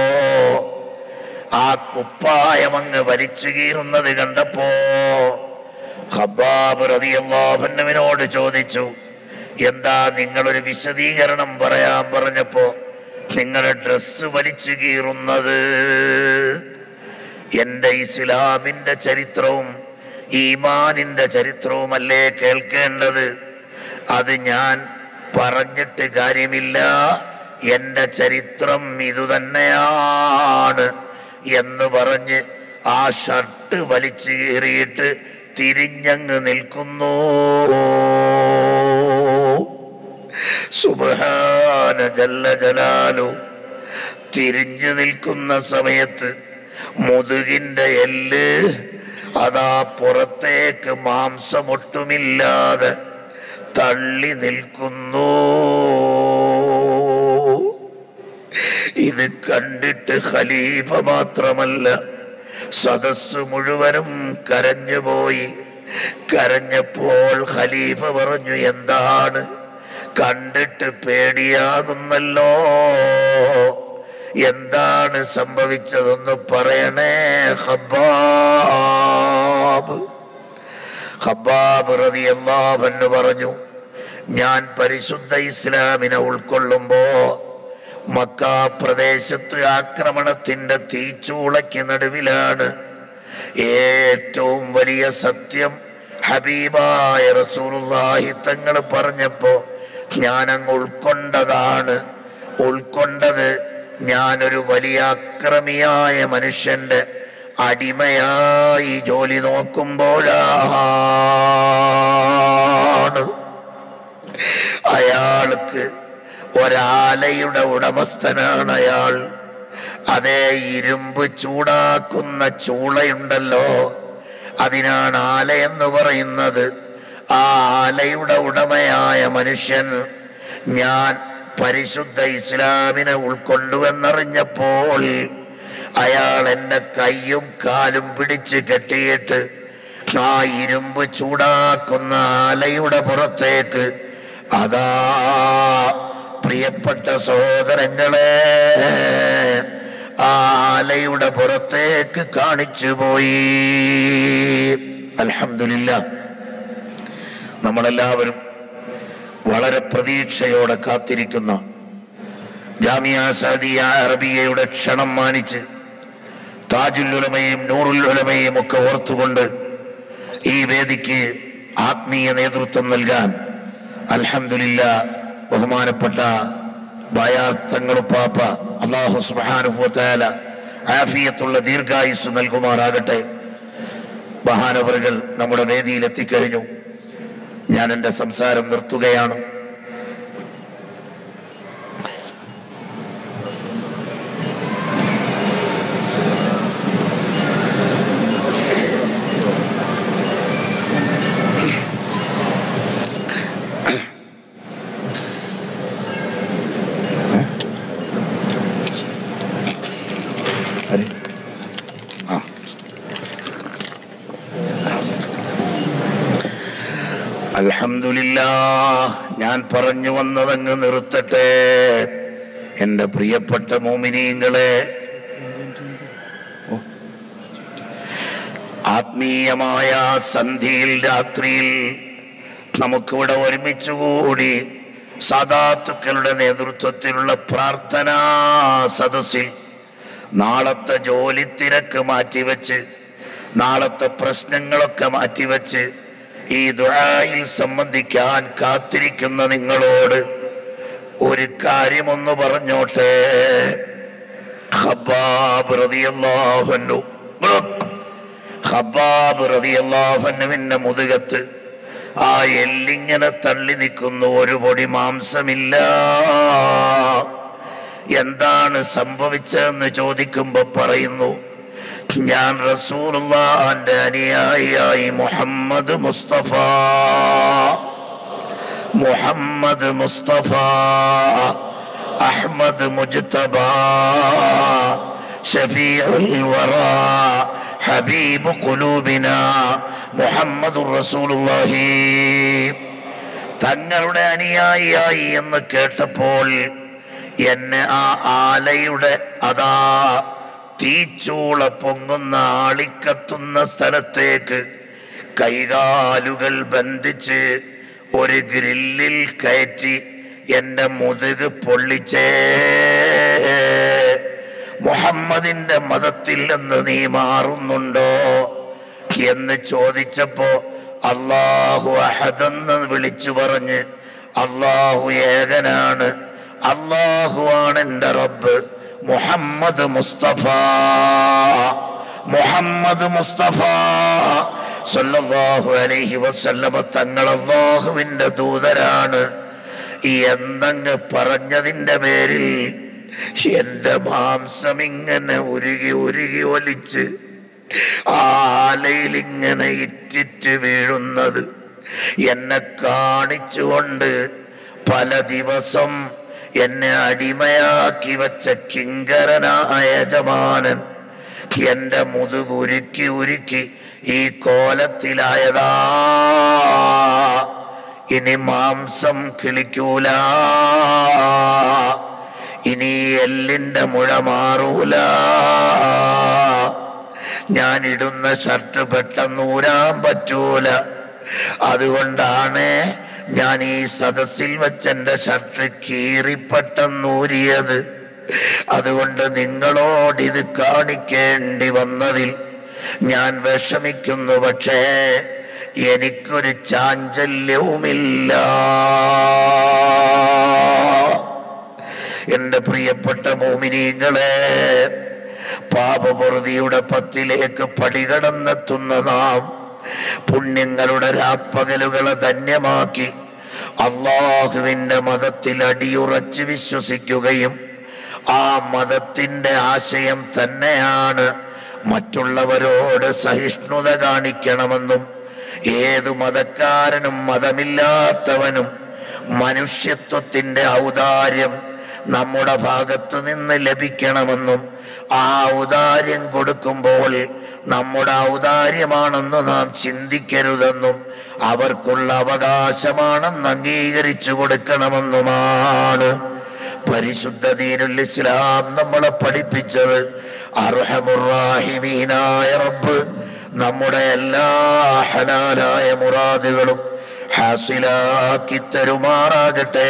Speaker 1: ആ കുപ്പായം അങ്ങ് വലിച്ചു കീറുന്നത് കണ്ടപ്പോ ഖബ്ബാബ് റളിയല്ലാഹുവിനോട് ചോദിച്ചു എന്താ നിങ്ങളൊരു വിശദീകരണം പറയാൻ പറഞ്ഞപ്പോ നിങ്ങളുടെ ഡ്രസ്സ് വലിച്ചു കീറുന്നത് എന്റെ ഇസ്ലാമിന്റെ ചരിത്രവും ഈമാനിന്റെ ചരിത്രവുമല്ലേ കേൾക്കേണ്ടത് അത് ഞാൻ പറഞ്ഞിട്ട് കാര്യമില്ല എന്റെ ചരിത്രം ഇതുതന്നെയാണ് എന്ന് പറഞ്ഞ് ആ ഷർട്ട് വലിച്ചു കീറിയിട്ട് തിരിഞ്ഞങ്ങ് നിൽക്കുന്നു സുബഹാന ജല്ല ജലാലു തിരിഞ്ഞു നിൽക്കുന്ന സമയത്ത് മുതുകിന്റെ എല്ല് അതാ പുറത്തേക്ക് മാംസമൊട്ടുമില്ലാതെ തള്ളി നിൽക്കുന്നു ഇത് കണ്ടിട്ട് ഖലീഫ മാത്രമല്ല സദസ് മുഴുവനും കരഞ്ഞുപോയി കരഞ്ഞപ്പോൾ ഖലീഫ പറഞ്ഞു എന്താണ് കണ്ടിട്ട് പേടിയാകുന്നല്ലോ എന്താണ് സംഭവിച്ചതൊന്ന് പറയണേ ഹബ്ബാബ് ഹബ്ബാബ് റളിയല്ലാഹു അൻഹു പറഞ്ഞു ഞാൻ പരിശുദ്ധ ഇസ്ലാമിനെ ഉൾക്കൊള്ളുമ്പോ മക്ക പ്രദേശത്ത് ആക്രമണത്തിന്റെ തീച്ചൂളയ്ക്ക് നടുവിലാണ് ഏറ്റവും വലിയ സത്യം ഹബീബായ റസൂലുള്ളാഹി തങ്ങൾ പറഞ്ഞപ്പോ ഞാൻ അങ്ങ് ഉൾക്കൊണ്ടതാണ് ഉൾക്കൊണ്ടത് ഞാനൊരു വലിയ അക്രമിയായ മനുഷ്യന്റെ അടിമയായി ജോലി നോക്കുമ്പോഴാണ് അയാൾക്ക് ഒരാലയുടെ ഉടമസ്ഥനാണ് അയാൾ അതേ ഇരുമ്പ് ചൂടാക്കുന്ന ചൂളയുണ്ടല്ലോ അതിനാണ് ആല എന്ന് പറയുന്നത് ആ ആലയുടെ ഉടമയായ മനുഷ്യൻ ഞാൻ പരിശുദ്ധ ഇസ്ലാമിനെ ഉൾക്കൊണ്ടുവെന്നറിഞ്ഞപ്പോൾ അയാൾ എന്റെ കൈയും കാലും പിടിച്ച് കെട്ടിയിട്ട് ആ ഇരുമ്പ് ചൂടാക്കുന്ന ആലയുടെ പുറത്തേക്ക് അതാ പ്രിയപ്പെട്ട സഹോദരങ്ങളെ ആ ആലയുടെ പുറത്തേക്ക് കാണിച്ചു പോയി അൽഹംദുലില്ല നമ്മളെല്ലാവരും വളരെ പ്രതീക്ഷയോടെ കാത്തിരിക്കുന്ന ജാമിയ സദിയ അറബിയയുടെ ക്ഷണം മാനിച്ച് താജുൽ ഉലമയും നൂറുൽ ഉലമയും ഒക്കെ ഓർത്തുകൊണ്ട് ഈ വേദിക്ക് ആത്മീയ നേതൃത്വം നൽകാൻ അൽഹംദുലില്ല ബഹുമാനപ്പെട്ട ബായാർത്ഥങ്ങളുപ്പാപ്പ അള്ളാഹു സുബാനുഭവത്താല ആഫിയത്തുള്ള ദീർഘായുസ് നൽകുമാറാകട്ടെ മഹാനവറുകൾ നമ്മുടെ വേദിയിൽ എത്തിക്കഴിഞ്ഞു ഞാൻ എൻ്റെ സംസാരം നിർത്തുകയാണ് ആര്? ആ. അൽഹംദുലില്ലാ ഞാൻ പറഞ്ഞു വന്നതങ്ങ് നിർത്തട്ടെ എൻ്റെ പ്രിയപ്പെട്ട മോമിനീങ്ങളെ ആത്മീയമായ സന്ധിയിൽ രാത്രിയിൽ നമുക്കിവിടെ ഒരുമിച്ചുകൂടി സാധാത്തുക്കളുടെ നേതൃത്വത്തിലുള്ള പ്രാർത്ഥനാ സദസ്സിൽ നാളത്തെ ജോലി തിരക്ക് മാറ്റിവെച്ച് നാളത്തെ പ്രശ്നങ്ങളൊക്കെ മാറ്റിവെച്ച് ഈ ദുആയിൽ സംബന്ധിക്കാൻ കാത്തിരിക്കുന്ന നിങ്ങളോട് ഒരു കാര്യമൊന്ന് പറഞ്ഞോട്ടെ ഖബ്ബാബ് റളിയല്ലാഹു അൻഹു ഖബ്ബാബ് റളിയല്ലാഹുവിന്റെ മുതുകത്ത് ആ എല്ലിങ്ങനെ തള്ളി നിൽക്കുന്നു ഒരു പൊടി മാംസമില്ല എന്താണ് സംഭവിച്ചതെന്ന് ചോദിക്കുമ്പോ പറയുന്നു ഞാൻ റസൂലുള്ളാന്റെ അനുയായിയായി Muhammad Mustafa Muhammad Mustafa Ahmad Mujtaba ഷഫീഉൽ വറ ഹബീബ് ഖുലൂബിന മുഹമ്മദുർ റസൂലുള്ളാഹി തങ്ങളുടെ അനുയായിയായി എന്ന് കേട്ടപ്പോൾ എന്നെ ആ ആലയുടെ അതാ തീച്ചൂള പൊങ്ങുന്ന ആളിക്കത്തുന്ന സ്ഥലത്തേക്ക് കൈകാലുകൾ ബന്ധിച്ച് ഒരു ഗ്രില്ലിൽ കയറ്റി എന്റെ മുതുക് പൊള്ളിച്ചേ മുഹമ്മദിന്റെ മതത്തിൽ നിന്ന് നീ മാറുന്നുണ്ടോ എന്ന് ചോദിച്ചപ്പോ അള്ളാഹു അഹദെന്ന് വിളിച്ചു പറഞ്ഞ് അള്ളാഹു ഏകനാണ് അള്ളാഹു ആണ് എൻ്റെ റബ്ബ് മുഹമ്മദ് മുസ്തഫ മുഹമ്മദ് മുസ്തഫ സല്ലല്ലാഹു അലൈഹി വസല്ലമ തങ്ങൾ അള്ളാഹുവിന്റെ ദൂതരാണ് എന്നങ്ങ് പറഞ്ഞതിന്റെ പേരിൽ എന്റെ മാംസം ഇങ്ങനെ ഉരുകി ഉരുകി ഒലിച്ച് ആലയിൽ ഇങ്ങനെ ഇറ്റിറ്റ് വീഴുന്നത് എന്നെ കാണിച്ചുകൊണ്ട് പല ദിവസം എന്നെ അടിമയാക്കി വച്ച കിങ്കരനായ യജമാനൻ എന്റെ മുതുകുരുക്കി ഉരുക്കി ഈ കോലത്തിലായതാ ഇനി മാംസം കിളിക്കൂല ഇനി എല്ലിന്റെ മുഴ മാറൂല ഞാൻ ഇടുന്ന ഷർട്ട് പെട്ടെന്ന് ഊരാൻ പറ്റൂല അതുകൊണ്ടാണ് ഞാൻ ഈ സദസ്സിൽ വെച്ച് എന്റെ ഷർട്ട് കീറി പെട്ടെന്ന് ഊരിയത് അതുകൊണ്ട് നിങ്ങളോട് ഇത് കാണിക്കേണ്ടി വന്നതിൽ ഞാൻ വിഷമിക്കുന്നു പക്ഷേ എനിക്കൊരു ചാഞ്ചല്യവുമില്ല എന്റെ പ്രിയപ്പെട്ട മോമിനീങ്ങളെ പാപപുറതിയുടെ പത്തിലേക്ക് പടികടന്നെത്തുന്ന നാം പുണ്യങ്ങളുടെ രാപ്പകലുകളെ ധന്യമാക്കി അള്ളാഹുവിന്റെ മതത്തിൽ അടിയുറച്ച് വിശ്വസിക്കുകയും ആ മതത്തിന്റെ ആശയം തന്നെയാണ് മറ്റുള്ളവരോട് സഹിഷ്ണുത കാണിക്കണമെന്നും ഏതു മതക്കാരനും മതമില്ലാത്തവനും മനുഷ്യത്വത്തിന്റെ ഔദാര്യം നമ്മുടെ ഭാഗത്തു നിന്ന് ലഭിക്കണമെന്നും ആ ഔദാര്യം കൊടുക്കുമ്പോൾ നമ്മുടെ ഔദാര്യമാണെന്ന് നാം ചിന്തിക്കരുതെന്നും അവർക്കുള്ള അവകാശമാണെന്ന് അംഗീകരിച്ചു കൊടുക്കണമെന്നുമാണ് പരിശുദ്ധ ദീനുൽ ഇസ്ലാം നമ്മളെ പഠിപ്പിച്ചത് അർഹമുറാഹിമീനായ റബ്ബ് നമ്മുടെ എല്ലാ ഹലാലായ മുറാദുകളും ഹാസിലാക്കി തരുമാറാകട്ടെ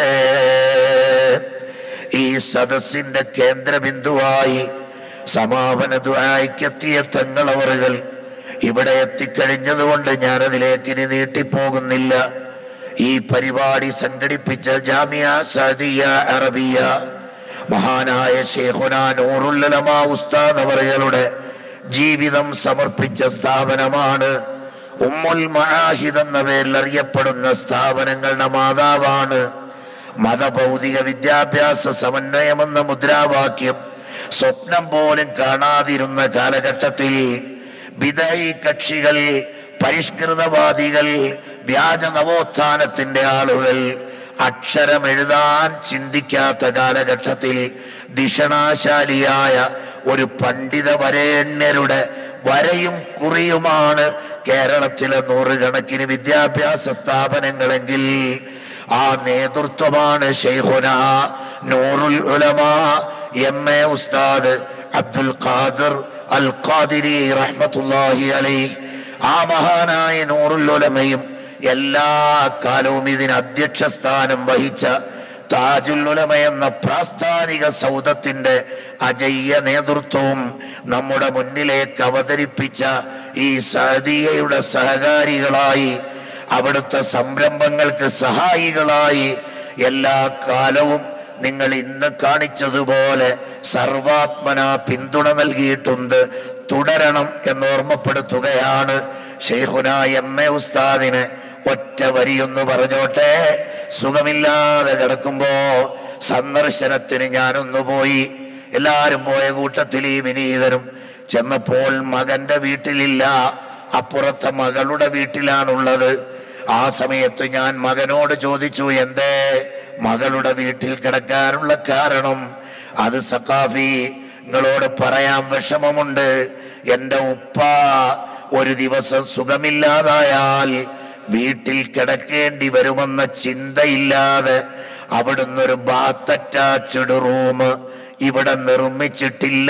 Speaker 1: ഈ സദസ്സിന്റെ കേന്ദ്രബിന്ദുവായി സമാപന ദുആയ്ക്കെത്തിയ തങ്ങളവറുകൾ ഇവിടെ എത്തിക്കഴിഞ്ഞതുകൊണ്ട് ഞാനതിലേക്ക് ഇനി നീട്ടിപ്പോകുന്നില്ല ഈ പരിപാടി സംഘടിപ്പിച്ച ജാമിയ സദിയ അറബിയ മഹാനായ ഷേഖുന നൂറുല്ലമ ഉസ്താദ് അവറുകളുടെ ജീവിതം സമർപ്പിച്ച സ്ഥാപനമാണ് ഉമ്മുൽ മഹാഹിദ് എന്ന പേരിൽ അറിയപ്പെടുന്ന സ്ഥാപനങ്ങളുടെ മാതാവാണ് മതഭൗതിക വിദ്യാഭ്യാസ സമന്വയമെന്ന മുദ്രാവാക്യം സ്വപ്നം പോലും കാണാതിരുന്ന കാലഘട്ടത്തിൽ വിദയി കക്ഷികൾ പരിഷ്കൃതവാദികൾ വ്യാജ നവോത്ഥാനത്തിന്റെ ആളുകൾ അക്ഷരം എഴുതാൻ ചിന്തിക്കാത്ത കാലഘട്ടത്തിൽ ദിഷണാശാലിയായ ഒരു പണ്ഡിത വരേണ്യരുടെ വരയും കുറിയുമാണ് കേരളത്തിലെ നൂറുകണക്കിന് വിദ്യാഭ്യാസ സ്ഥാപനങ്ങളെങ്കിൽ ആ നേതൃത്വമാണ് ഷെയ്ഖുന നൂറുൽ ഉലമ എം എ ഉസ്താദ് അബ്ദുൽ ഖാദിർ അൽ ഖാദിരി റഹ്മത്തുല്ലാഹി അലൈഹി ആ മഹാനായ നൂറുൽ ഉലമയും എല്ലാ കാലവും ഇതിന് അധ്യക്ഷ സ്ഥാനം വഹിച്ച താജുൽ ഉലമ എന്ന പ്രാസ്ഥാനിക സൗദത്തിന്റെ അജയ്യ നേതൃത്വവും നമ്മുടെ മുന്നിലേക്ക് അവതരിപ്പിച്ച ഈ സഅദിയയുടെ സഹകാരികളായി അവിടുത്തെ സംരംഭങ്ങൾക്ക് സഹായികളായി എല്ലാ കാലവും നിങ്ങൾ ഇന്ന് കാണിച്ചതുപോലെ സർവാത്മന പിന്തുണ നൽകിയിട്ടുണ്ട് തുടരണം എന്ന് ഓർമ്മപ്പെടുത്തുകയാണ് ഷെയ്ഖുന എം എ ഉസ്താദിന് ഒറ്റ വരിയൊന്ന് പറഞ്ഞോട്ടെ സുഖമില്ലാതെ കിടക്കുമ്പോ സന്ദർശനത്തിന് ഞാനൊന്നു പോയി എല്ലാരും പോയ കൂട്ടത്തിൽ ഈ വിനീതനും ചെന്നപ്പോൾ മകന്റെ വീട്ടിലില്ല അപ്പുറത്തെ മകളുടെ വീട്ടിലാണുള്ളത് ആ സമയത്ത് ഞാൻ മകനോട് ചോദിച്ചു എന്തേ മകളുടെ വീട്ടിൽ കിടക്കാനുള്ള കാരണം അത് സഖാഫി നിങ്ങളോട് പറയാൻ വിഷമമുണ്ട് എന്റെ ഉപ്പ ഒരു ദിവസം സുഖമില്ലാതായാൽ വീട്ടിൽ കിടക്കേണ്ടി വരുമെന്ന ചിന്തയില്ലാതെ അവിടുന്ന് ഒരു ബാത്ത് അറ്റാച്ച്ഡ് റൂം ഇവിടെ നിർമ്മിച്ചിട്ടില്ല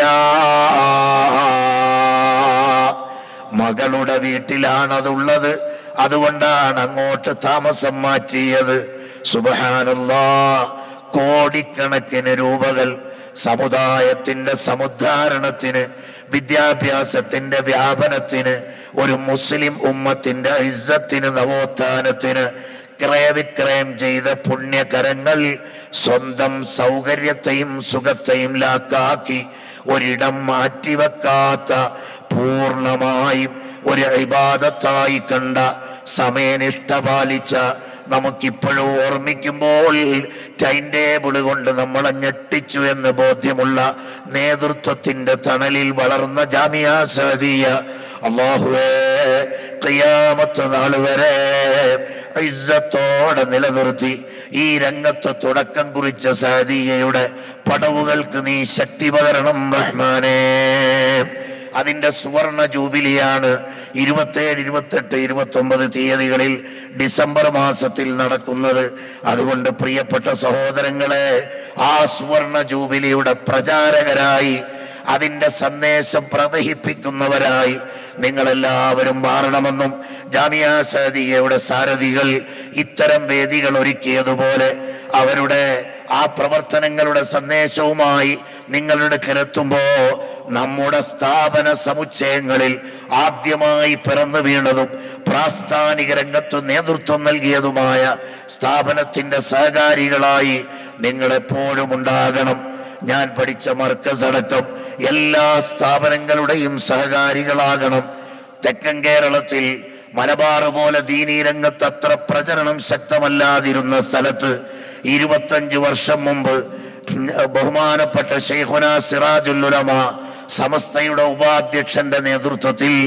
Speaker 1: മകളുടെ വീട്ടിലാണതുള്ളത് അതുകൊണ്ടാണ് അങ്ങോട്ട് താമസം മാറ്റിയത് സുബഹാനല്ലാ കോടിക്കണക്കിന് രൂപകൾ സമുദായത്തിന്റെ സമുദ്ധാരണത്തിന് വിദ്യാഭ്യാസത്തിന്റെ വ്യാപനത്തിന് ഒരു മുസ്ലിം ഉമ്മത്തിന്റെ ഇസ്സത്തിന് നവോത്ഥാനത്തിന് ക്രയവിക്രയം ചെയ്ത പുണ്യകരങ്ങൾ സ്വന്തം സൗകര്യത്തെയും സുഖത്തെയും ലാക്കാക്കി ഒരിടം മാറ്റിവെക്കാത്ത പൂർണ്ണമായും ഒരു ഇബാദത്തായി കണ്ട സമയനിഷ്ഠ പാലിച്ച നമുക്കിപ്പോഴും ഓർമ്മിക്കുമ്പോൾ ടൈം ടേബിൾ കൊണ്ട് നമ്മളെ ഞെട്ടിച്ചു എന്ന് ബോധ്യമുള്ള നേതൃത്വത്തിന്റെ തണലിൽ വളർന്ന ജാമിയ സദിയ അള്ളാഹുവേ ഖിയാമത്ത് നാൾ വരെ ഇസ്സത്തോടെ നിലനിർത്തി ഈ രംഗത്ത് തുടക്കം കുറിച്ച സദിയയുടെ പടവുകൾക്ക് നീ ശക്തി പകരണം റഹ്മാനേ അതിന്റെ സുവർണ ജൂബിലിയാണ് ഇരുപത്തേഴ് ഇരുപത്തെട്ട് ഇരുപത്തി ഒമ്പത് തീയതികളിൽ ഡിസംബർ മാസത്തിൽ നടക്കുന്നത് അതുകൊണ്ട് പ്രിയപ്പെട്ട സഹോദരങ്ങളെ ആ സുവർണ ജൂബിലിയുടെ പ്രചാരകരായി അതിന്റെ സന്ദേശം പ്രവഹിപ്പിക്കുന്നവരായി നിങ്ങളെല്ലാവരും മാറണമെന്നും ജാമിയ സദിയയുടെ സാരഥികൾ ഇത്തരം വേദികൾ ഒരുക്കിയതുപോലെ അവരുടെ ആ പ്രവർത്തനങ്ങളുടെ സന്ദേശവുമായി നിങ്ങളുടെ കിലെത്തുമ്പോ നമ്മുടെ സ്ഥാപന സമുച്ചയങ്ങളിൽ ആദ്യമായി പിറന്നു വീണതും പ്രാസ്ഥാനിക രംഗത്ത് നേതൃത്വം നൽകിയതുമായ സ്ഥാപനത്തിന്റെ സഹകാരികളായി നിങ്ങൾ എപ്പോഴും ഉണ്ടാകണം ഞാൻ പഠിച്ച മർക്കസ് അടക്കം എല്ലാ സ്ഥാപനങ്ങളുടെയും സഹകാരികളാകണം തെക്കൻ കേരളത്തിൽ മലബാർ പോലെ ദീനീ രംഗത്ത് അത്ര പ്രചരണം ശക്തമല്ലാതിരുന്ന സ്ഥലത്ത് ഇരുപത്തഞ്ച് വർഷം മുമ്പ് ബഹുമാനപ്പെട്ട ഷെയ്ഖുന സിറാജുല്ലുലമ സമസ്തയുടെ ഉപാധ്യക്ഷന്റെ നേതൃത്വത്തിൽ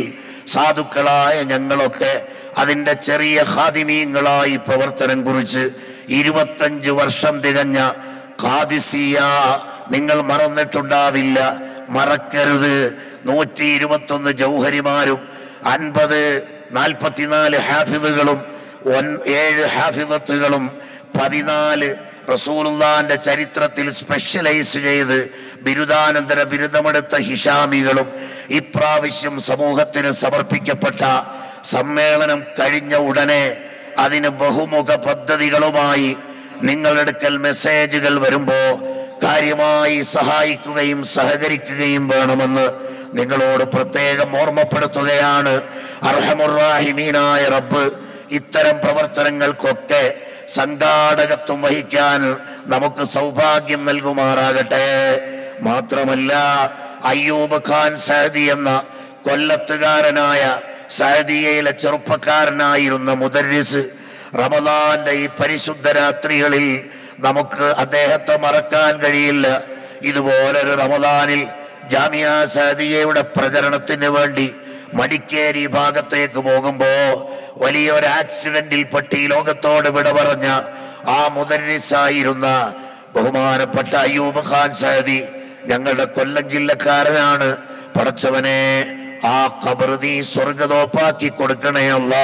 Speaker 1: സാധുക്കളായ ഞങ്ങളൊക്കെ അതിന്റെ ചെറിയ ഖാദിമീങ്ങളായി പ്രവർത്തനം കുറിച്ച് ഇരുപത്തഞ്ച് വർഷം തികഞ്ഞ ഖാദിസിയ നിങ്ങൾ മറന്നിട്ടുണ്ടാവില്ല മറക്കരുത് നൂറ്റി ഇരുപത്തൊന്ന് ജൗഹരിമാരും അൻപത് നാൽപ്പത്തിനാല് ഹാഫിദുകളും ഒൻ- ഏഴ് ഹാഫിദത്തുകളും പതിനാല് റസൂലുള്ളാന്റെ ചരിത്രത്തിൽ സ്പെഷ്യലൈസ് ചെയ്ത് ബിരുദാനന്തര ബിരുദമെടുത്ത ഹിഷാമികളും ഇപ്രാവശ്യം സമൂഹത്തിന് സമർപ്പിക്കപ്പെട്ട സമ്മേളനം കഴിഞ്ഞ ഉടനെ അതിന് ബഹുമുഖ പദ്ധതികളുമായി നിങ്ങളെടുക്കൽ മെസ്സേജുകൾ വരുമ്പോ കാര്യമായി സഹായിക്കുകയും സഹകരിക്കുകയും വേണമെന്ന് നിങ്ങളോട് പ്രത്യേകം ഓർമ്മപ്പെടുത്തുകയാണ് അർഹമുറാഹിമീനായ റബ്ബ് ഇത്തരം പ്രവർത്തനങ്ങൾക്കൊക്കെ സംഘാടകത്വം വഹിക്കാൻ നമുക്ക് സൗഭാഗ്യം നൽകുമാറാകട്ടെ മാത്രമല്ല അയ്യൂബ് ഖാൻ സഹദി എന്ന കൊല്ലത്തുകാരനായ സഹദിയയിലെ ചെറുപ്പക്കാരനായിരുന്ന മുദരിസ് റമദാന്റെ ഈ പരിശുദ്ധ രാത്രികളിൽ നമുക്ക് അദ്ദേഹത്തെ മറക്കാൻ കഴിയില്ല ഇതുപോലൊരു റമദാനിൽ ജാമിയ സഹദിയയുടെ പ്രചരണത്തിന് വേണ്ടി മടിക്കേരി ഭാഗത്തേക്ക് പോകുമ്പോ വലിയൊരു ആക്സിഡന്റിൽ പെട്ട് ഈ ലോകത്തോട് വിട പറഞ്ഞ ആ മുദരിസായിരുന്ന ബഹുമാനപ്പെട്ട അയ്യൂബ് ഖാൻ സഹദി ഞങ്ങളുടെ കൊല്ലം ജില്ലക്കാരനാണ് പടച്ചവനെ ആ ഖബർ നീ സ്വർഗതോപ്പാക്കി കൊടുക്കണേ അല്ലാ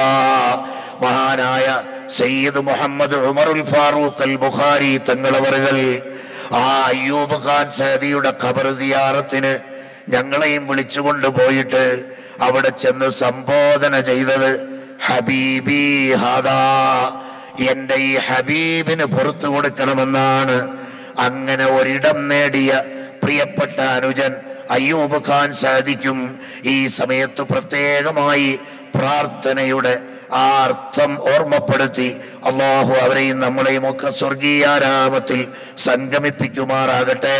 Speaker 1: മഹാനായ സയ്യിദ് മുഹമ്മദ് ഉമറുൽ ഫാറൂഖ് അൽ ബുഖാരി തങ്ങളവറുകൾ ആ അയ്യൂബ് ഖാൻ സഹദിയുടെ ഖബർ സിയാറത്തിന് ഞങ്ങളെയും വിളിച്ചുകൊണ്ട് പോയിട്ട് അവിടെ ചെന്ന് സംബോധന ചെയ്തത് ഹബീബി ഹാദാ എന്റെ ഈ ഹബീബിന് പുറത്തു കൊടുക്കണമെന്നാണ് അങ്ങനെ ഒരിടം നേടിയ പ്രിയപ്പെട്ട അനുജൻ അയ്യൂബ് ഖാൻ സാധിക്കും ഈ സമയത്ത് പ്രത്യേകമായി പ്രാർത്ഥനയുടെ ആ അർത്ഥം ഓർമ്മപ്പെടുത്തി അള്ളാഹു അവരെയും നമ്മളെയും ഒക്കെ സ്വർഗീയാരാമത്തിൽ സംഗമിപ്പിക്കുമാറാകട്ടെ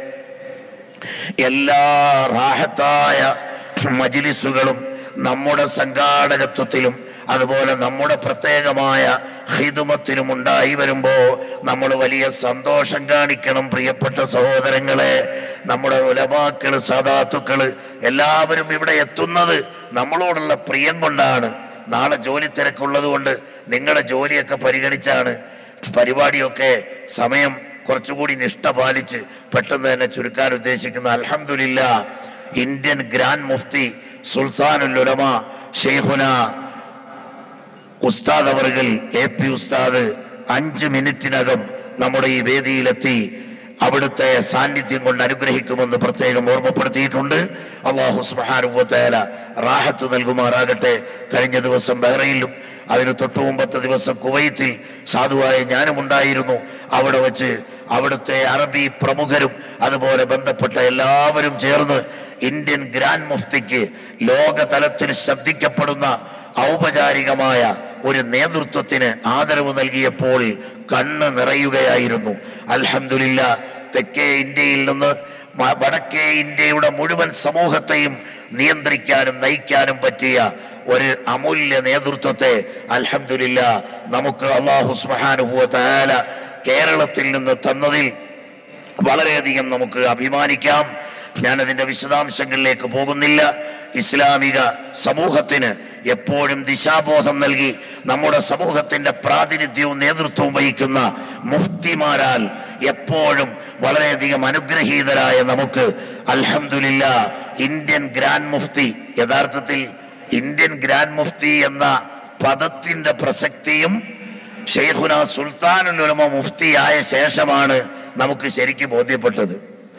Speaker 1: എല്ലാ റാഹത്തായ മജിലിസുകളും നമ്മുടെ സംഘാടകത്വത്തിലും അതുപോലെ നമ്മുടെ പ്രത്യേകമായ ഹിതുമത്തിനും ഉണ്ടായി വരുമ്പോ നമ്മൾ വലിയ സന്തോഷം കാണിക്കണം പ്രിയപ്പെട്ട സഹോദരങ്ങളെ നമ്മുടെ ഉലമാക്കള് സദാത്തുക്കള് എല്ലാവരും ഇവിടെ എത്തുന്നത് നമ്മളോടുള്ള പ്രിയം കൊണ്ടാണ് നാളെ ജോലി തിരക്കുള്ളത് കൊണ്ട് നിങ്ങളുടെ ജോലിയൊക്കെ പരിഗണിച്ചാണ് പരിപാടിയൊക്കെ സമയം കുറച്ചുകൂടി നിഷ്ഠ പാലിച്ച് പെട്ടെന്ന് തന്നെ ചുരുക്കാൻ ഉദ്ദേശിക്കുന്ന അൽഹംദുലില്ല ഇന്ത്യൻ ഗ്രാൻഡ് മുഫ്തി സുൽത്താനുൽ ഉലമ ഷെയ്ഖുന ഉസ്താദ് അവർകൾ എ പി ഉസ്താദ് അഞ്ച് മിനിറ്റിനകം നമ്മുടെ ഈ വേദിയിലെത്തി അവിടുത്തെ സാന്നിധ്യം കൊണ്ട് അനുഗ്രഹിക്കുമെന്ന് പ്രത്യേകം ഓർമ്മപ്പെടുത്തിയിട്ടുണ്ട് അള്ളാഹു സുബ്ഹാനഹു റാഹത്ത് നൽകുമാറാകട്ടെ കഴിഞ്ഞ ദിവസം ബഹ്റൈനിലും അതിന് തൊട്ടു മുമ്പത്തെ ദിവസം കുവൈത്തിൽ സാധുവായ ഞാനും ഉണ്ടായിരുന്നു അവിടെ വെച്ച് അവിടുത്തെ അറബി പ്രമുഖരും അതുപോലെ ബന്ധപ്പെട്ട എല്ലാവരും ചേർന്ന് ഇന്ത്യൻ ഗ്രാൻഡ് മുഫ്തിക്ക് ലോകതലത്തിൽ ശ്രദ്ധിക്കപ്പെടുന്ന ഔപചാരികമായ ഒരു നേതൃത്വത്തിന് ആദരവ് നൽകിയപ്പോൾ കണ്ണ് നിറയുകയായിരുന്നു അൽഹംദുലില്ല തെക്കേ ഇന്ത്യയിൽ നിന്ന് മ- വടക്കേ ഇന്ത്യയുടെ മുഴുവൻ സമൂഹത്തെയും നിയന്ത്രിക്കാനും നയിക്കാനും പറ്റിയ ഒരു അമൂല്യ നേതൃത്വത്തെ അൽഹംദുലില്ല നമുക്ക് അള്ളാഹു സുബ്ഹാനഹു തആല കേരളത്തിൽ നിന്ന് തന്നതിൽ വളരെയധികം നമുക്ക് അഭിമാനിക്കാം ഞാൻ അതിന്റെ വിശദാംശങ്ങളിലേക്ക് പോകുന്നില്ല ഇസ്ലാമിക സമൂഹത്തിന് എപ്പോഴും ദിശാബോധം നൽകി നമ്മുടെ സമൂഹത്തിന്റെ പ്രാതിനിധ്യവും നേതൃത്വവും വഹിക്കുന്ന മുഫ്തിമാരാൽ എപ്പോഴും വളരെയധികം അനുഗ്രഹീതരായ നമുക്ക് അൽഹംദുലില്ല ഇന്ത്യൻ ഗ്രാൻഡ് മുഫ്തി യഥാർത്ഥത്തിൽ ഇന്ത്യൻ ഗ്രാൻഡ് മുഫ്തി എന്ന പദത്തിന്റെ പ്രസക്തിയും ഷെയ്ഖുന സുൽത്താനുൽ ഉലമ മുഫ്തിയായ ശേഷമാണ് നമുക്ക് ശരിക്കും ബോധ്യപ്പെട്ടത്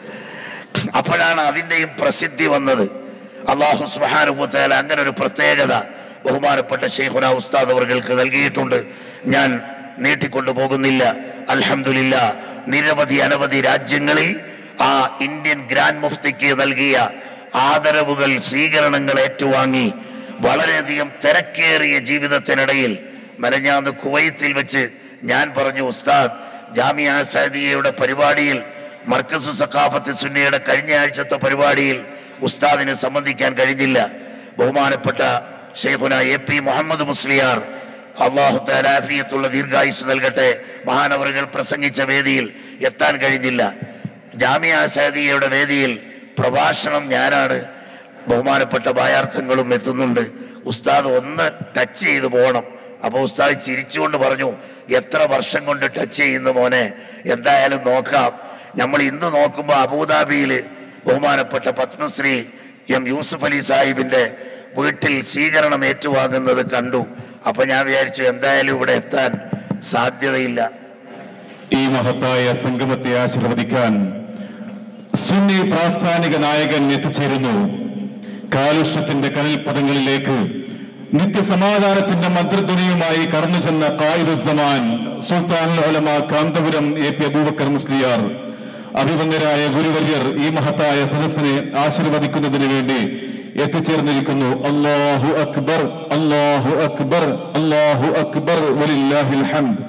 Speaker 1: അപ്പോഴാണ് അതിന്റെയും പ്രസിദ്ധി വന്നത് അള്ളാഹു സുബാനുഭൂത്താല അങ്ങനെ ഒരു പ്രത്യേകത ബഹുമാനപ്പെട്ട ഷെയ്ഖുന ഉസ്താദ് അവർക്ക് നൽകിയിട്ടുണ്ട് ഞാൻ നീട്ടിക്കൊണ്ടു പോകുന്നില്ല അൽഹംദുലില്ല നിരവധി അനവധി രാജ്യങ്ങളിൽ ആ ഇന്ത്യൻ ഗ്രാൻഡ് മുഫ്തിക്ക് നൽകിയ ആദരവുകൾ സ്വീകരണങ്ങൾ ഏറ്റുവാങ്ങി വളരെയധികം തിരക്കേറിയ ജീവിതത്തിനിടയിൽ മെലഞ്ഞാന്ന് കുവൈത്തിൽ വെച്ച് ഞാൻ പറഞ്ഞു ഉസ്താദ് ജാമിയ സൈദിയയുടെ പരിപാടിയിൽ മർക്കസു സഖാഫത്ത് സുന്നിയുടെ കഴിഞ്ഞ ആഴ്ചത്തെ പരിപാടിയിൽ ഉസ്താദിന് സംബന്ധിക്കാൻ കഴിഞ്ഞില്ല ബഹുമാനപ്പെട്ട ഷെയ്ഖുന എ പി മുഹമ്മദ് മുസ്ലിയാർ അള്ളാഹു തലാഫിയത്തുള്ള ദീർഘായുസ് നൽകട്ടെ മഹാനവറുകൾ പ്രസംഗിച്ച വേദിയിൽ എത്താൻ കഴിഞ്ഞില്ല ജാമിയ സൈദിയയുടെ വേദിയിൽ പ്രഭാഷണം ഞാനാണ് ബഹുമാനപ്പെട്ട ബായാർത്ഥങ്ങളും എത്തുന്നുണ്ട് ഉസ്താദ് ഒന്ന് ടച്ച് ചെയ്ത് പോകണം അപ്പൊ ഉസ്താദ് ചിരിച്ചുകൊണ്ട് പറഞ്ഞു എത്ര വർഷം കൊണ്ട് ടച്ച് ചെയ്യുന്നു മോനെ എന്തായാലും നോക്കാം നമ്മൾ ഇന്ന് നോക്കുമ്പോൾ അബുദാബിയിൽ ബഹുമാനപ്പെട്ട പത്മശ്രീ എം യൂസുഫ് അലി സാഹിബിന്റെ വീട്ടിൽ സ്വീകരണം ഏറ്റുവാങ്ങുന്നത് കണ്ടു അപ്പൊ ഞാൻ വിചാരിച്ചു എന്തായാലും ഇവിടെ എത്താൻ സാധ്യതയില്ല
Speaker 2: ഈ മഹത്തായ സംഗമത്തെ ആശീർവദിക്കാൻ സുന്നി പ്രാസ്ഥാനിക നായകൻ എത്തിച്ചേരുന്നു കാലുഷ്യത്തിന്റെ കനൽപദങ്ങളിലേക്ക് നിത്യസമാധാനത്തിന്റെ മന്ത്രധ്വനിയുമായി കടന്നു ചെന്ന കായിദുസമാൻ സുൽത്താൻ ഉലമ കാന്തപുരം എ പി അബൂബക്കർ മുസ്ലിയാർ അഭിമന്യരായ ഗുരുവര്യർ ഈ മഹത്തായ സദസ്സിനെ ആശീർവദിക്കുന്നതിന് വേണ്ടി എത്തിച്ചേർന്നിരിക്കുന്നു അല്ലാഹു അക്ബർ അല്ലാഹു അക്ബർ അല്ലാഹു അക്ബർ വലില്ലാഹിൽ ഹംദ്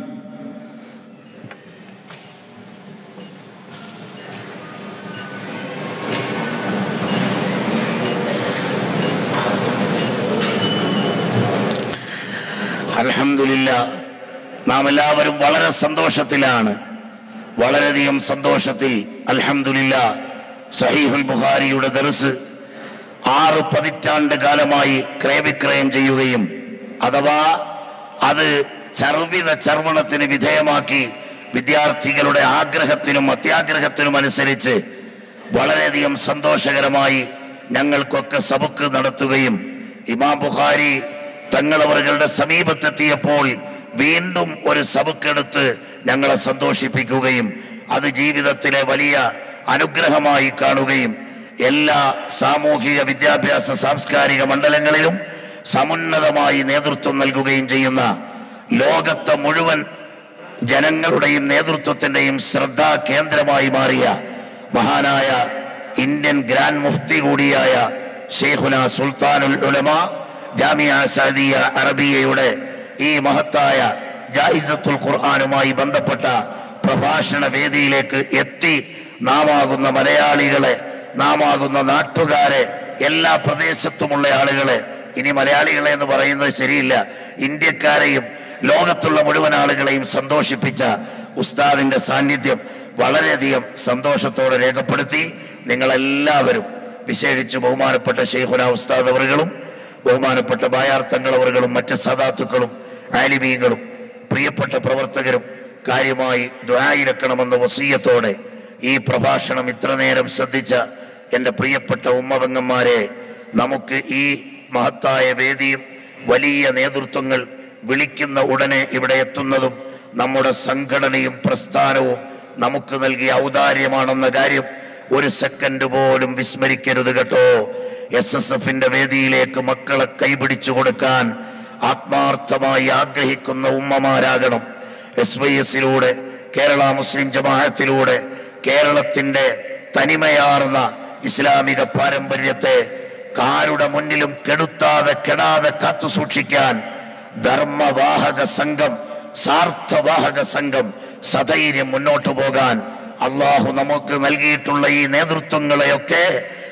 Speaker 1: അൽഹംദുലില്ല നാം എല്ലാവരും വളരെ സന്തോഷത്തിലാണ് വളരെയധികം സന്തോഷത്തിൽ അൽഹംദുലില്ല സഹീഹുൽ ബുഖാരിയുടെ ദർസ് ആറ് പതിറ്റാണ്ട് കാലമായി ക്രയവിക്രയം ചെയ്യുകയും അഥവാ അത് ചർവിത ചർവണത്തിന് വിധേയമാക്കി വിദ്യാർത്ഥികളുടെ ആഗ്രഹത്തിനും അത്യാഗ്രഹത്തിനും അനുസരിച്ച് വളരെയധികം സന്തോഷകരമായി ഞങ്ങൾക്കൊക്കെ സബക്ക് നടത്തുകയും ഇമാം ബുഖാരി തങ്ങളവറുകളുടെ സമീപത്തെത്തിയപ്പോൾ വീണ്ടും ഒരു സബക്കെടുത്ത് ഞങ്ങളെ സന്തോഷിപ്പിക്കുകയും അത് ജീവിതത്തിലെ വലിയ അനുഗ്രഹമായി കാണുകയും എല്ലാ സാമൂഹിക വിദ്യാഭ്യാസ സാംസ്കാരിക മണ്ഡലങ്ങളിലും സമുന്നതമായി നേതൃത്വം നൽകുകയും ചെയ്യുന്ന ലോകത്തെ മുഴുവൻ ജനങ്ങളുടെയും നേതൃത്വത്തിന്റെയും ശ്രദ്ധാ കേന്ദ്രമായി മാറിയ മഹാനായ ഇന്ത്യൻ ഗ്രാൻഡ് മുഫ്തി കൂടിയായ ഷെയ്ഖുന സുൽത്താനുൽ ഉലമ ജാമിയ സഅദിയ അറബിയയുടെ ഈ മഹത്തായ ജായിസത്തുൽ ഖുർആനുമായി ബന്ധപ്പെട്ട പ്രഭാഷണ വേദിയിലേക്ക് എത്തി നാമാകുന്ന മലയാളികളെ നാമാകുന്ന നാട്ടുകാരെ എല്ലാ പ്രദേശത്തുമുള്ള ആളുകളെ ഇനി മലയാളികളെ എന്ന് പറയുന്നത് ശരിയില്ല ഇന്ത്യക്കാരെയും ലോകത്തുള്ള മുഴുവൻ ആളുകളെയും സന്തോഷിപ്പിച്ച ഉസ്താദിന്റെ സാന്നിധ്യം വളരെയധികം സന്തോഷത്തോടെ രേഖപ്പെടുത്തി നിങ്ങളെല്ലാവരും വിശേഷിച്ച് ബഹുമാനപ്പെട്ട ഷെയ്ഖുന ഉസ്താദ് അവറുകളും ബഹുമാനപ്പെട്ട ബായാർത്ഥങ്ങൾ അവറുകളും മറ്റ് സദാത്തുക്കളും ആലിമീങ്ങളും പ്രിയപ്പെട്ട പ്രവർത്തകരും കാര്യമായി ദ്വായിരക്കണമെന്ന വസീയത്തോടെ ഈ പ്രഭാഷണം ഇത്ര നേരം ശ്രദ്ധിച്ച എൻ്റെ പ്രിയപ്പെട്ട ഉമ്മപെങ്ങന്മാരെ നമുക്ക് ഈ മഹത്തായ വേദിയും വലിയ നേതൃത്വങ്ങൾ വിളിക്കുന്ന ഉടനെ ഇവിടെ എത്തുന്നതും നമ്മുടെ സംഘടനയും പ്രസ്ഥാനവും നമുക്ക് നൽകിയ ഔദാര്യമാണെന്ന കാര്യം ഒരു സെക്കൻഡ് പോലും വിസ്മരിക്കരുത് കേട്ടോ എസ് എസ് എഫിന്റെ വേദിയിലേക്ക് മക്കളെ കൈപിടിച്ചു കൊടുക്കാൻ ആത്മാർത്ഥമായി ആഗ്രഹിക്കുന്ന ഉമ്മമാരാകണം എസ് വൈ എസിലൂടെ കേരള മുസ്ലിം ജമാഅത്തിലൂടെ കേരളത്തിന്റെ തനിമയാർന്ന ഇസ്ലാമിക പാരമ്പര്യത്തെ കാരുടെ മുന്നിലും കെടുത്താതെ കെടാതെ കാത്തു സൂക്ഷിക്കാൻ ധർമ്മവാഹക സംഘം സാർത്ഥവാഹക സംഘം സധൈര്യം മുന്നോട്ടു പോകാൻ അള്ളാഹു നമുക്ക് നൽകിയിട്ടുള്ള ഈ നേതൃത്വങ്ങളെയൊക്കെ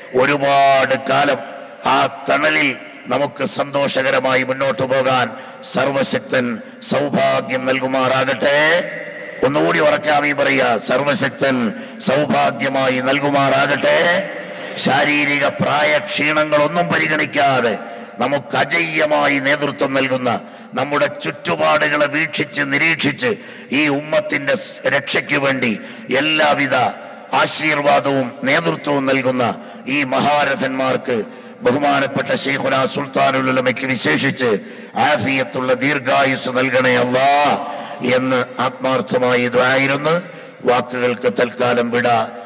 Speaker 1: ഒരുപാട് കാലം ആ തണലിൽ നമുക്ക് സന്തോഷകരമായി മുന്നോട്ടു പോകാൻ സർവശക്തൻ സൗഭാഗ്യം നൽകുമാറാകട്ടെ ഒന്നുകൂടി ഉറക്കാമി പറയുക സർവശക്തൻ സൗഭാഗ്യമായി നൽകുമാറാകട്ടെ ശാരീരിക പ്രായ ക്ഷീണങ്ങളൊന്നും പരിഗണിക്കാതെ നമുക്ക് അജയ്യമായി നേതൃത്വം നൽകുന്ന നമ്മുടെ ചുറ്റുപാടുകളെ വീക്ഷിച്ച് നിരീക്ഷിച്ച് ഈ ഉമ്മത്തിന്റെ രക്ഷയ്ക്ക് വേണ്ടി എല്ലാവിധ ആശീർവാദവും നേതൃത്വവും നൽകുന്ന ഈ മഹാരഥന്മാർക്ക് ബഹുമാനപ്പെട്ട ഷെയ്ഖുന സുൽത്താനുലമയ്ക്ക് വിശേഷിച്ച് ആഫിയത്തുള്ള ദീർഘായുസ് നൽകണേ അല്ലാ എന്ന് ആത്മാർത്ഥമായി ഇതായിരുന്നു വാക്കുകൾക്ക് തൽക്കാലം വിട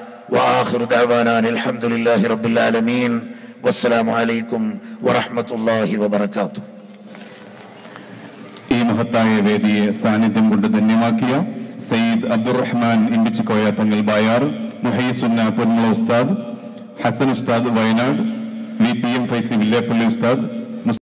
Speaker 1: واخر دعوانا أن الحمد لله رب العالمين والسلام عليكم ورحمه الله وبركاته
Speaker 2: ഈ മഹത്തായ വേദിയെ സാന്നിധ്യം കൊണ്ട് ധന്യമാക്കിയ സയ്യിദ് അബ്ദുറഹ്മാൻ ഇമ്പിച്ചിക്കോയ തങ്ങൾ Bayar മുഹയ്സുന്ന Ponmula Usthad Hasan Usthad Wayanad V P M Faizy Villiappally ഉസ്താദ്